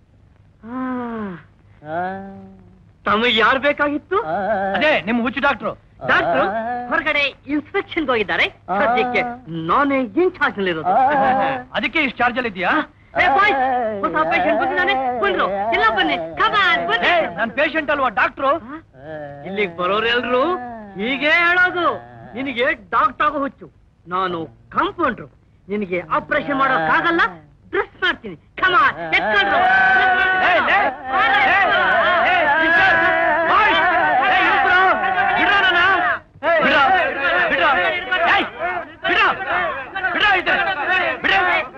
ತಮಗೆ ಯಾರು ಬೇಕಾಗಿತ್ತು ಆ. ಅದೇ ನಿಮ್ ಹುಚ್ಚು ಡಾಕ್ಟ್ರು ಡಾಕ್ಟ್ರು ಆ. ಹೊರಗಡೆ ಇನ್ಸ್ಪೆಕ್ಷನ್ ಹೋಗಿದ್ದಾರೆ ಆ. ಸದ್ಯಕ್ಕೆ ನಾನೇ ಇನ್ಚಾರ್ಜ್ ನಲ್ಲಿರೋದು ಆ. ಅದಕ್ಕೆ ಇಷ್ಟು ಚಾರ್ಜ್ ಅಲ್ಲಿ ಇದೆಯಾ ಏ, boys, ಹೊಸ patient ಬಂದಿದ್ದಾನೆ. ಬನ್ರು, ಎಲ್ಲ ಬನ್ನಿ. Come on, ಬನ್ನಿ. ನನ್ ಪೇಷಂಟ್ ಅಲ್ವಾ ಡಾಕ್ಟ್ರು ಇಲ್ಲಿಗೆ ಬರೋರೆಲ್ರು ಹೀಗೆ ಹೇಳೋದು ನಿನಗೆ ಡಾಕ್ಟರ್ ಆಗೋ ಹುಚ್ಚು ನಾನು ಕಂಪೌಂಡ್ರು ನಿನಗೆ ಆಪರೇಷನ್ ಮಾಡೋಕ್ಕಾಗಲ್ಲ ಡ್ರೆಸ್ ಮಾಡ್ತೀನಿ ಕಮ ಎತ್ಕೊಂಡ್ರು ಲೇ, ಲೇ, ಲೇ, ಲೇ, sister, boys, ಲೇ, ಇಬ್ರು, ಬಿಡ್ರೋ ನನ್ನ? ಬಿಡ್ರೋ, ಬಿಡ್ರೋ, ಏಯ್, ಬಿಡ್ರೋ, ಬಿಡ್ರೋ ಇದೆ, ಬಿಡ್ರೋ.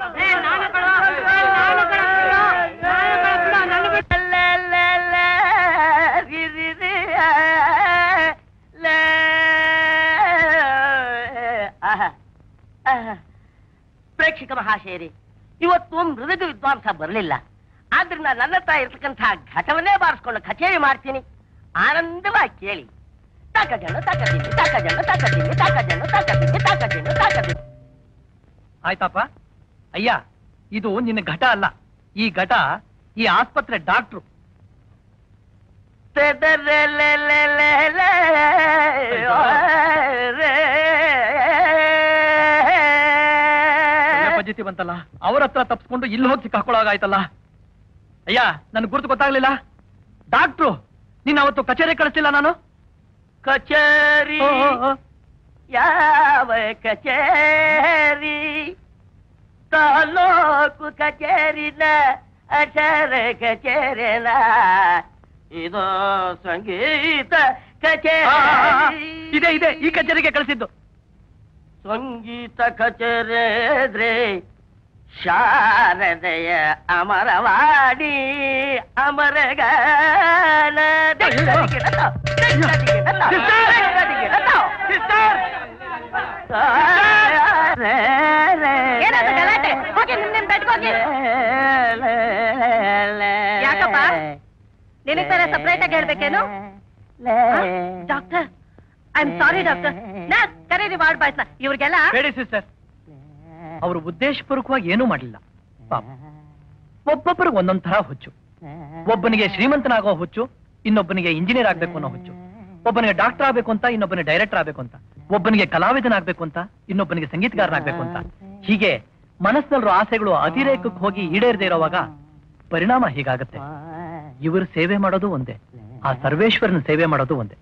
ಪ್ರೇಕ್ಷಕ ಮಹಾಶಯರಿ ಇವತ್ತು ಮೃದಗ ವಿದ್ವಾಂಸ ಬರಲಿಲ್ಲ ಆದ್ರಿಂದ ನನ್ನ ಹತ್ರ ಇರ್ತಕ್ಕಂತಹ ಘಟವನ್ನೇ ಬಾರಿಸ್ಕೊಂಡು ಕಚೇರಿ ಮಾಡ್ತೀನಿ ಆನಂದವಾಗಿ ಕೇಳಿ ತಾಕಜನ್ನು ತಾಕದಿನ್ನು ತಾಕಜನ್ನು ತಾಕದಿನ್ನು ತಾಕಜನ್ನು ತಾಕದಿನ್ನು ತಾಕದಿನ್ನು ತಾಕದಿನ್ನು ಆಯ್ತಪ್ಪ ಅಯ್ಯ ಇದು ನಿನ್ನ ಘಟ ಅಲ್ಲ ಈ ಘಟ ಈ ಆಸ್ಪತ್ರೆ ಡಾಕ್ಟ್ರು ಒಳ್ಳೆ ಪದ್ಧತಿ ಬಂತಲ್ಲ ಅವ್ರ ಹತ್ರ ತಪ್ಸ್ಕೊಂಡು ಇಲ್ಲಿ ಹೋಗಿ ಸಿಕ್ಕಾಕೊಳ್ಳೋಗಾಯ್ತಲ್ಲ ಅಯ್ಯ ನನ್ ಗುರುತು ಗೊತ್ತಾಗ್ಲಿಲ್ಲ ಡಾಕ್ಟ್ರು ನೀನ್ ಅವತ್ತು ಕಚೇರಿ ಕಳಿಸ್ತಿಲ್ಲ ನಾನು ಕಚೇರಿ ಓ, ಓ, ಓ. ಯಾವ ಕಚೇರಿ ತಾಲೂಕು ಕಚೇರಿನ ಅಚರ ಕಚೇರಿನ ಇದು ಸಂಗೀತ ಆ, ಆ, ಆ, ಕಚೇರಿ ಇದೆ ಇದೆ ಈ ಕಚೇರಿಗೆ ಕಳಿಸಿದ್ದು ಸಂಗೀತ ಕಚೇರಿ ಶಾರದೆಯ ಅಮರವಾಡಿ ಅಮರಗಾನ ಏನಾದ್ರು ಗಲಾಟೆ? ಹೋಗಿ ನಿಮ್ ನಿಮ್ ಬೆಡ್ಗೆ ಹೋಗಿ. ಯಾಕಪ್ಪ? ನಿನಗ್ ಬೇರೆ separate ಆಗಿ ಹೇಳ್ಬೇಕೇನು? Doctor I am sorry doctor ನಾ ಕರೀರಿ ವಾರ್ಡ್ ಬಾಯ್ಸ್ನ ಇವ್ರಿಗೆಲ್ಲ ಬೇಡಿ ಸಿಸ್ಟರ್ ಅವರು ಉದ್ದೇಶಪೂರ್ವಕವಾಗಿ ಏನೂ ಮಾಡಲಿಲ್ಲ ಪಾಪ ಒಬ್ಬೊಬ್ಬರಿಗೆ ಒಂದೊಂದ್ ತರ ಹುಚ್ಚು ಒಬ್ಬನಿಗೆ ಶ್ರೀಮಂತನಾಗೋ ಹುಚ್ಚು ಇನ್ನೊಬ್ಬನಿಗೆ ಇಂಜಿನಿಯರ್ ಆಗ್ಬೇಕು ಅನ್ನೋ ಹುಚ್ಚು ಒಬ್ಬನಿಗೆ ಡಾಕ್ಟರ್ ಆಗ್ಬೇಕು ಅಂತ ಇನ್ನೊಬ್ಬನಿಗೆ ಡೈರೆಕ್ಟರ್ ಆಗ್ಬೇಕು ಅಂತ ಒಬ್ಬನಿಗೆ ಕಲಾವಿದನಾಗ್ಬೇಕು ಅಂತ ಇನ್ನೊಬ್ಬನಿಗೆ ಸಂಗೀತಗಾರನಾಗ್ಬೇಕು ಅಂತ ಹೀಗೆ ಮನಸ್ಸಿನಲ್ಲಿರೋ ಆಸೆಗಳು ಅತಿರೇಕಕ್ಕೆ ಹೋಗಿ ಈಡೇರದೇ ಇರೋವಾಗ ಪರಿಣಾಮ ಹೀಗಾಗತ್ತೆ ಇವರು ಸೇವೆ ಮಾಡೋದು ಒಂದೇ ಆ ಸರ್ವೇಶ್ವರನ ಸೇವೆ ಮಾಡೋದು ಒಂದೇ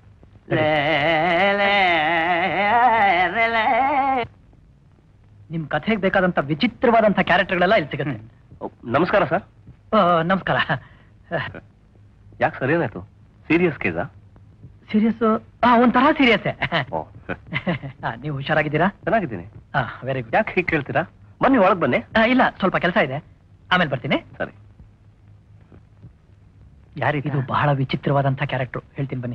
ನಿಮ್ ಕಥೆಗೆ ಬೇಕಾದಂತ ವಿಚಿತ್ರವಾದಂತ ಕ್ಯಾರೆಕ್ಟರ್ಗಳೆಲ್ಲ ಇಲ್ಲಿ ಸಿಗುತ್ತೆ ನಮಸ್ಕಾರ ಸರ್ ಆ, ನಮಸ್ಕಾರ ಯಾಕೆ ಸರ್ ಏನಾಯ್ತು ಸೀರಿಯಸ್ ಕೇಸಾ ಸೀರಿಯಸ್ ಒಂಥರ ಸೀರಿಯಸ್ ಓ ನೀವು ಹುಷಾರಾಗಿದ್ದೀರಾ ಚೆನ್ನಾಗಿದ್ದೀನಿ ವೆರಿ ಗುಡ್ ಯಾಕೆ ಹೀಗೆ ಕೇಳ್ತೀರಾ ಬನ್ನಿ ಒಳಗೆ ಬನ್ನಿ ಇಲ್ಲ ಸ್ವಲ್ಪ ಕೆಲಸ ಇದೆ ಆಮೇಲೆ ಬರ್ತೀನಿ ಸರಿ ಯಾರಿದು ಇದು ಬಹಳ ವಿಚಿತ್ರವಾದಂತ ಕ್ಯಾರೆಕ್ಟರ್ ಹೇಳ್ತೀನಿ ಬನ್ನಿ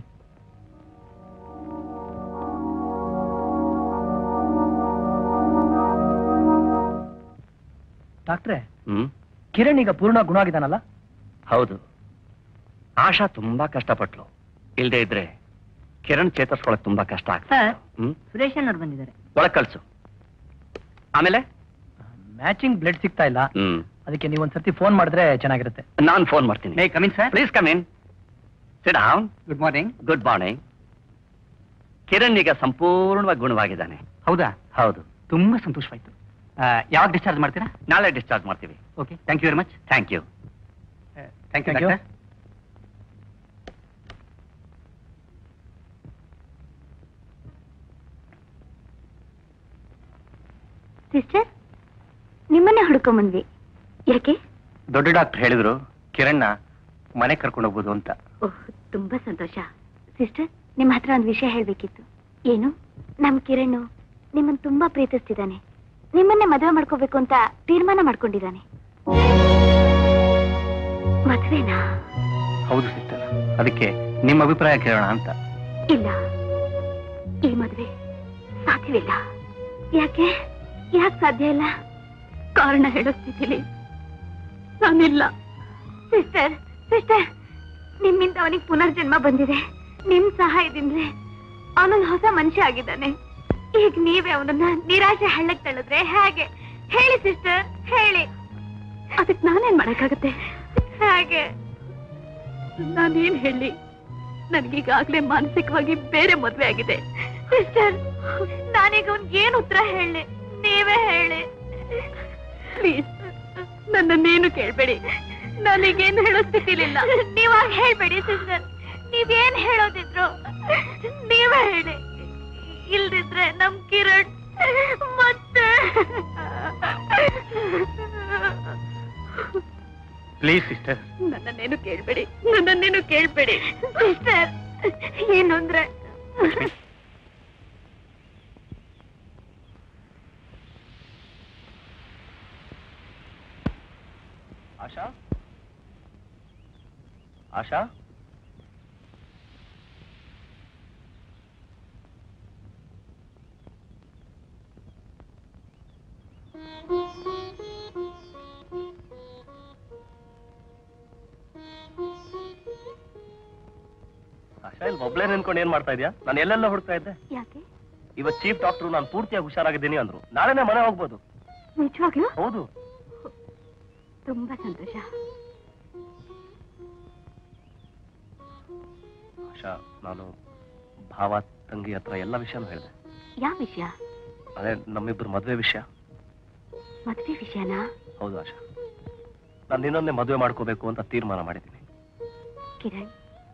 ಡಾಕ್ಟ್ರೆ ಹ್ಮ್ ಕಿರಣ್ ಈಗ ಪೂರ್ಣ ಗುಣ ಆಗಿದಾನಲ್ಲ ಹೌದು ಆಶಾ ತುಂಬಾ ಕಷ್ಟಪಟ್ಲು ಇಲ್ದೇ ಇದ್ರೆ ಕಿರಣ್ ಚೇತರಿಸ್ಕೊಳಕ್ ತುಂಬಾ ಕಷ್ಟ ಆಗ್ತದೆ ಸರ್. ಹ್ಮ್ ಸುರೇಶ್ ಅನ್ನೋರು ಬಂದಿದ್ದಾರೆ ಒಳಗ್ ಕಳ್ಸು ಆಮೇಲೆ ಮ್ಯಾಚಿಂಗ್ ಬ್ಲಡ್ ಸಿಗ್ತಾ ಇಲ್ಲ ಹ್ಮ್ ಅದಕ್ಕೆ ನೀವು ಒಂದ್ಸರ್ತಿ ಫೋನ್ ಮಾಡಿದ್ರೆ ಚೆನ್ನಾಗಿರುತ್ತೆ ನಾನ್ ಫೋನ್ ಮಾಡ್ತೀನಿ may come in sir please come in sit down good morning good morning Kiran ಈಗ ಸಂಪೂರ್ಣವಾಗಿ ಗುಣವಾಗಿದ್ದಾನೆ ಹೌದಾ ಹೌದು ತುಂಬಾ ಸಂತೋಷವಾಯ್ತು ಆ, ಯಾವಾಗ ಡಿಸ್ಚಾರ್ಜ್ ಮಾಡ್ತೀರಾ ನಾಳೆ ಡಿಸ್ಚಾರ್ಜ್ ಮಾಡ್ತೀವಿ okay thank you very much thank you thank you Thank you. Doctor sister ನಿಮ್ಮನ್ನೇ ಹುಡ್ಕೊಂಬಂದ್ವಿ ಯಾಕೆ ದೊಡ್ಡ ಡಾಕ್ಟರ್ ಹೇಳಿದ್ರು ಕಿರಣ್ನ ಮನೆ ಕರ್ಕೊಂಡು ಹೋಗ್ಬೋದು ಅಂತ ಓಹ್ ತುಂಬಾ ಸಂತೋಷ ಸಿಸ್ಟರ್ ನಿಮ್ಮ ಹತ್ರ ಒಂದು ವಿಷಯ ಹೇಳ್ಬೇಕಿತ್ತು ಏನು ನಮ್ ಕಿರಣ್ ನಿಮ್ಮನ್ನ ತುಂಬಾ ಪ್ರೀತಿಸ್ತಿದ್ದಾನೆ ನಿಮ್ಮನ್ನೇ ಮದುವೆ ಮಾಡ್ಕೋಬೇಕು ಅಂತ ತೀರ್ಮಾನ ಮಾಡ್ಕೊಂಡಿದ್ದಾನೆ ಮದ್ವೆನಾ ಹೌದು ಸಿಸ್ಟರ್ ಅದಕ್ಕೆ ನಿಮ್ಮ ಅಭಿಪ್ರಾಯ ಕೇಳೋಣ ಅಂತ ಇಲ್ಲ ಈ ಮದ್ವೆ ಸಾಧ್ಯವಿಲ್ಲ ಯಾಕೆ ಯಾಕೆ ಸಾಧ್ಯ ಇಲ್ಲ ಕಾರಣ ಹೇಳೋ ಸ್ಥಿತಿಲಿ ನಾನಿಲ್ಲ ಸಿಸ್ಟರ್ ಸಿಸ್ಟರ್ ನಿಮ್ಮಿಂದ ಅವನಿಗೆ ಪುನರ್ಜನ್ಮ ಬಂದಿದೆ ನಿಮ್ ಸಹಾಯದಿಂದಲೇ ಅವನೊಂದು ಹೊಸ ಮನುಷ್ಯ ಆಗಿದ್ದಾನೆ ಈಗ ನೀವೇ ಅವನನ್ನ ನಿರಾಶೆ ಹಳ್ಳಕ್ ತಳ್ಳಿದ್ರೆ ಹೇಗೆ ಹೇಳಿ ಸಿಸ್ಟರ್ ಹೇಳಿ ಅದಕ್ಕೆ ನಾನೇನ್ ಮಾಡಕ್ಕಾಗತ್ತೆ ಹೇಗೆ ನಾನೇನ್ ಹೇಳಿ ನನಗೀಗಾಗ್ಲೇ ಮಾನಸಿಕವಾಗಿ ಬೇರೆ ಮದ್ವೆ ಆಗಿದೆ ಸಿಸ್ಟರ್ ನಾನೀಗ ಅವ್ನಿಗೆ ಏನ್ ಉತ್ತರ ಹೇಳಿ ನೀವೇ ಹೇಳಿ ಪ್ಲೀಸ್ ನನ್ನನ್ನೇನು ಕೇಳ್ಬೇಡಿ ನನಗೇನು ಹೇಳೋ ಸ್ಥಿತಿಲಿಲ್ಲ ನೀವಾಗ ಹೇಳ್ಬೇಡಿ ಸಿಸ್ಟರ್ ನೀವೇನ್ ಹೇಳೋದಿದ್ರು ನೀವೇ ಹೇಳಿ ಇಲ್ದಿದ್ರೆ ನಮ್ ಕಿರಣ್ ಮತ್ತೆ ಪ್ಲೀಸ್ ಸಿಸ್ಟರ್ ನನ್ನನ್ನೇನು ಕೇಳ್ಬೇಡಿ ನನ್ನನ್ನೇನು ಕೇಳ್ಬೇಡಿ ಸಿಸ್ಟರ್ ಏನು ಅಂದ್ರೆ ಆಶಾ ಆಶಾ ಆಶಾ ಇಲ್ಲಿ ಒಬ್ಳೆ ನಿನ್ಕೊಂಡು ಏನ್ ಮಾಡ್ತಾ ಇದೀಯಾ ನಾನು ಎಲ್ಲೆಲ್ಲ ಹುಡುಕ್ತಾ ಇದ್ದೆ ಯಾಕೆ ಇವತ್ತು ಚೀಫ್ ಡಾಕ್ಟರ್ ನಾನು ಪೂರ್ತಿಯಾಗಿ ಹುಷಾರಾಗಿದ್ದೀನಿ ಅಂದ್ರು ನಾಳೆನೇ ಮನೆ ಹೋಗ್ಬೋದು ನಿಜವಾಗ್ಲೂ ಹೌದು ತುಂಬಾ ಸಂತೋಷ ಆಶಾ ನಾನು ಭಾವ ತಂಗಿ ಹತ್ರ ಎಲ್ಲ ವಿಷಯನೂ ಹೇಳಿದೆ ಯಾವ ವಿಷಯ ಅದೇ ನಮ್ಮಿಬ್ರು ಮದುವೆ ವಿಷಯ ಮದ್ವೆ ವಿಷಯನಾ ಹೌದು ಆಶಾ ನಾನು ನಿನ್ನನ್ನೇ ಮದುವೆ ಮಾಡ್ಕೋಬೇಕು ಅಂತ ತೀರ್ಮಾನ ಮಾಡಿದ್ದೀನಿ ಕಿರಣ್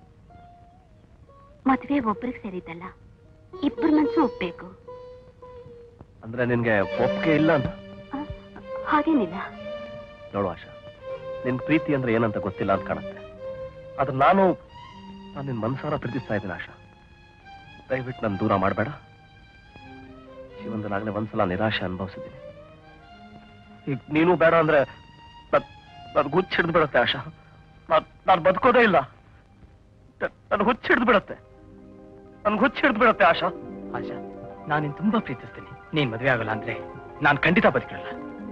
ಮದ್ವೆ ಒಬ್ರಿಗೆ ಸೇರಿದ್ದಲ್ಲ ಇಬ್ಬರ ಮನ್ಸು ಒಪ್ಬೇಕು ಅಂದ್ರೆ ನಿನ್ಗೆ ಒಪ್ಪಿಗೆ ಇಲ್ಲ ಅಂತ ಆ, ಹಾಗೇನಿಲ್ಲ ನೋಡು ಆಶಾ ನಿನ್ ಪ್ರೀತಿ ಅಂದ್ರೆ ಏನಂತ ಗೊತ್ತಿಲ್ಲ ಅಂತ ಕಾಣುತ್ತೆ ಆದ್ರೆ ನಾನು ನಾನು ನಿನ್ ಮನ್ಸಾರ ಪ್ರೀತಿಸ್ತಾ ಇದ್ದೀನಿ ಆಶಾ ದಯವಿಟ್ಟು ನನ್ನ ದೂರ ಮಾಡಬೇಡ ಜೀವನದಲ್ಲಾಗಲೇ ಒಂದ್ಸಲ ನಿರಾಶೆ ಅನುಭವಿಸಿದ್ದೀನಿ ಈಗ ನೀನು ಬೇಡ ಅಂದ್ರೆ ನನ್ ಹುಚ್ಚ ಹಿಡಿದು ಬಿಡುತ್ತೆ ಆಶಾ ನಾನು ಬದುಕೋದೇ ಇಲ್ಲ ನನ್ ಹುಚ್ಚ ಹಿಡಿದು ಬಿಡುತ್ತೆ ನನ್ಗೆ ಹುಚ್ಚ ಹಿಡಿದು ಬಿಡುತ್ತೆ ಆಶಾ ಆಶಾ ನಾನು ನಿನ್ ತುಂಬಾ ಪ್ರೀತಿಸ್ತೀನಿ ನೀನ್ ಮದ್ವೆ ಆಗಲ್ಲ ಅಂದ್ರೆ ನಾನ್ ಖಂಡಿತ ಬದುಕಿರಲ್ಲ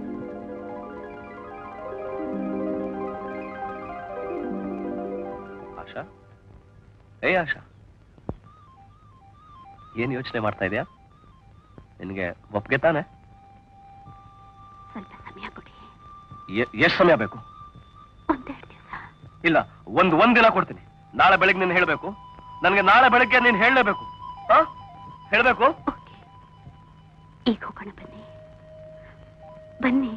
ಆಶಾ ಏ ಆಶಾ ಏನ್ ಯೋಚನೆ ಮಾಡ್ತಾ ಇದೀಯಾ ನಿನಗೆ ಒಪ್ಗೆ ತಾನೆ ಸ್ವಲ್ಪ ಸಮಯ ಕೊಡಿ ಎಷ್ಟು ಸಮಯ ಬೇಕು ಒಂದೆರಡು ದಿವಸ ಇಲ್ಲ ಒಂದ್ ಒಂದ್ ದಿನ ಕೊಡ್ತೀನಿ ನಾಳೆ ಬೆಳಿಗ್ಗೆ ನೀನು ಹೇಳ್ಬೇಕು ನನಗೆ ನಾಳೆ ಬೆಳಗ್ಗೆ ನೀನು ಹೇಳಲೇಬೇಕು ಹಾ ಹೇಳ್ಬೇಕು ಓಕೆ ಈಗ ಹೋಗೋಣ ಬನ್ನಿ ಬನ್ನಿ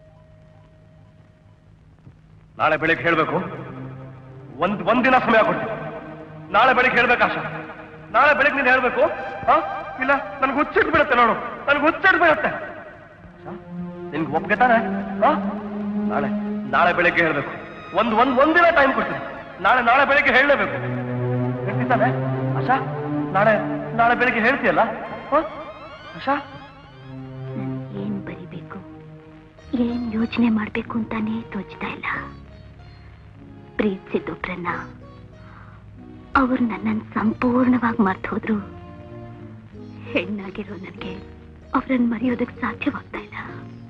ನಾಳೆ ಬೆಳಿಗ್ಗೆ ಹೇಳ್ಬೇಕು ಒಂದ್ ಒಂದ್ ದಿನ ಸಮಯ ಕೊಡ್ತೀನಿ ನಾಳೆ ಬೆಳಿಗ್ಗೆ ಹೇಳ್ಬೇಕು ಆಶಾ ನಾಳೆ ಬೆಳಿಗ್ಗೆ ನೀನು ಹೇಳ್ಬೇಕು ಹಾ ಇಲ್ಲ ನನ್ಗೆ ಹುಚ್ಚಿಟ್ಟು ಬಿಡುತ್ತೆ ನೋಡು ನನ್ಗೆ ಹುಚ್ಚಿಟ್ಟು ಬಿಡುತ್ತೆ ನಿನ್ಗೆ ಒಪ್ಗೆ ತಾನೆ ಹಾ ನಾಳೆ ನಾಳೆ ಬೆಳಿಗ್ಗೆ ಹೇಳ್ಬೇಕು ಒಂದ್ ಒಂದ್ ಒಂದಿನ ಟೈಮ್ ಕೊಡ್ತೀನಿ ನಾಳೆ ನಾಳೆ ಬೆಳಿಗ್ಗೆ ಹೇಳಲೇಬೇಕು ಹೇಳ್ತಿದ್ದಾನೆ ಆಶಾ ನಾಳೆ ನಾಳೆ ಬೆಳಿಗ್ಗೆ ಹೇಳ್ತೀಯಲ್ಲ ಹಾ ಆಶಾ ಏನ್ ಬರಿಬೇಕು ಏನ್ ಯೋಚನೆ ಮಾಡ್ಬೇಕು ಅಂತಾನೇ ತೋಚ್ತಾ ಇಲ್ಲ ಪ್ರೀತಿಸಿದ್ದೊಬ್ರನ್ನ ಅವ್ರು ನನ್ನನ್ನು ಸಂಪೂರ್ಣವಾಗಿ ಮರ್ತು ಹೋದ್ರು ಹೆಣ್ಣಾಗಿರೋ ನನಗೆ ಅವ್ರನ್ನ ಮರೆಯೋದಕ್ಕೆ ಸಾಧ್ಯವಾಗ್ತಾ ಇಲ್ಲ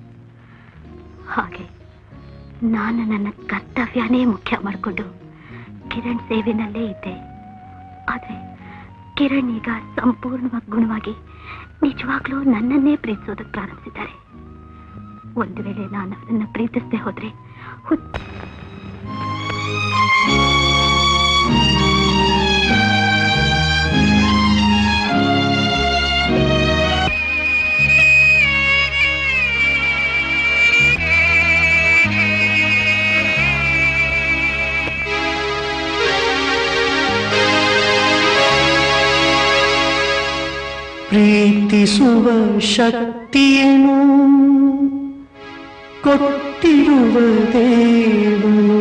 ಹಾಗೆ ನಾನು ನನ್ನ ಕರ್ತವ್ಯನೇ ಮುಖ್ಯ ಮಾಡಿಕೊಂಡು ಕಿರಣ್ ಸೇವೆನಲ್ಲೇ ಇದ್ದೆ ಆದ್ರೆ ಕಿರಣ್ ಈಗ ಸಂಪೂರ್ಣವಾಗಿ ಗುಣವಾಗಿ ನಿಜವಾಗ್ಲೂ ನನ್ನನ್ನೇ ಪ್ರೀತಿಸೋದಕ್ಕೆ ಪ್ರಾರಂಭಿಸಿದ್ದಾರೆ ಒಂದು ವೇಳೆ ನಾನು ಅವರನ್ನ ಪ್ರೀತಿಸದೆ ಹೋದ್ರೆ ಹುಚ್ಚ ಪ್ರೀತಿಸುವ ಶಕ್ತಿಯನ್ನು ಕೊಟ್ಟಿರುವ ದೇವನು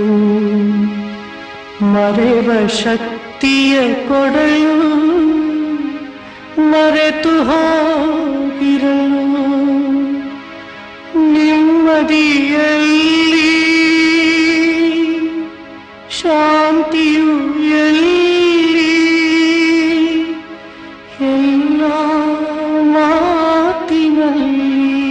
ಮರೆವ ಶಕ್ತಿಯ ಕೊಡೆಯು ಮರೆತು ಹೋಗಿರಲು ನೆಮ್ಮದಿಯಲ್ಲಿ ಶಾಂತಿಯು ಎಲ್ಲಿ ಎಲ್ಲ ಮಾತಿನಲ್ಲಿ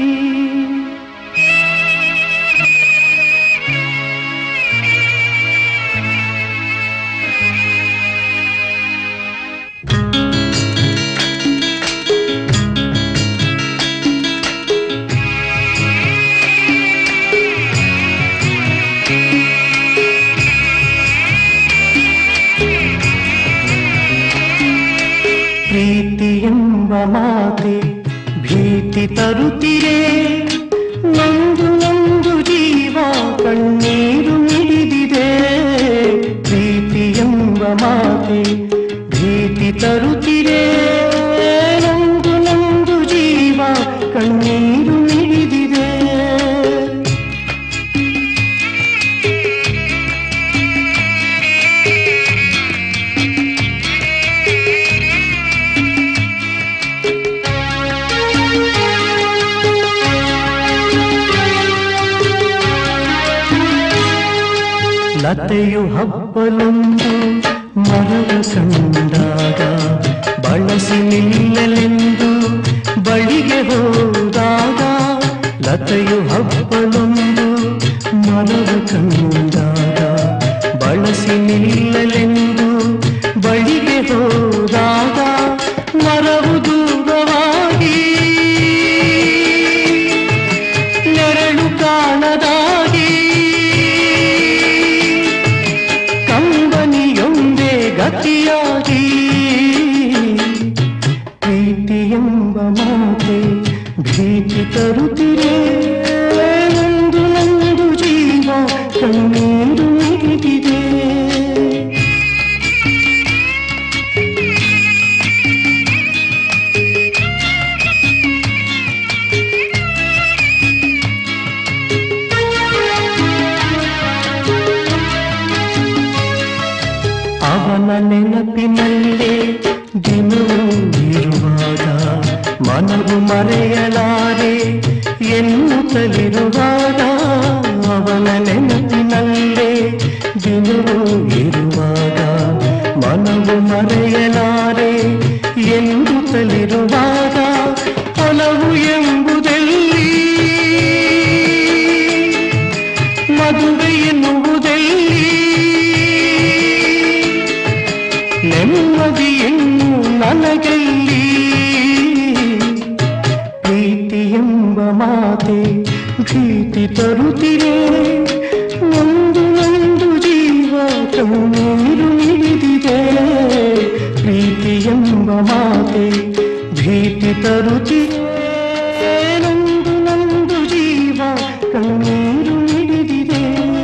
ಪ್ರೀತಿ ಎಂಬ ಮಾತೆ ಭೀತಿ ತರುತ್ತಿರೆ ನೊಂದು ನೊಂದು ಜೀವ ಕಣ್ಣೀರು ಮಿಡಿದಿದೆ ಪ್ರೀತಿ ಎಂಬ ಮಾತೆ ಭೀತಿ ತರುತ್ತಿರೆ ನೊಂದು ನೊಂದು ಜೀವ ಕಣ್ಣೀರು ಮಿಡಿದಿದೆ ಲತೆಯು ಹಬ್ಬಲೊಂದು ಮರವ ಕಂಡಾಗ ಬಳಸಿ ನಿಲ್ಲಲೆಂದು ಬಳಿಗೆ ಹೋದಾಗ ಲತೆಯು ಹಬ್ಬಲೊಂದು ಮರವ ಕಂಡಾಗ ಬಳಸಿ ನಿಲ್ಲಲೆಂದು ಬಳಿಗೆ ಹೋದಾಗ ಮರವು ದೂರವಾಗಿ ನೆರಳು ಕಾಣದಾಗಿ ಕಂಬನಿಯೊಂದೇ ಗತಿಯಾಗಿ ಪ್ರೀತಿ ಎಂಬ ಮಾತೆ ಭೀತಿ ತರುತ್ತಿರೆ ಒಂದು ನಂದು ಜೀವ ಕಣ್ಣೀರು ಮಿಡಿದಿದೆ ಅವನ ನೆನಪಿನಲ್ಲೇ ದಿನವೂ ಇರುವಾಗ ಮನವು ಮರೆಯಲಾರೆ ಎನ್ನುತ್ತಲಿರುವಾಗ ಅವನ ನೆನಪಿನಲ್ಲೇ ದಿನವೂ ಇರುವಾಗ ಮನವು ಮರೆಯಲಾರೆ ಎನ್ನುತ್ತಲಿರುವಾಗ ಒಲವು ಎಂಬುದೆಲ್ಲಿ ಮದುವೆ ಎನ್ನುವುದೆಲ್ಲಿ ನೆಮ್ಮದಿಯನ್ನು ನನಗೆಲ್ಲಿ ಪ್ರೀತಿ ಎಂಬ ಮಾತೆ ಭೀತಿ ತರುತ್ತಿರೆ ಒಂದು ಒಂದು ಜೀವ ಕಣ್ಣೀರು ನಿಡಿದಿದೆ ಪ್ರೀತಿ ಎಂಬ ಮಾತೆ ಭೀತಿ ತರುತ್ತಿರೆ ನೊಂದು ನೊಂದು ಜೀವ ಕಣ್ಣೀರು ನಿಡಿದಿದೆ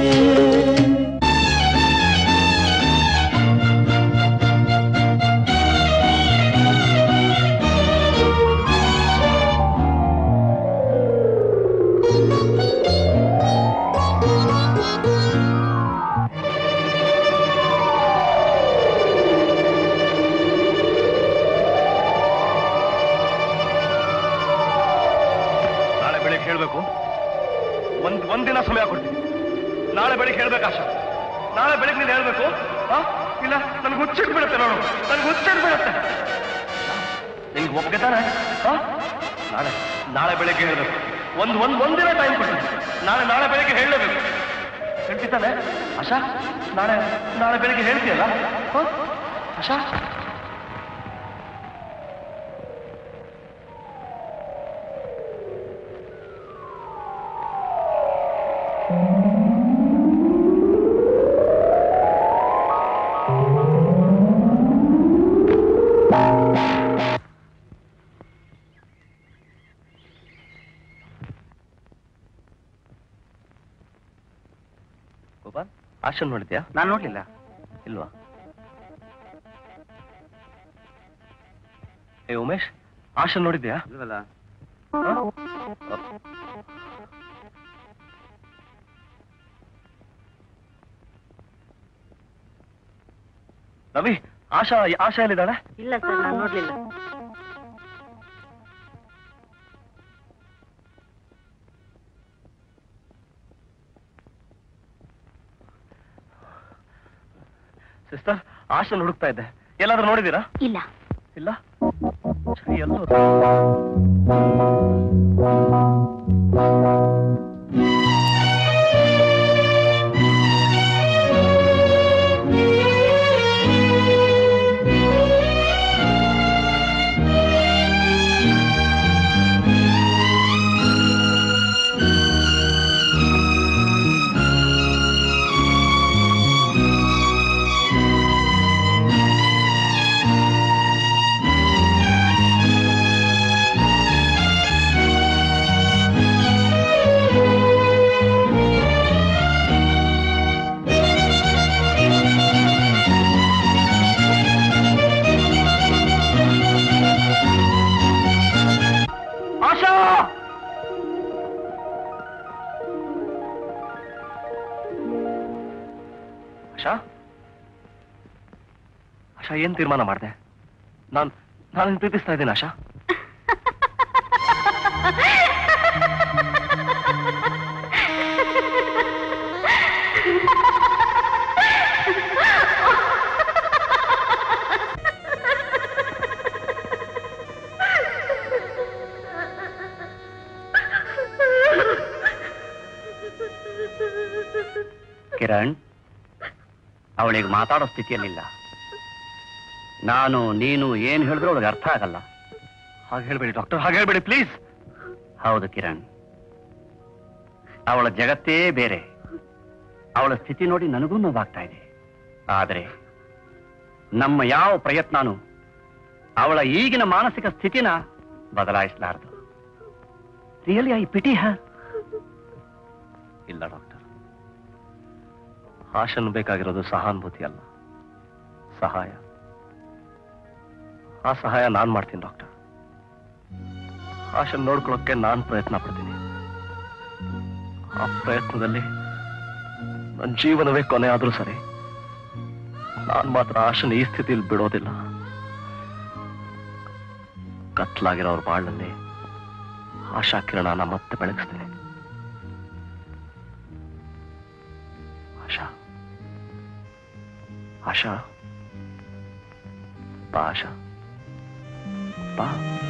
ನಾಳೆ ಬೆಳಿಗ್ಗೆ ಹೇಳ್ಬೇಕು ಒಂದ್ ಒಂದಿನ ಸಮಯ ಕೊಡ್ತೀನಿ ನಾಳೆ ಬೆಳಿಗ್ಗೆ ಹೇಳ್ಬೇಕು ಆಶಾ ನಾಳೆ ಬೆಳಿಗ್ಗೆ ನೀನು ಹೇಳ್ಬೇಕು ಆ? ಇಲ್ಲ ನನ್ಗೆ ಹುಚ್ಚಿಟ್ಟು ಬಿಡುತ್ತೆ ನೋಡು ನನ್ಗೆ ಹುಚ್ಚಿಟ್ಟು ಬಿಡುತ್ತೆ ನಿನ್ಗೆ ಒಪ್ಪಿಗೆ ತಾನೆ ಆ? ನಾಳೆ ನಾಳೆ ಬೆಳಿಗ್ಗೆ ಹೇಳ್ಬೇಕು ಒಂದ್ ಒಂದ್ ಒಂದಿನ ಟೈಮ್ ಕೊಡ್ತೀನಿ ನಾಳೆ ನಾಳೆ ಬೆಳಿಗ್ಗೆ ಹೇಳಲೇಬೇಕು ಹೇಳ್ತಿದ್ದಾನೆ ಆಶಾ ನಾಳೆ ನಾಳೆ ಬೆಳಿಗ್ಗೆ ಹೇಳ್ತೀಯಲ್ಲ ಆ? ಆಶಾ ಗೋಪಾಲ್ ಆಶನ್ ನೋಡಿದ್ಯಾ ನಾನು ನೋಡ್ಲಿಲ್ಲ ಇಲ್ವಾ ಏ ಉಮೇಶ್ ಆಶಾ ನೋಡಿದ್ಯಾ ಇಲ್ವಲ್ಲ ರವಿ ಆಶಾ ಆಶಾ ಎಲ್ಲಿದ್ದಾಳೆ ಇಲ್ಲ ಸರ್ ನಾನು ನೋಡ್ಲಿಲ್ಲ ಸಿಸ್ಟರ್ ಆಶಾ ಹುಡುಕ್ತಾ ಇದ್ದೆ ಎಲ್ಲಾದ್ರೂ ನೋಡಿದೀರಾ ಇಲ್ಲ ಇಲ್ಲ ಸರಿ ಎಲ್ಲೋ ಆಶಾ ಆಶಾ ಆಶಾ ಏನ್ ತೀರ್ಮಾನ ಮಾಡಿದೆ ನಾನ್ ನಾನು ಪ್ರೀತಿಸ್ತಾ ಇದ್ದೀನಿ ಆಶಾ ಕಿರಣ್ ಅವಳಿಗೆ ಮಾತಾಡೋ ಸ್ಥಿತಿಯಲ್ಲಿಲ್ಲ ನಾನು ನೀನು ಏನ್ ಹೇಳಿದ್ರು ಅವಳಿಗೆ ಅರ್ಥ ಆಗಲ್ಲ ಹಾಗೆ ಹೇಳ್ಬೇಡಿ ಡಾಕ್ಟರ್ ಹಾಗೆ ಹೇಳ್ಬೇಡಿ ಪ್ಲೀಸ್ ಹೌದು ಕಿರಣ್ ಅವಳ ಜಗತ್ತೇ ಬೇರೆ ಅವಳ ಸ್ಥಿತಿ ನೋಡಿ ನನಗೂ ನೋವಾಗ್ತಾ ಇದೆ ಆದರೆ ನಮ್ಮ ಯಾವ ಪ್ರಯತ್ನನೂ ಅವಳ ಈಗಿನ ಮಾನಸಿಕ ಸ್ಥಿತಿನ ಬದಲಾಯಿಸಲಾರದು ರಿಯಲಿ ಐ ಪಿಟಿ ಹ ಇಲ್ಲ ಡಾಕ್ಟರ್ ಆಶನ್ ಬೇಕಾಗಿರೋದು ಸಹಾನುಭೂತಿ ಅಲ್ಲ ಸಹಾಯ ಆ ಸಹಾಯ ನಾನ್ ಮಾಡ್ತೀನಿ ಡಾಕ್ಟರ್ ಆಶನ್ ನೋಡ್ಕೊಳ್ಳೋಕೆ ನಾನ್ ಪ್ರಯತ್ನ ಪಡ್ತೀನಿ ಆ ಪ್ರಯತ್ನದಲ್ಲಿ ನನ್ನ ಜೀವನವೇ ಕೊನೆ ಆದ್ರೂ ಸರಿ ನಾನ್ ಮಾತ್ರ ಆಶನ್ ಈ ಸ್ಥಿತಿಯಲ್ಲಿ ಬಿಡೋದಿಲ್ಲ ಕತ್ಲಾಗಿರೋರ್ ಬಾಳಲ್ಲಿ ಆಶಾ ಕಿರಣನ ಮತ್ತೆ ಬೆಳಗಿಸ್ತೀನಿ ಆಶಾ ಆಶಾ ಬಾ ಆಶಾ ಬಾ